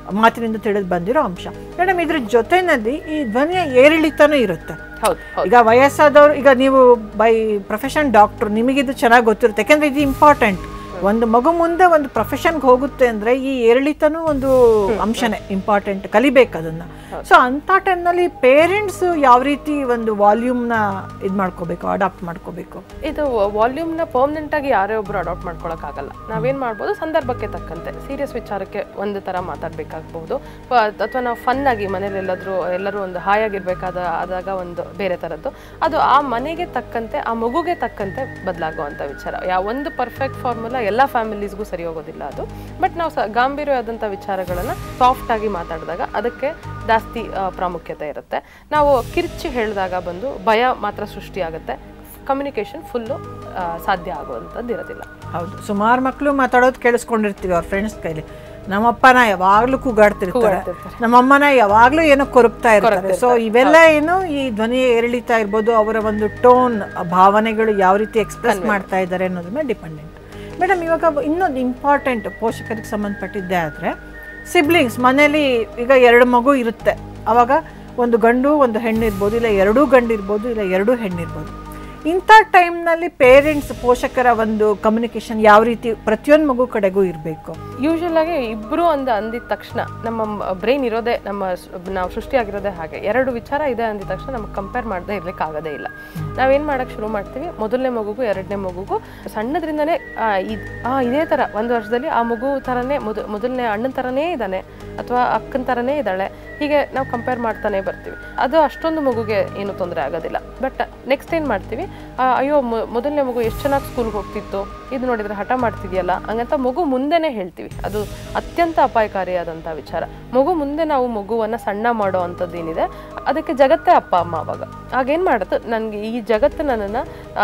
ಮಾತಿನಿಂದ ತಿಳಿದು ಬಂದಿರೋ ಅಂಶ ಮೇಡಮ್ ಇದ್ರ ಜೊತೆನಲ್ಲಿ ಈ ಧ್ವನಿಯ ಏರಿಳಿತನೂ ಇರುತ್ತೆ
ಹೌದು ಹೌದು
ಈಗ ವಯಸ್ಸಾದವರು ಈಗ ನೀವು ಬೈ ಪ್ರೊಫೆಷನ್ ಡಾಕ್ಟರ್ ನಿಮಗಿದು ಚೆನ್ನಾಗಿ ಗೊತ್ತಿರುತ್ತೆ ಯಾಕೆಂದ್ರೆ ಇದು ಇಂಪಾರ್ಟೆಂಟ್ ಒಂದು ಮಗು ಮುಂದೆ ಒಂದು ಪ್ರೊಫೆಷನ್ಗೆ ಹೋಗುತ್ತೆ ಅಂದ್ರೆ ಈ ಏರಿಳಿತನೂ ಒಂದು ಅಂಶನೇ ಇಂಪಾರ್ಟೆಂಟ್ ಕಲಿಬೇಕು ಅದನ್ನ ಸೊ ಅಂತ ಟೈಮ್ನಲ್ಲಿ ಪೇರೆಂಟ್ಸ್ ಯಾವ ರೀತಿ ಒಂದು ವಾಲ್ಯೂಮ್ನ ಇದು ಮಾಡ್ಕೋಬೇಕು ಅಡಾಪ್ಟ್ ಮಾಡ್ಕೋಬೇಕು
ಇದು ವಾಲ್ಯೂಮ್ನ ಪರ್ಮನೆಂಟ್ ಆಗಿ ಯಾರೇ ಒಬ್ರು ಅಡಾಪ್ಟ್ ಮಾಡ್ಕೊಳಕ್ಕಾಗಲ್ಲ ನಾವೇನ್ ಮಾಡ್ಬೋದು ಸಂದರ್ಭಕ್ಕೆ ತಕ್ಕಂತೆ ಸೀರಿಯಸ್ ವಿಚಾರಕ್ಕೆ ಒಂದು ತರ ಮಾತಾಡ್ಬೇಕಾಗಬಹುದು ಅಥವಾ ನಾವು ಫನ್ ಆಗಿ ಮನೇಲಿ ಎಲ್ಲಾದ್ರೂ ಎಲ್ಲರೂ ಒಂದು ಹಾಯಾಗಿರ್ಬೇಕಾದ ಆದಾಗ ಒಂದು ಬೇರೆ ತರದ್ದು ಅದು ಆ ಮನೆಗೆ ತಕ್ಕಂತೆ ಆ ಮಗುಗೆ ತಕ್ಕಂತೆ ಬದಲಾಗುವಂತ ವಿಚಾರ ಯಾವ ಒಂದು ಪರ್ಫೆಕ್ಟ್ ಫಾರ್ಮುಲಾ ಎಲ್ಲ ಫ್ಯಾಮಿಲೀಸ್ಗೂ ಸರಿ ಹೋಗೋದಿಲ್ಲ ಅದು ಬಟ್ ನಾವು ಸ ಗಾಂಭೀರ್ಯವಾದಂಥ ವಿಚಾರಗಳನ್ನ ಸಾಫ್ಟ್ ಆಗಿ ಮಾತಾಡಿದಾಗ ಅದಕ್ಕೆ ಜಾಸ್ತಿ ಆ, ಪ್ರಾಮುಖ್ಯತೆ ಇರುತ್ತೆ ನಾವು ಕಿರ್ಚಿ ಹೇಳಿದಾಗ ಬಂದು ಭಯ ಮಾತ್ರ ಸೃಷ್ಟಿಯಾಗುತ್ತೆ ಕಮ್ಯುನಿಕೇಶನ್ ಫುಲ್ಲು ಸಾಧ್ಯ ಆಗುವಂಥದ್ದು ಇರೋದಿಲ್ಲ
ಹೌದು ಸುಮಾರು ಮಕ್ಕಳು ಮಾತಾಡೋದು ಕೇಳಿಸ್ಕೊಂಡಿರ್ತೀವಿ ಅವ್ರ ಫ್ರೆಂಡ್ಸ್ ಕೈಲಿ ನಮ್ಮಪ್ಪನ ಯಾವಾಗ್ಲೂ ಕೂಗಾಡ್ತಿರ್ತಾರೆ ನಮ್ಮಮ್ಮನ ಯಾವಾಗ್ಲೂ ಏನೋ ಕೊರಗ್ತಾ ಇರ್ತಾರೆ ಸೊ ಇವೆಲ್ಲ ಏನು ಈ ಧ್ವನಿ ಏರಿಳಿತ ಇರ್ಬೋದು ಅವರ ಒಂದು ಟೋನ್ ಭಾವನೆಗಳು ಯಾವ ರೀತಿ ಎಕ್ಸ್ಪ್ರೆಸ್ ಮಾಡ್ತಾ ಇದ್ದಾರೆ ಅನ್ನೋದ್ರ ಮೇಲೆ ಡಿಪೆಂಡೆಂಟ್ ಮೇಡಮ್ ಇವಾಗ ಇನ್ನೊಂದು ಇಂಪಾರ್ಟೆಂಟ್ ಪೋಷಕರಿಗೆ ಸಂಬಂಧಪಟ್ಟಿದ್ದೇ ಆದರೆ ಸಿಬ್ಲಿಂಗ್ಸ್ ಮನೇಲಿ ಈಗ ಎರಡು ಮಗು ಇರುತ್ತೆ ಅವಾಗ ಒಂದು ಗಂಡು ಒಂದು ಹೆಣ್ಣು ಇರ್ಬೋದು ಇಲ್ಲ ಎರಡೂ ಗಂಡು ಇರ್ಬೋದು ಇಲ್ಲ ಎರಡೂ ಹೆಣ್ಣು ಇರ್ಬೋದು ಇಂಥ ಟೈಮ್ನಲ್ಲಿ ಪೇರೆಂಟ್ಸ್ ಪೋಷಕರ ಒಂದು ಕಮ್ಯುನಿಕೇಶನ್ ಯಾವ ರೀತಿ ಪ್ರತಿಯೊಂದು ಮಗು ಕಡೆಗೂ ಇರಬೇಕು
ಯೂಶಲ್ ಆಗಿ ಇಬ್ರು ಅಂದ ಅಂದಿದ ತಕ್ಷಣ ನಮ್ಮ ಬ್ರೈನ್ ಇರೋದೇ ನಮ್ಮ ಸ್- ನಾವು ಸೃಷ್ಟಿಯಾಗಿರೋದೇ ಹಾಗೆ ಎರಡು ವಿಚಾರ ಇದೆ ಅಂದಿದ ತಕ್ಷಣ ನಮಗೆ ಕಂಪೇರ್ ಮಾಡದೆ ಇರ್ಲಿಕ್ಕೆ ಆಗೋದೇ ಇಲ್ಲ ನಾವೇನ್ ಮಾಡಕ್ ಶುರು ಮಾಡ್ತೀವಿ ಮೊದಲನೇ ಮಗುಗೂ ಎರಡನೇ ಮಗುಗೂ ಸಣ್ಣದ್ರಿಂದನೇ ಆ, ಇದ್- ಆ ಇದೇ ತರ ಒಂದು ವರ್ಷದಲ್ಲಿ ಆ ಮಗು ತರನೇ ಮೊದ ಮೊದಲನೇ ಅಣ್ಣನ ತರನೇ ಇದ್ದಾನೆ ಅಥವಾ ಅಕ್ಕನ ತರನೇ ಇದ್ದಾಳೆ ಹೀಗೆ ನಾವು ಕಂಪೇರ್ ಮಾಡ್ತಾನೆ ಬರ್ತೀವಿ ಅದು ಅಷ್ಟೊಂದು ಮಗುಗೆ ಏನು ತೊಂದರೆ ಆಗೋದಿಲ್ಲ ಬಟ್ ನೆಕ್ಸ್ಟ್ ಏನು ಮಾಡ್ತೀವಿ ಆ, ಅಯ್ಯೋ ಮೊ- ಮೊದಲನೇ ಮಗು ಎಷ್ಟು ಚೆನ್ನಾಗಿ ಸ್ಕೂಲ್ಗೆ ಹೋಗ್ತಿತ್ತು ಇದು ನೋಡಿದ್ರೆ ಹಠ ಮಾಡ್ತಿದ್ಯಲ್ಲ ಹಂಗಂತ ಮಗು ಮುಂದೆನೇ ಹೇಳ್ತೀವಿ ಅದು ಅತ್ಯಂತ ಅಪಾಯಕಾರಿಯಾದಂಥ ವಿಚಾರ ಮಗು ಮುಂದೆ ನಾವು ಮಗುವನ್ನ ಸಣ್ಣ ಮಾಡೋ ಅಂಥದ್ದು ಏನಿದೆ ಅದಕ್ಕೆ ಜಗತ್ತೇ ಅಪ್ಪ ಅಮ್ಮ ಅವಾಗ ಆಗೇನು ಮಾಡುತ್ತೆ ನನಗೆ ಈ ಜಗತ್ತು ನನ್ನನ್ನು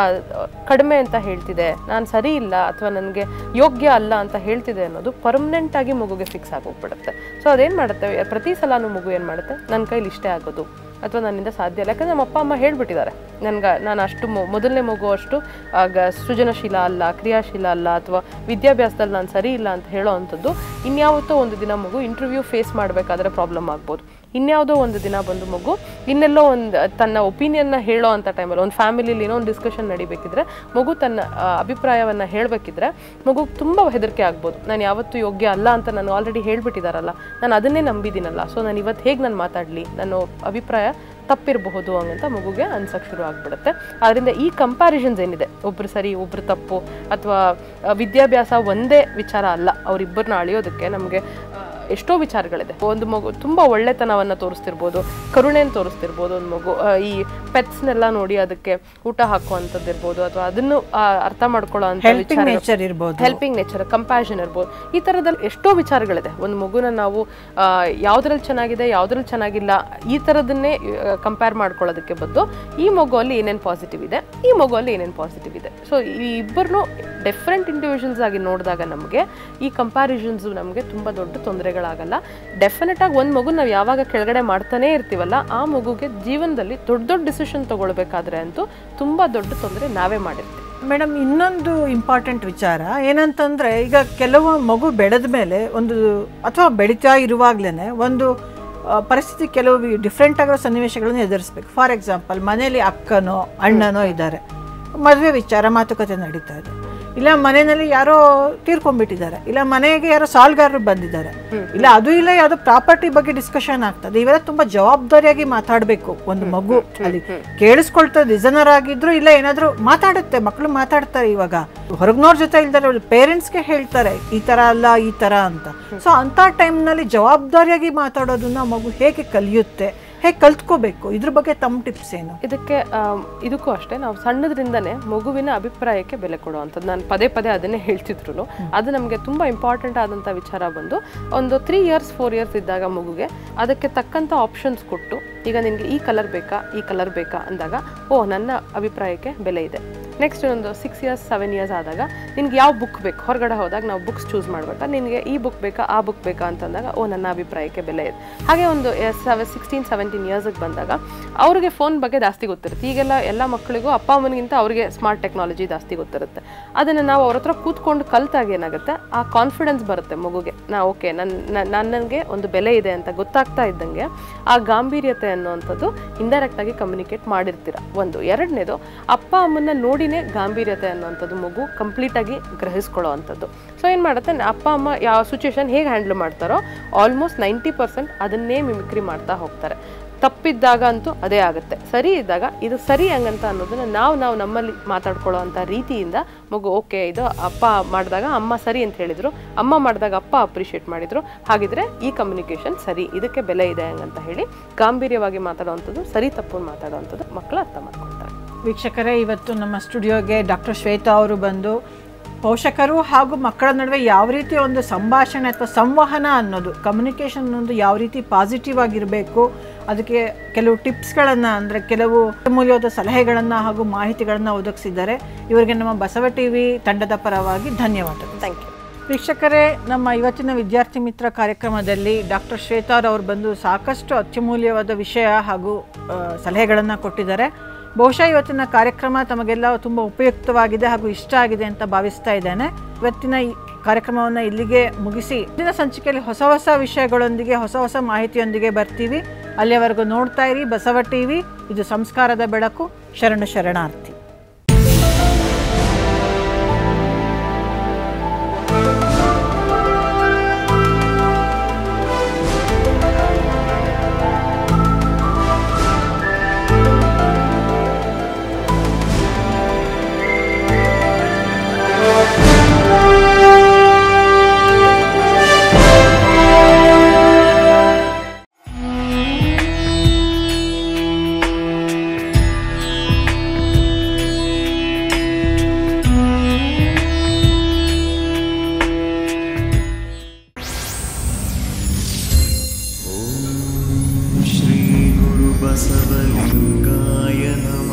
ಕಡಿಮೆ ಅಂತ ಹೇಳ್ತಿದೆ ನಾನು ಸರಿ ಇಲ್ಲ ಅಥವಾ ನನಗೆ ಯೋಗ್ಯ ಅಲ್ಲ ಅಂತ ಹೇಳ್ತಿದೆ ಅನ್ನೋದು ಪರ್ಮನೆಂಟ್ ಆಗಿ ಮಗುಗೆ ಫಿಕ್ಸ್ ಆಗೋಗ್ಬಿಡುತ್ತೆ ಸೊ ಅದೇನು ಮಾಡುತ್ತೆ ಪ್ರತಿ ಸಲನೂ ಮಗು ಏನು ಮಾಡುತ್ತೆ ನನ್ನ ಕೈಲಿ ಇಷ್ಟೇ ಆಗೋದು ಅಥವಾ ನನ್ನಿಂದ ಸಾಧ್ಯ ಇಲ್ಲ ಯಾಕಂದ್ರೆ ನಮ್ಮ ಅಪ್ಪ ಅಮ್ಮ ಹೇಳ್ಬಿಟ್ಟಿದ್ದಾರೆ ನನ್ಗೆ ನಾನು ಅಷ್ಟು ಮೊ- ಮೊದಲನೇ ಮಗು ಅಷ್ಟು ಆಗ ಸೃಜನಶೀಲ ಅಲ್ಲ ಕ್ರಿಯಾಶೀಲ ಅಲ್ಲ ಅಥವಾ ವಿದ್ಯಾಭ್ಯಾಸದಲ್ಲಿ ನಾನು ಸರಿ ಇಲ್ಲ ಅಂತ ಹೇಳೋ ಅಂಥದ್ದು ಇನ್ಯಾವತ್ತೋ ಒಂದು ದಿನ ಮಗು ಇಂಟರ್ವ್ಯೂ ಫೇಸ್ ಮಾಡಬೇಕಾದ್ರೆ ಪ್ರಾಬ್ಲಮ್ ಆಗ್ಬೋದು ಇನ್ಯಾವುದೋ ಒಂದು ದಿನ ಬಂದು ಮಗು ಇನ್ನೆಲ್ಲೋ ಒಂದು ತನ್ನ ಒಪಿನಿಯನ್ನ ಹೇಳೋ ಅಂಥ ಟೈಮಲ್ಲಿ ಒಂದು ಫ್ಯಾಮಿಲಿಲಿ ಏನೋ ಒಂದು ಡಿಸ್ಕಷನ್ ನಡಿಬೇಕಿದ್ರೆ ಮಗು ತನ್ನ ಆ, ಅಭಿಪ್ರಾಯವನ್ನ ಹೇಳಬೇಕಿದ್ರೆ ಮಗು ತುಂಬ ಹೆದರಿಕೆ ಆಗ್ಬೋದು ನಾನು ಯಾವತ್ತೂ ಯೋಗ್ಯ ಅಲ್ಲ ಅಂತ ನಾನು ಆಲ್ರೆಡಿ ಹೇಳ್ಬಿಟ್ಟಿದಾರಲ್ಲ ನಾನು ಅದನ್ನೇ ನಂಬಿದ್ದೀನಲ್ಲ ಸೊ ನಾನು ಇವತ್ತು ಹೇಗೆ ನಾನು ಮಾತಾಡಲಿ ನನ್ನ ಅಭಿಪ್ರಾಯ ತಪ್ಪಿರಬಹುದು ಹಂಗಂತ ಮಗುಗೆ ಅನ್ಸಕ್ ಶುರು ಆಗ್ಬಿಡುತ್ತೆ ಅದರಿಂದ ಈ ಕಂಪ್ಯಾರಿಸನ್ಸ್ ಏನಿದೆ ಒಬ್ರು ಸರಿ ಒಬ್ರು ತಪ್ಪು ಅಥವಾ ವಿದ್ಯಾಭ್ಯಾಸ ಒಂದೇ ವಿಚಾರ ಅಲ್ಲ ಅವರಿಬ್ಬರನ್ನ ಅಳಿಯೋದಕ್ಕೆ ನಮಗೆ ಎಷ್ಟೋ ವಿಚಾರಗಳಿದೆ ಒಂದು ಮಗು ತುಂಬಾ ಒಳ್ಳೆತನವನ್ನ ತೋರಿಸ್ತಿರ್ಬೋದು ಕರುಣೆಯನ್ನು ತೋರಿಸ್ತಿರ್ಬೋದು ಒಂದು ಮಗು ಆ, ಈ ಪೆಟ್ಸ್ನೆಲ್ಲ ನೋಡಿ ಅದಕ್ಕೆ ಊಟ ಹಾಕುವಂಥದ್ದು ಇರ್ಬೋದು ಅಥವಾ ಅದನ್ನು ಆ, ಅರ್ಥ ಮಾಡ್ಕೊಳ್ಳೋ ಅಂತ
ಹೆಲ್ಪಿಂಗ್ ನೇಚರ್ ಇರ್ಬೋದು
ಹೆಲ್ಪಿಂಗ್ ನೇಚರ್ ಕಂಪ್ಯಾಷನ್ ಇರ್ಬೋದು ಈ ಥರದಲ್ಲಿ ಎಷ್ಟೋ ವಿಚಾರಗಳಿದೆ ಒಂದು ಮಗುನ ನಾವು ಆ, ಯಾವ್ದ್ರಲ್ಲಿ ಚೆನ್ನಾಗಿದೆ ಯಾವ್ದ್ರಲ್ಲಿ ಚೆನ್ನಾಗಿಲ್ಲ ಈ ಥರದನ್ನೇ ಕಂಪೇರ್ ಮಾಡ್ಕೊಳ್ಳೋದಕ್ಕೆ ಬದ್ದು ಈ ಮಗುವಲ್ಲಿ ಏನೇನು ಪಾಸಿಟಿವ್ ಇದೆ ಈ ಮಗುವಲ್ಲಿ ಏನೇನು ಪಾಸಿಟಿವ್ ಇದೆ ಸೊ ಈ ಇಬ್ಬರನ್ನು ಡಿಫ್ರೆಂಟ್ ಇಂಡಿವಿಜುವಲ್ಸ್ ಆಗಿ ನೋಡಿದಾಗ ನಮಗೆ ಈ ಕಂಪ್ಯಾರಿಸನ್ಸ್ ನಮಗೆ ತುಂಬ ದೊಡ್ಡ ತೊಂದರೆಗಳಾಗಲ್ಲ ಡೆಫಿನೆಟ್ ಆಗಿ ಒಂದು ಮಗು ನಾವು ಯಾವಾಗ ಕೆಳಗಡೆ ಮಾಡ್ತಾನೇ ಇರ್ತೀವಲ್ಲ ಆ ಮಗುಗೆ ಜೀವನದಲ್ಲಿ ದೊಡ್ಡ ದೊಡ್ಡ ಡಿಸಿಷನ್ ತಗೊಳ್ಬೇಕಾದ್ರೆ ಅಂತೂ ತುಂಬ ದೊಡ್ಡ ತೊಂದರೆ ನಾವೇ ಮಾಡಿರ್ತೀವಿ
ಮೇಡಮ್ ಇನ್ನೊಂದು ಇಂಪಾರ್ಟೆಂಟ್ ವಿಚಾರ ಏನಂತಂದ್ರೆ ಈಗ ಕೆಲವು ಮಗು ಬೆಳೆದ ಮೇಲೆ ಒಂದು ಅಥವಾ ಬೆಳೀತಾ ಇರುವಾಗ್ಲೇ ಒಂದು ಆ, ಪರಿಸ್ಥಿತಿ ಕೆಲವು ಡಿಫ್ರೆಂಟ್ ಆಗಿರೋ ಸನ್ನಿವೇಶಗಳನ್ನು ಎದುರಿಸ್ಬೇಕು ಫಾರ್ ಎಕ್ಸಾಂಪಲ್ ಮನೇಲಿ ಅಕ್ಕನೋ ಅಣ್ಣನೋ ಇದ್ದಾರೆ ಮದುವೆ ವಿಚಾರ ಮಾತುಕತೆ ನಡೀತಾ ಇದೆ ಇಲ್ಲ ಮನೆಯಲ್ಲಿ ಯಾರೋ ತೀರ್ಕೊಂಡ್ಬಿಟ್ಟಿದ್ದಾರೆ ಇಲ್ಲ ಮನೆಗೆ ಯಾರೋ ಸಾಲ್ಗಾರರು ಬಂದಿದ್ದಾರೆ ಇಲ್ಲ ಅದು ಇಲ್ಲ ಯಾವುದೋ ಪ್ರಾಪರ್ಟಿ ಬಗ್ಗೆ ಡಿಸ್ಕಷನ್ ಆಗ್ತದೆ ಇವೆಲ್ಲ ತುಂಬಾ ಜವಾಬ್ದಾರಿಯಾಗಿ ಮಾತಾಡಬೇಕು ಒಂದು ಮಗು ಅಲ್ಲಿ ಕೇಳಿಸ್ಕೊಳ್ತಾ ಲಿಸನರ್ ಆಗಿದ್ರು ಇಲ್ಲ ಏನಾದ್ರು ಮಾತಾಡುತ್ತೆ ಮಕ್ಕಳು ಮಾತಾಡ್ತಾರೆ ಇವಾಗ ಹೊರಗ್ನೋರ್ ಜೊತೆ ಇಲ್ದಾರೆ ಪೇರೆಂಟ್ಸ್ಗೆ ಹೇಳ್ತಾರೆ ಈ ತರ ಅಲ್ಲ ಈ ತರ ಅಂತ ಸೊ ಅಂತ ಟೈಮ್ನಲ್ಲಿ ಜವಾಬ್ದಾರಿಯಾಗಿ ಮಾತಾಡೋದನ್ನ ಮಗು ಹೇಗೆ ಕಲಿಯುತ್ತೆ ಹೇಗೆ ಕಲ್ತ್ಕೋಬೇಕು ಇದ್ರ ಬಗ್ಗೆ ತಮ್ಮ ಟಿಪ್ಸ್ ಏನು
ಇದಕ್ಕೆ ಆಮ್, ಇದಕ್ಕೂ ಅಷ್ಟೇ ನಾವು ಸಣ್ಣದ್ರಿಂದನೇ ಮಗುವಿನ ಅಭಿಪ್ರಾಯಕ್ಕೆ ಬೆಲೆ ಕೊಡುವಂಥದ್ದು ನಾನು ಪದೇ ಪದೇ ಅದನ್ನೇ ಹೇಳ್ತಿದ್ರು ಅದು ನಮಗೆ ತುಂಬ ಇಂಪಾರ್ಟೆಂಟ್ ಆದಂಥ ವಿಚಾರ ಬಂದು ಒಂದು ತ್ರೀ ಇಯರ್ಸ್ ಫೋರ್ ಇಯರ್ಸ್ ಇದ್ದಾಗ ಮಗುಗೆ ಅದಕ್ಕೆ ತಕ್ಕಂಥ ಆಪ್ಷನ್ಸ್ ಕೊಟ್ಟು ಈಗ ನಿನಗೆ ಈ ಕಲರ್ ಬೇಕಾ ಈ ಕಲರ್ ಬೇಕಾ ಅಂದಾಗ ಓ ನನ್ನ ಅಭಿಪ್ರಾಯಕ್ಕೆ ಬೆಲೆ ಇದೆ ನೆಕ್ಸ್ಟ್ ಒಂದು ಸಿಕ್ಸ್ ಇಯರ್ಸ್ ಸೆವೆನ್ ಇಯರ್ಸ್ ಆದಾಗ ನಿನ್ಗೆ ಯಾವ ಬುಕ್ ಬೇಕು ಹೊರಗಡೆ ಹೋದಾಗ ನಾವು ಬುಕ್ಸ್ ಚೂಸ್ ಮಾಡ್ಬೇಕಾ ನಿನಗೆ ಈ ಬುಕ್ ಬೇಕಾ ಆ ಬುಕ್ ಬೇಕಾ ಅಂತಂದಾಗ ಓ ನನ್ನ ಅಭಿಪ್ರಾಯಕ್ಕೆ ಬೆಲೆ ಇದೆ ಹಾಗೆ ಒಂದು ಸೆವೆ ಸಿಕ್ಸ್ಟೀನ್ ಸೆವೆಂಟೀನ್ ಇಯರ್ಸ್ಗೆ ಬಂದಾಗ ಅವ್ರಿಗೆ ಫೋನ್ ಬಗ್ಗೆ ಜಾಸ್ತಿ ಗೊತ್ತಿರುತ್ತೆ ಈಗೆಲ್ಲ ಎಲ್ಲ ಮಕ್ಕಳಿಗೂ ಅಪ್ಪ ಅಮ್ಮನಿಗಿಂತ ಅವರಿಗೆ ಸ್ಮಾರ್ಟ್ ಟೆಕ್ನಾಲಜಿ ಜಾಸ್ತಿ ಗೊತ್ತಿರುತ್ತೆ ಅದನ್ನು ನಾವು ಅವ್ರ ಹತ್ರ ಕೂತ್ಕೊಂಡು ಕಲ್ತಾಗ ಏನಾಗುತ್ತೆ ಆ ಕಾನ್ಫಿಡೆನ್ಸ್ ಬರುತ್ತೆ ಮಗುಗೆ ನಾ ಓಕೆ ನನ್ನ ನನಗೆ ಒಂದು ಬೆಲೆ ಇದೆ ಅಂತ ಗೊತ್ತಾಗ್ತಾ ಇದ್ದಂಗೆ ಆ ಗಾಂಭೀರ್ಯತೆ ಅನ್ನುವಂಥದ್ದು ಇಂಡೈರೆಕ್ಟ್ ಆಗಿ ಕಮ್ಯುನಿಕೇಟ್ ಮಾಡಿರ್ತೀರ ಒಂದು ಎರಡನೇದು ಅಪ್ಪ ಅಮ್ಮನ ನೋಡಿನೇ ಗಾಂಭೀರ್ಯತೆ ಅನ್ನುವಂಥದ್ದು ಮಗು ಕಂಪ್ಲೀಟ್ ಆಗಿ ಗ್ರಹಿಸ್ಕೊಳ್ಳೋ ಅಂಥದ್ದು ಸೊ ಏನು ಮಾಡುತ್ತೆ ಅಪ್ಪ ಅಮ್ಮ ಯಾವ ಸಿಚುವೇಶನ್ ಹೇಗೆ ಹ್ಯಾಂಡಲ್ ಮಾಡ್ತಾರೋ ಆಲ್ಮೋಸ್ಟ್ ನೈಂಟಿ ಪರ್ಸೆಂಟ್ ಅದನ್ನೇ ಮಿಮಿಕ್ರಿ ಮಾಡ್ತಾ ಹೋಗ್ತಾರೆ ತಪ್ಪಿದ್ದಾಗ ಅಂತೂ ಅದೇ ಆಗುತ್ತೆ ಸರಿ ಇದ್ದಾಗ ಇದು ಸರಿ ಹಂಗಂತ ಅನ್ನೋದನ್ನ ನಾವು ನಾವು ನಮ್ಮಲ್ಲಿ ಮಾತಾಡ್ಕೊಳ್ಳೋ ಅಂಥ ರೀತಿಯಿಂದ ಮಗು ಓಕೆ ಇದು ಅಪ್ಪ ಮಾಡಿದಾಗ ಅಮ್ಮ ಸರಿ ಅಂತ ಹೇಳಿದ್ರು ಅಮ್ಮ ಮಾಡಿದಾಗ ಅಪ್ಪ ಅಪ್ರಿಷಿಯೇಟ್ ಮಾಡಿದ್ರು ಹಾಗಿದ್ರೆ ಈ ಕಮ್ಯುನಿಕೇಶನ್ ಸರಿ ಇದಕ್ಕೆ ಬೆಲೆ ಇದೆ ಹಂಗಂತ ಹೇಳಿ ಗಾಂಭೀರ್ಯವಾಗಿ ಮಾತಾಡುವಂಥದ್ದು ಸರಿ ತಪ್ಪು ಮಾತಾಡುವಂಥದ್ದು ಮಕ್ಕಳು ಅರ್ಥ ಮಾಡ್ಕೊಳ್ತಾರೆ
ವೀಕ್ಷಕರೇ ಇವತ್ತು ನಮ್ಮ ಸ್ಟುಡಿಯೋಗೆ ಡಾಕ್ಟರ್ ಶ್ವೇತಾ ಅವರು ಬಂದು ಪೋಷಕರು ಹಾಗೂ ಮಕ್ಕಳ ನಡುವೆ ಯಾವ ರೀತಿ ಒಂದು ಸಂಭಾಷಣೆ ಅಥವಾ ಸಂವಹನ ಅನ್ನೋದು ಕಮ್ಯುನಿಕೇಷನ್ ಅನ್ನೋದು ಯಾವ ರೀತಿ ಪಾಸಿಟಿವ್ ಆಗಿರಬೇಕು ಅದಕ್ಕೆ ಕೆಲವು ಟಿಪ್ಸ್ಗಳನ್ನು ಅಂದರೆ ಕೆಲವು ಅಮೂಲ್ಯವಾದ ಸಲಹೆಗಳನ್ನು ಹಾಗೂ ಮಾಹಿತಿಗಳನ್ನು ಒದಗಿಸಿದ್ದಾರೆ ಇವರಿಗೆ ನಮ್ಮ ಬಸವ ಟಿ ವಿ ತಂಡದ ಪರವಾಗಿ ಧನ್ಯವಾದಗಳು
ಥ್ಯಾಂಕ್ ಯು
ವೀಕ್ಷಕರೇ ನಮ್ಮ ಇವತ್ತಿನ ವಿದ್ಯಾರ್ಥಿ ಮಿತ್ರ ಕಾರ್ಯಕ್ರಮದಲ್ಲಿ ಡಾಕ್ಟರ್ ಶ್ವೇತಾರ್ ಅವರು ಬಂದು ಸಾಕಷ್ಟು ಅತ್ಯಮೂಲ್ಯವಾದ ವಿಷಯ ಹಾಗೂ ಸಲಹೆಗಳನ್ನು ಕೊಟ್ಟಿದ್ದಾರೆ ಬಹುಶಃ ಇವತ್ತಿನ ಕಾರ್ಯಕ್ರಮ ತಮಗೆಲ್ಲ ತುಂಬ ಉಪಯುಕ್ತವಾಗಿದೆ ಹಾಗೂ ಇಷ್ಟ ಆಗಿದೆ ಅಂತ ಭಾವಿಸ್ತಾ ಇದ್ದೇನೆ ಇವತ್ತಿನ ಈ ಕಾರ್ಯಕ್ರಮವನ್ನು ಇಲ್ಲಿಗೆ ಮುಗಿಸಿ ಮುಂದಿನ ಸಂಚಿಕೆಯಲ್ಲಿ ಹೊಸ ಹೊಸ ವಿಷಯಗಳೊಂದಿಗೆ ಹೊಸ ಹೊಸ ಮಾಹಿತಿಯೊಂದಿಗೆ ಬರ್ತೀವಿ ಅಲ್ಲಿಯವರೆಗೂ ನೋಡ್ತಾ ಇರಿ ಬಸವ ಟಿವಿ ಇದು ಸಂಸ್ಕಾರದ ಬೆಳಕು ಶರಣು ಶರಣಾರ್ಥಿ
श्रीगुरुबसवलिङ्गाय नमः